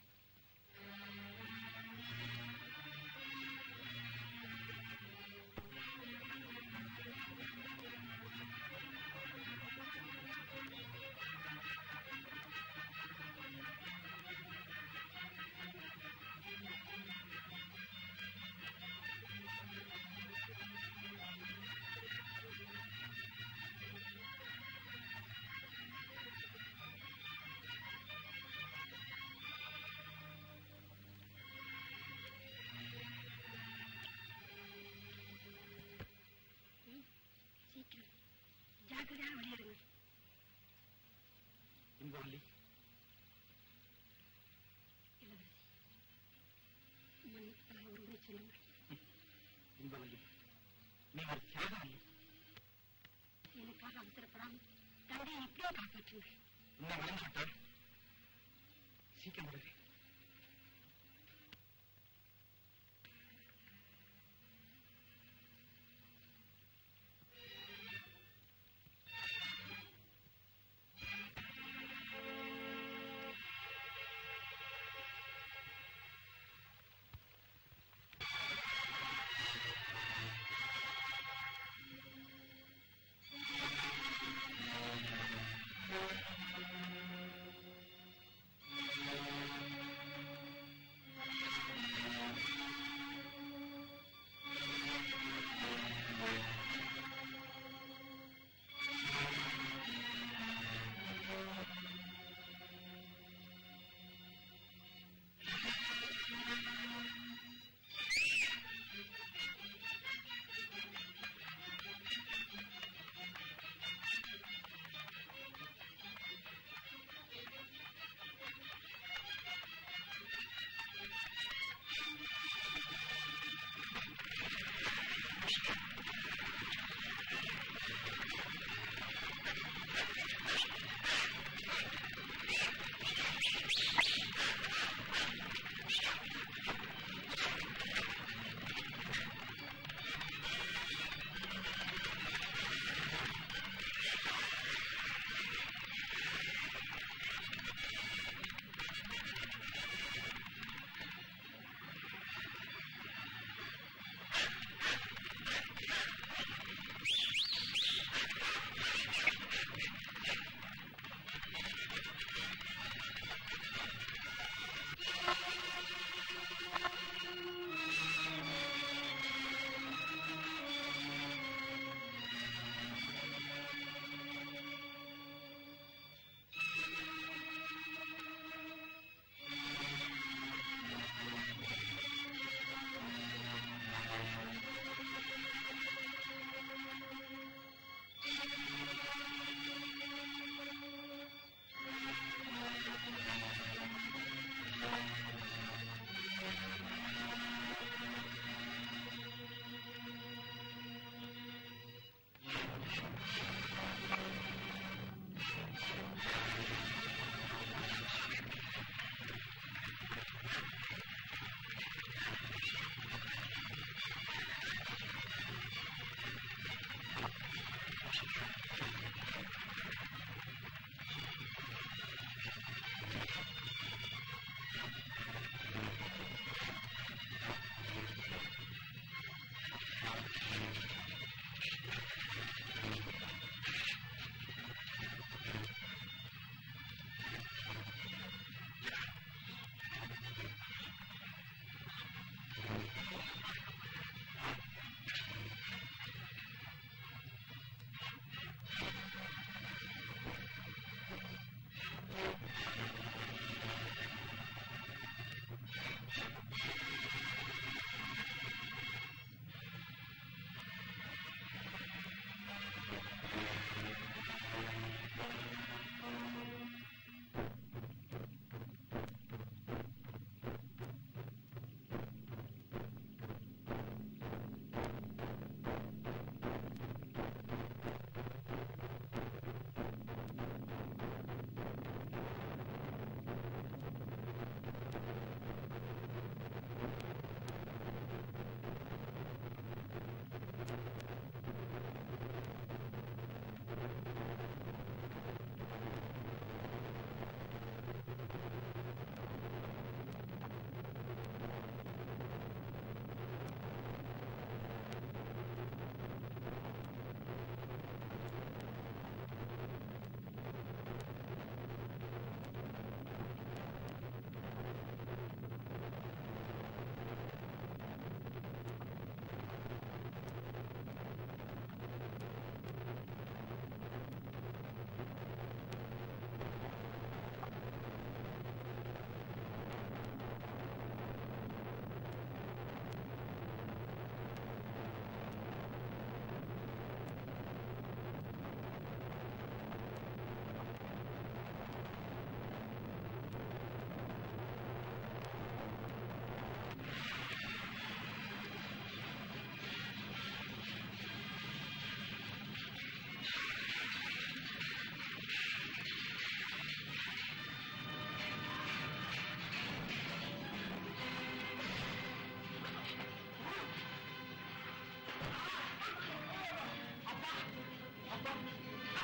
ம், சீக்கிரம் ஜாக்கிரதையாக வெளியேறுங்கள் இன்பவல்லி இளவரசி மன்னிப்பதாக ஒரு உரை சொல்லுங்கள் இன்பவல்லி நீ ஒரு தியாகம் அல்ல எனக்காக அவசரப்படாமல் தந்தையை இப்படியே காப்பாற்றுங்கள் உன்னை மறந்துவிட்டால் சீக்கிரம் வருகிறேன் ஆ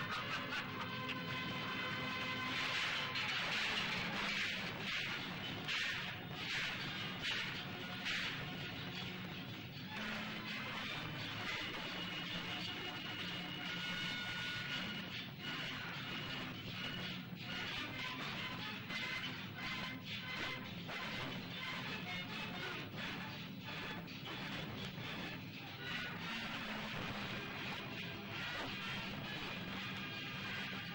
ஆ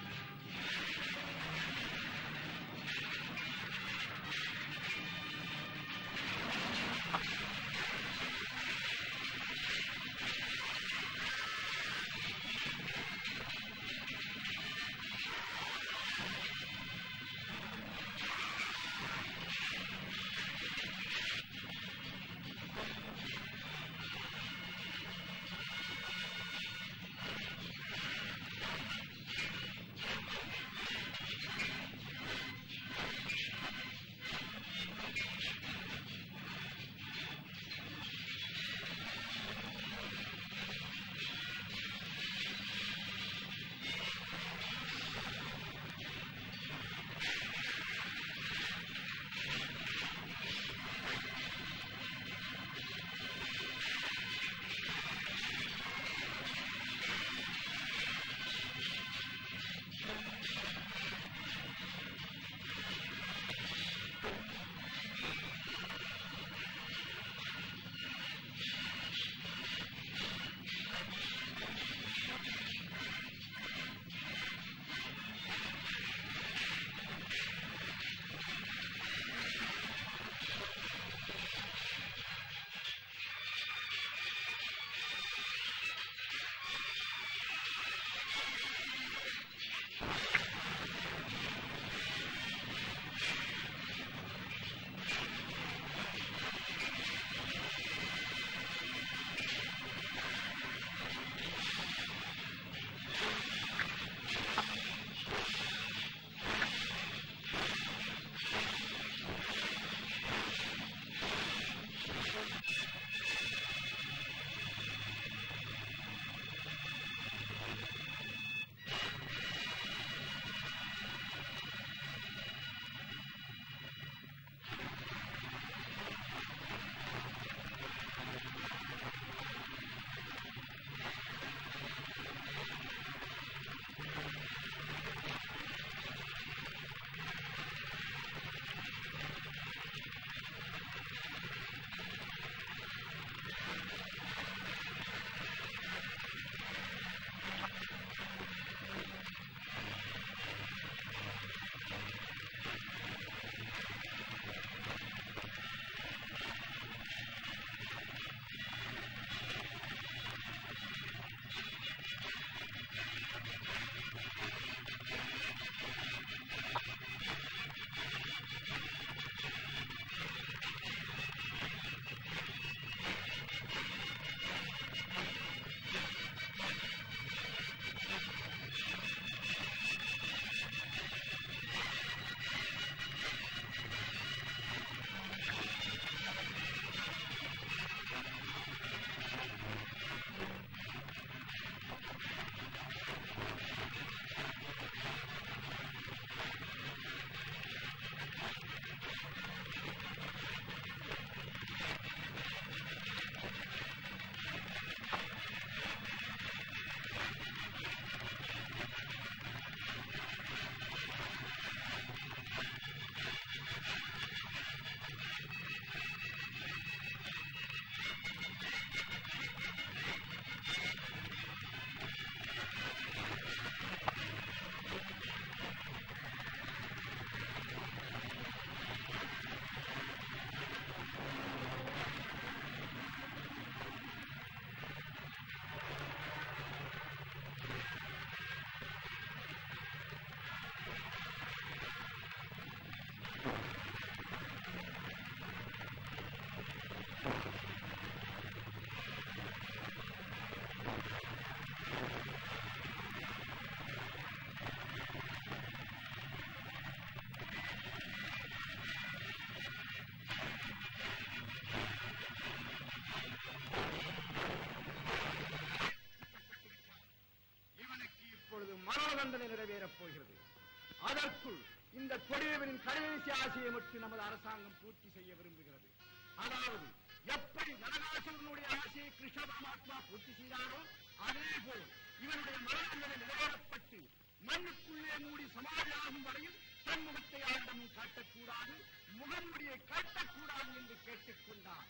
மரண தண்டனை நிறைவேறப் போகிறது அதற்குள் இந்த கொடியவனின் கடைசி ஆசையை மட்டும் நமது அரசாங்கம் பூர்த்தி செய்ய விரும்புகிறது அதாவது எப்படி நரகாசுரனுடைய ஆசையை கிருஷ்ண பரமாத்மா பூர்த்தி செய்தாரோ அதே போல் இவனுடைய மரண தண்டனை நிறைவேறப்பட்டு மண்ணுக்குள்ளே மூடி சமாதியாகும் வரையில் தன்முகத்தை யாரிடமும் காட்டக்கூடாது முகமுடியை காட்டக்கூடாது என்று கேட்டுக்கொண்டார்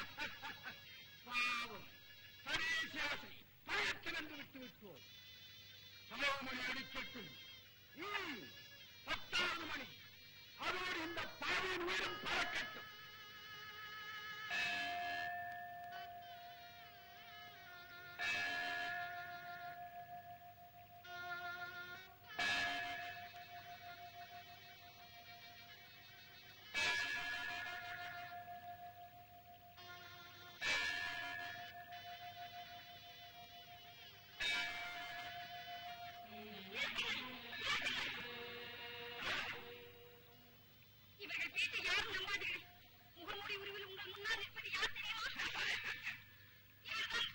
பாவம் கடைசி ஆசை பயத்தில் என்று விட்டு விட்டோம் சமயமணி அடிக்கட்டும் ம், பத்தாவது மணி அதோடு இந்த பாவியின் உயிரும் பறக்கட்டும் இவர்கள் பேச்சை யாரும் நம்பாதீர்கள் முகமூடி உருவில் உங்கள் முன்னால் நிற்பது யார் தெரியுமா இவர்தான்.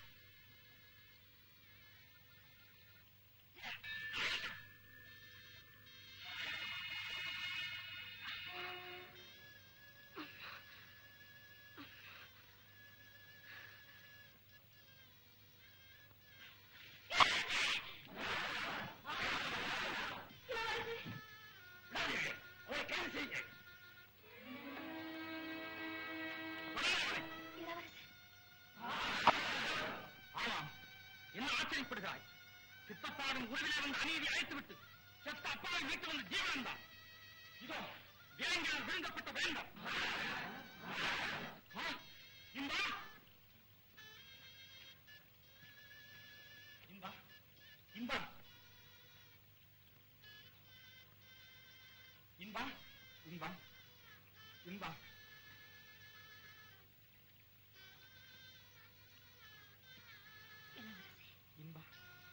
அவரை கைது செய்யுங்கள் ஆமாம் என்ன ஆச்சரியப்படுகிறாய் சித்தப்பாவின் உறவிலே வந்து அநீதி அழைத்துவிட்டு செத்த அப்பாவை மீட்டு வந்து ஜீவனம் தான் இதோ வேங்கால் விழுந்தப்பட்ட வேண்டாம் இந்தா இந்தா இந்தா இன்பா இன்பா இன்பா இன்பா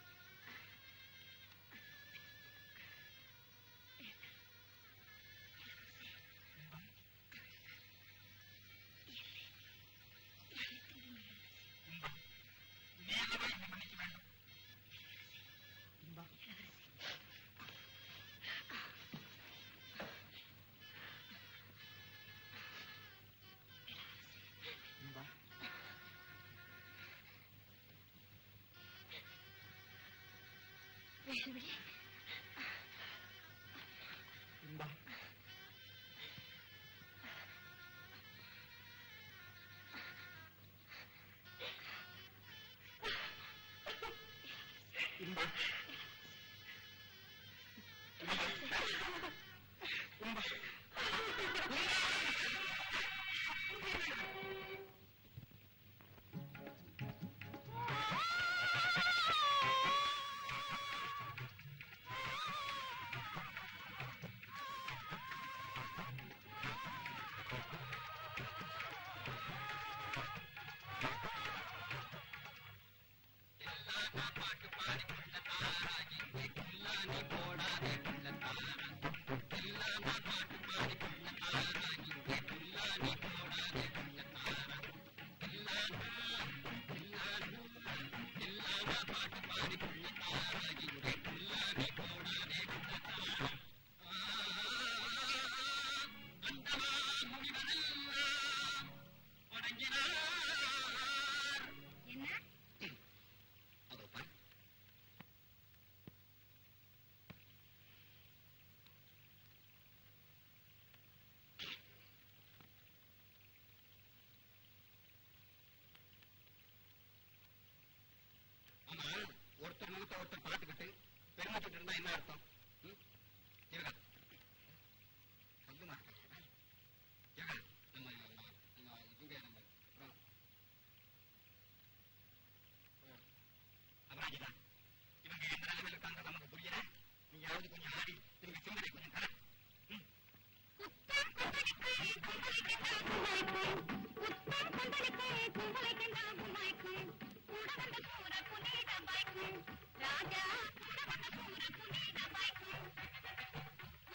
நீ அல்லவா என்னை மன்னிக்க வேண்டும் இன்பா இன்பா வேல்விழி இன்பா இன்பா இன்பா என்ன ஆமா ஒருத்தர் முகத்தை ஒருத்தர் பார்த்துக்கிட்டு பெருமைப்பட்டு இருந்தா என்ன அர்த்தம் ம்? இருக்கா சொல்லுமா இருக்கா நம்ம நம்ம நம்ம இவங்க நம்ம அப்புறம் அபராஜிதான் இவங்க எந்த நிலைமையில் இருக்காங்க நமக்கு புரியல நீயாவது கொஞ்சம் ஆடி திரும்பி சிந்தனை கொஞ்சம் தர உத்தம் கொந்தளிக்கும் கொந்தளிக்கின்றான் கும்மாய்க்கும் உத்தம் கொந்தளிக்கும் கும்பலைக்கின்றான் கும்மாய்க்கும் கூட வந்த சூர புனித பாய்க்கும் ராஜா கூட வந்த சூர புனித பாய்க்கும்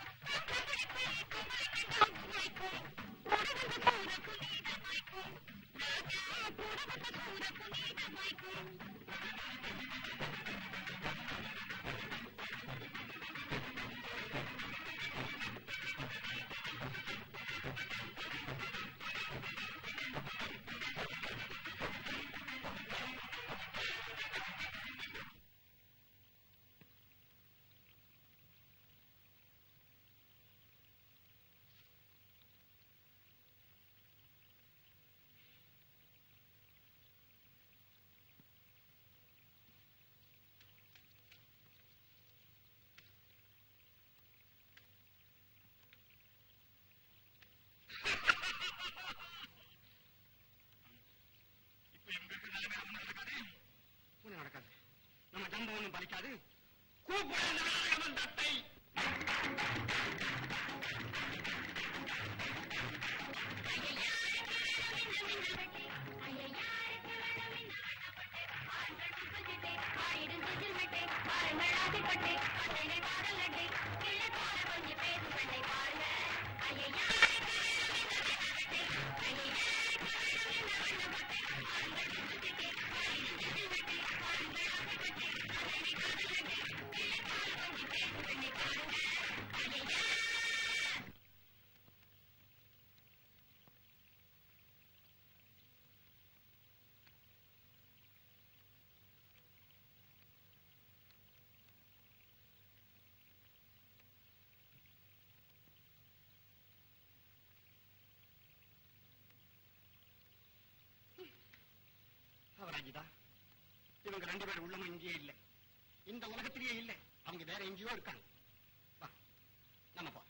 ஒண்ணும் பலிக்காது கூப்பிடு அந்த நாடகம் தத்தை அவராஜிதா இவங்க ரெண்டு பேர் உள்ளமும் இங்கேயே இல்லை இந்த உலகத்திலேயே இல்லை அவங்க வேற எங்கேயோ இருக்காங்க வா நம்ம போ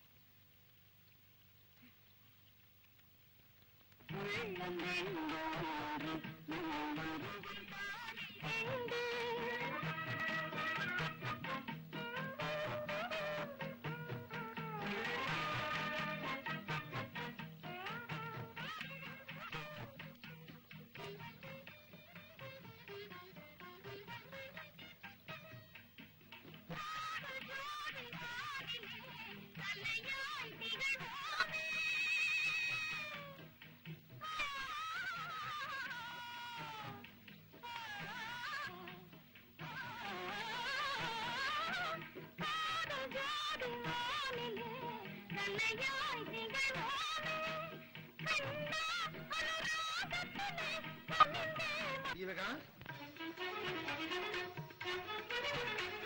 ஜீவகா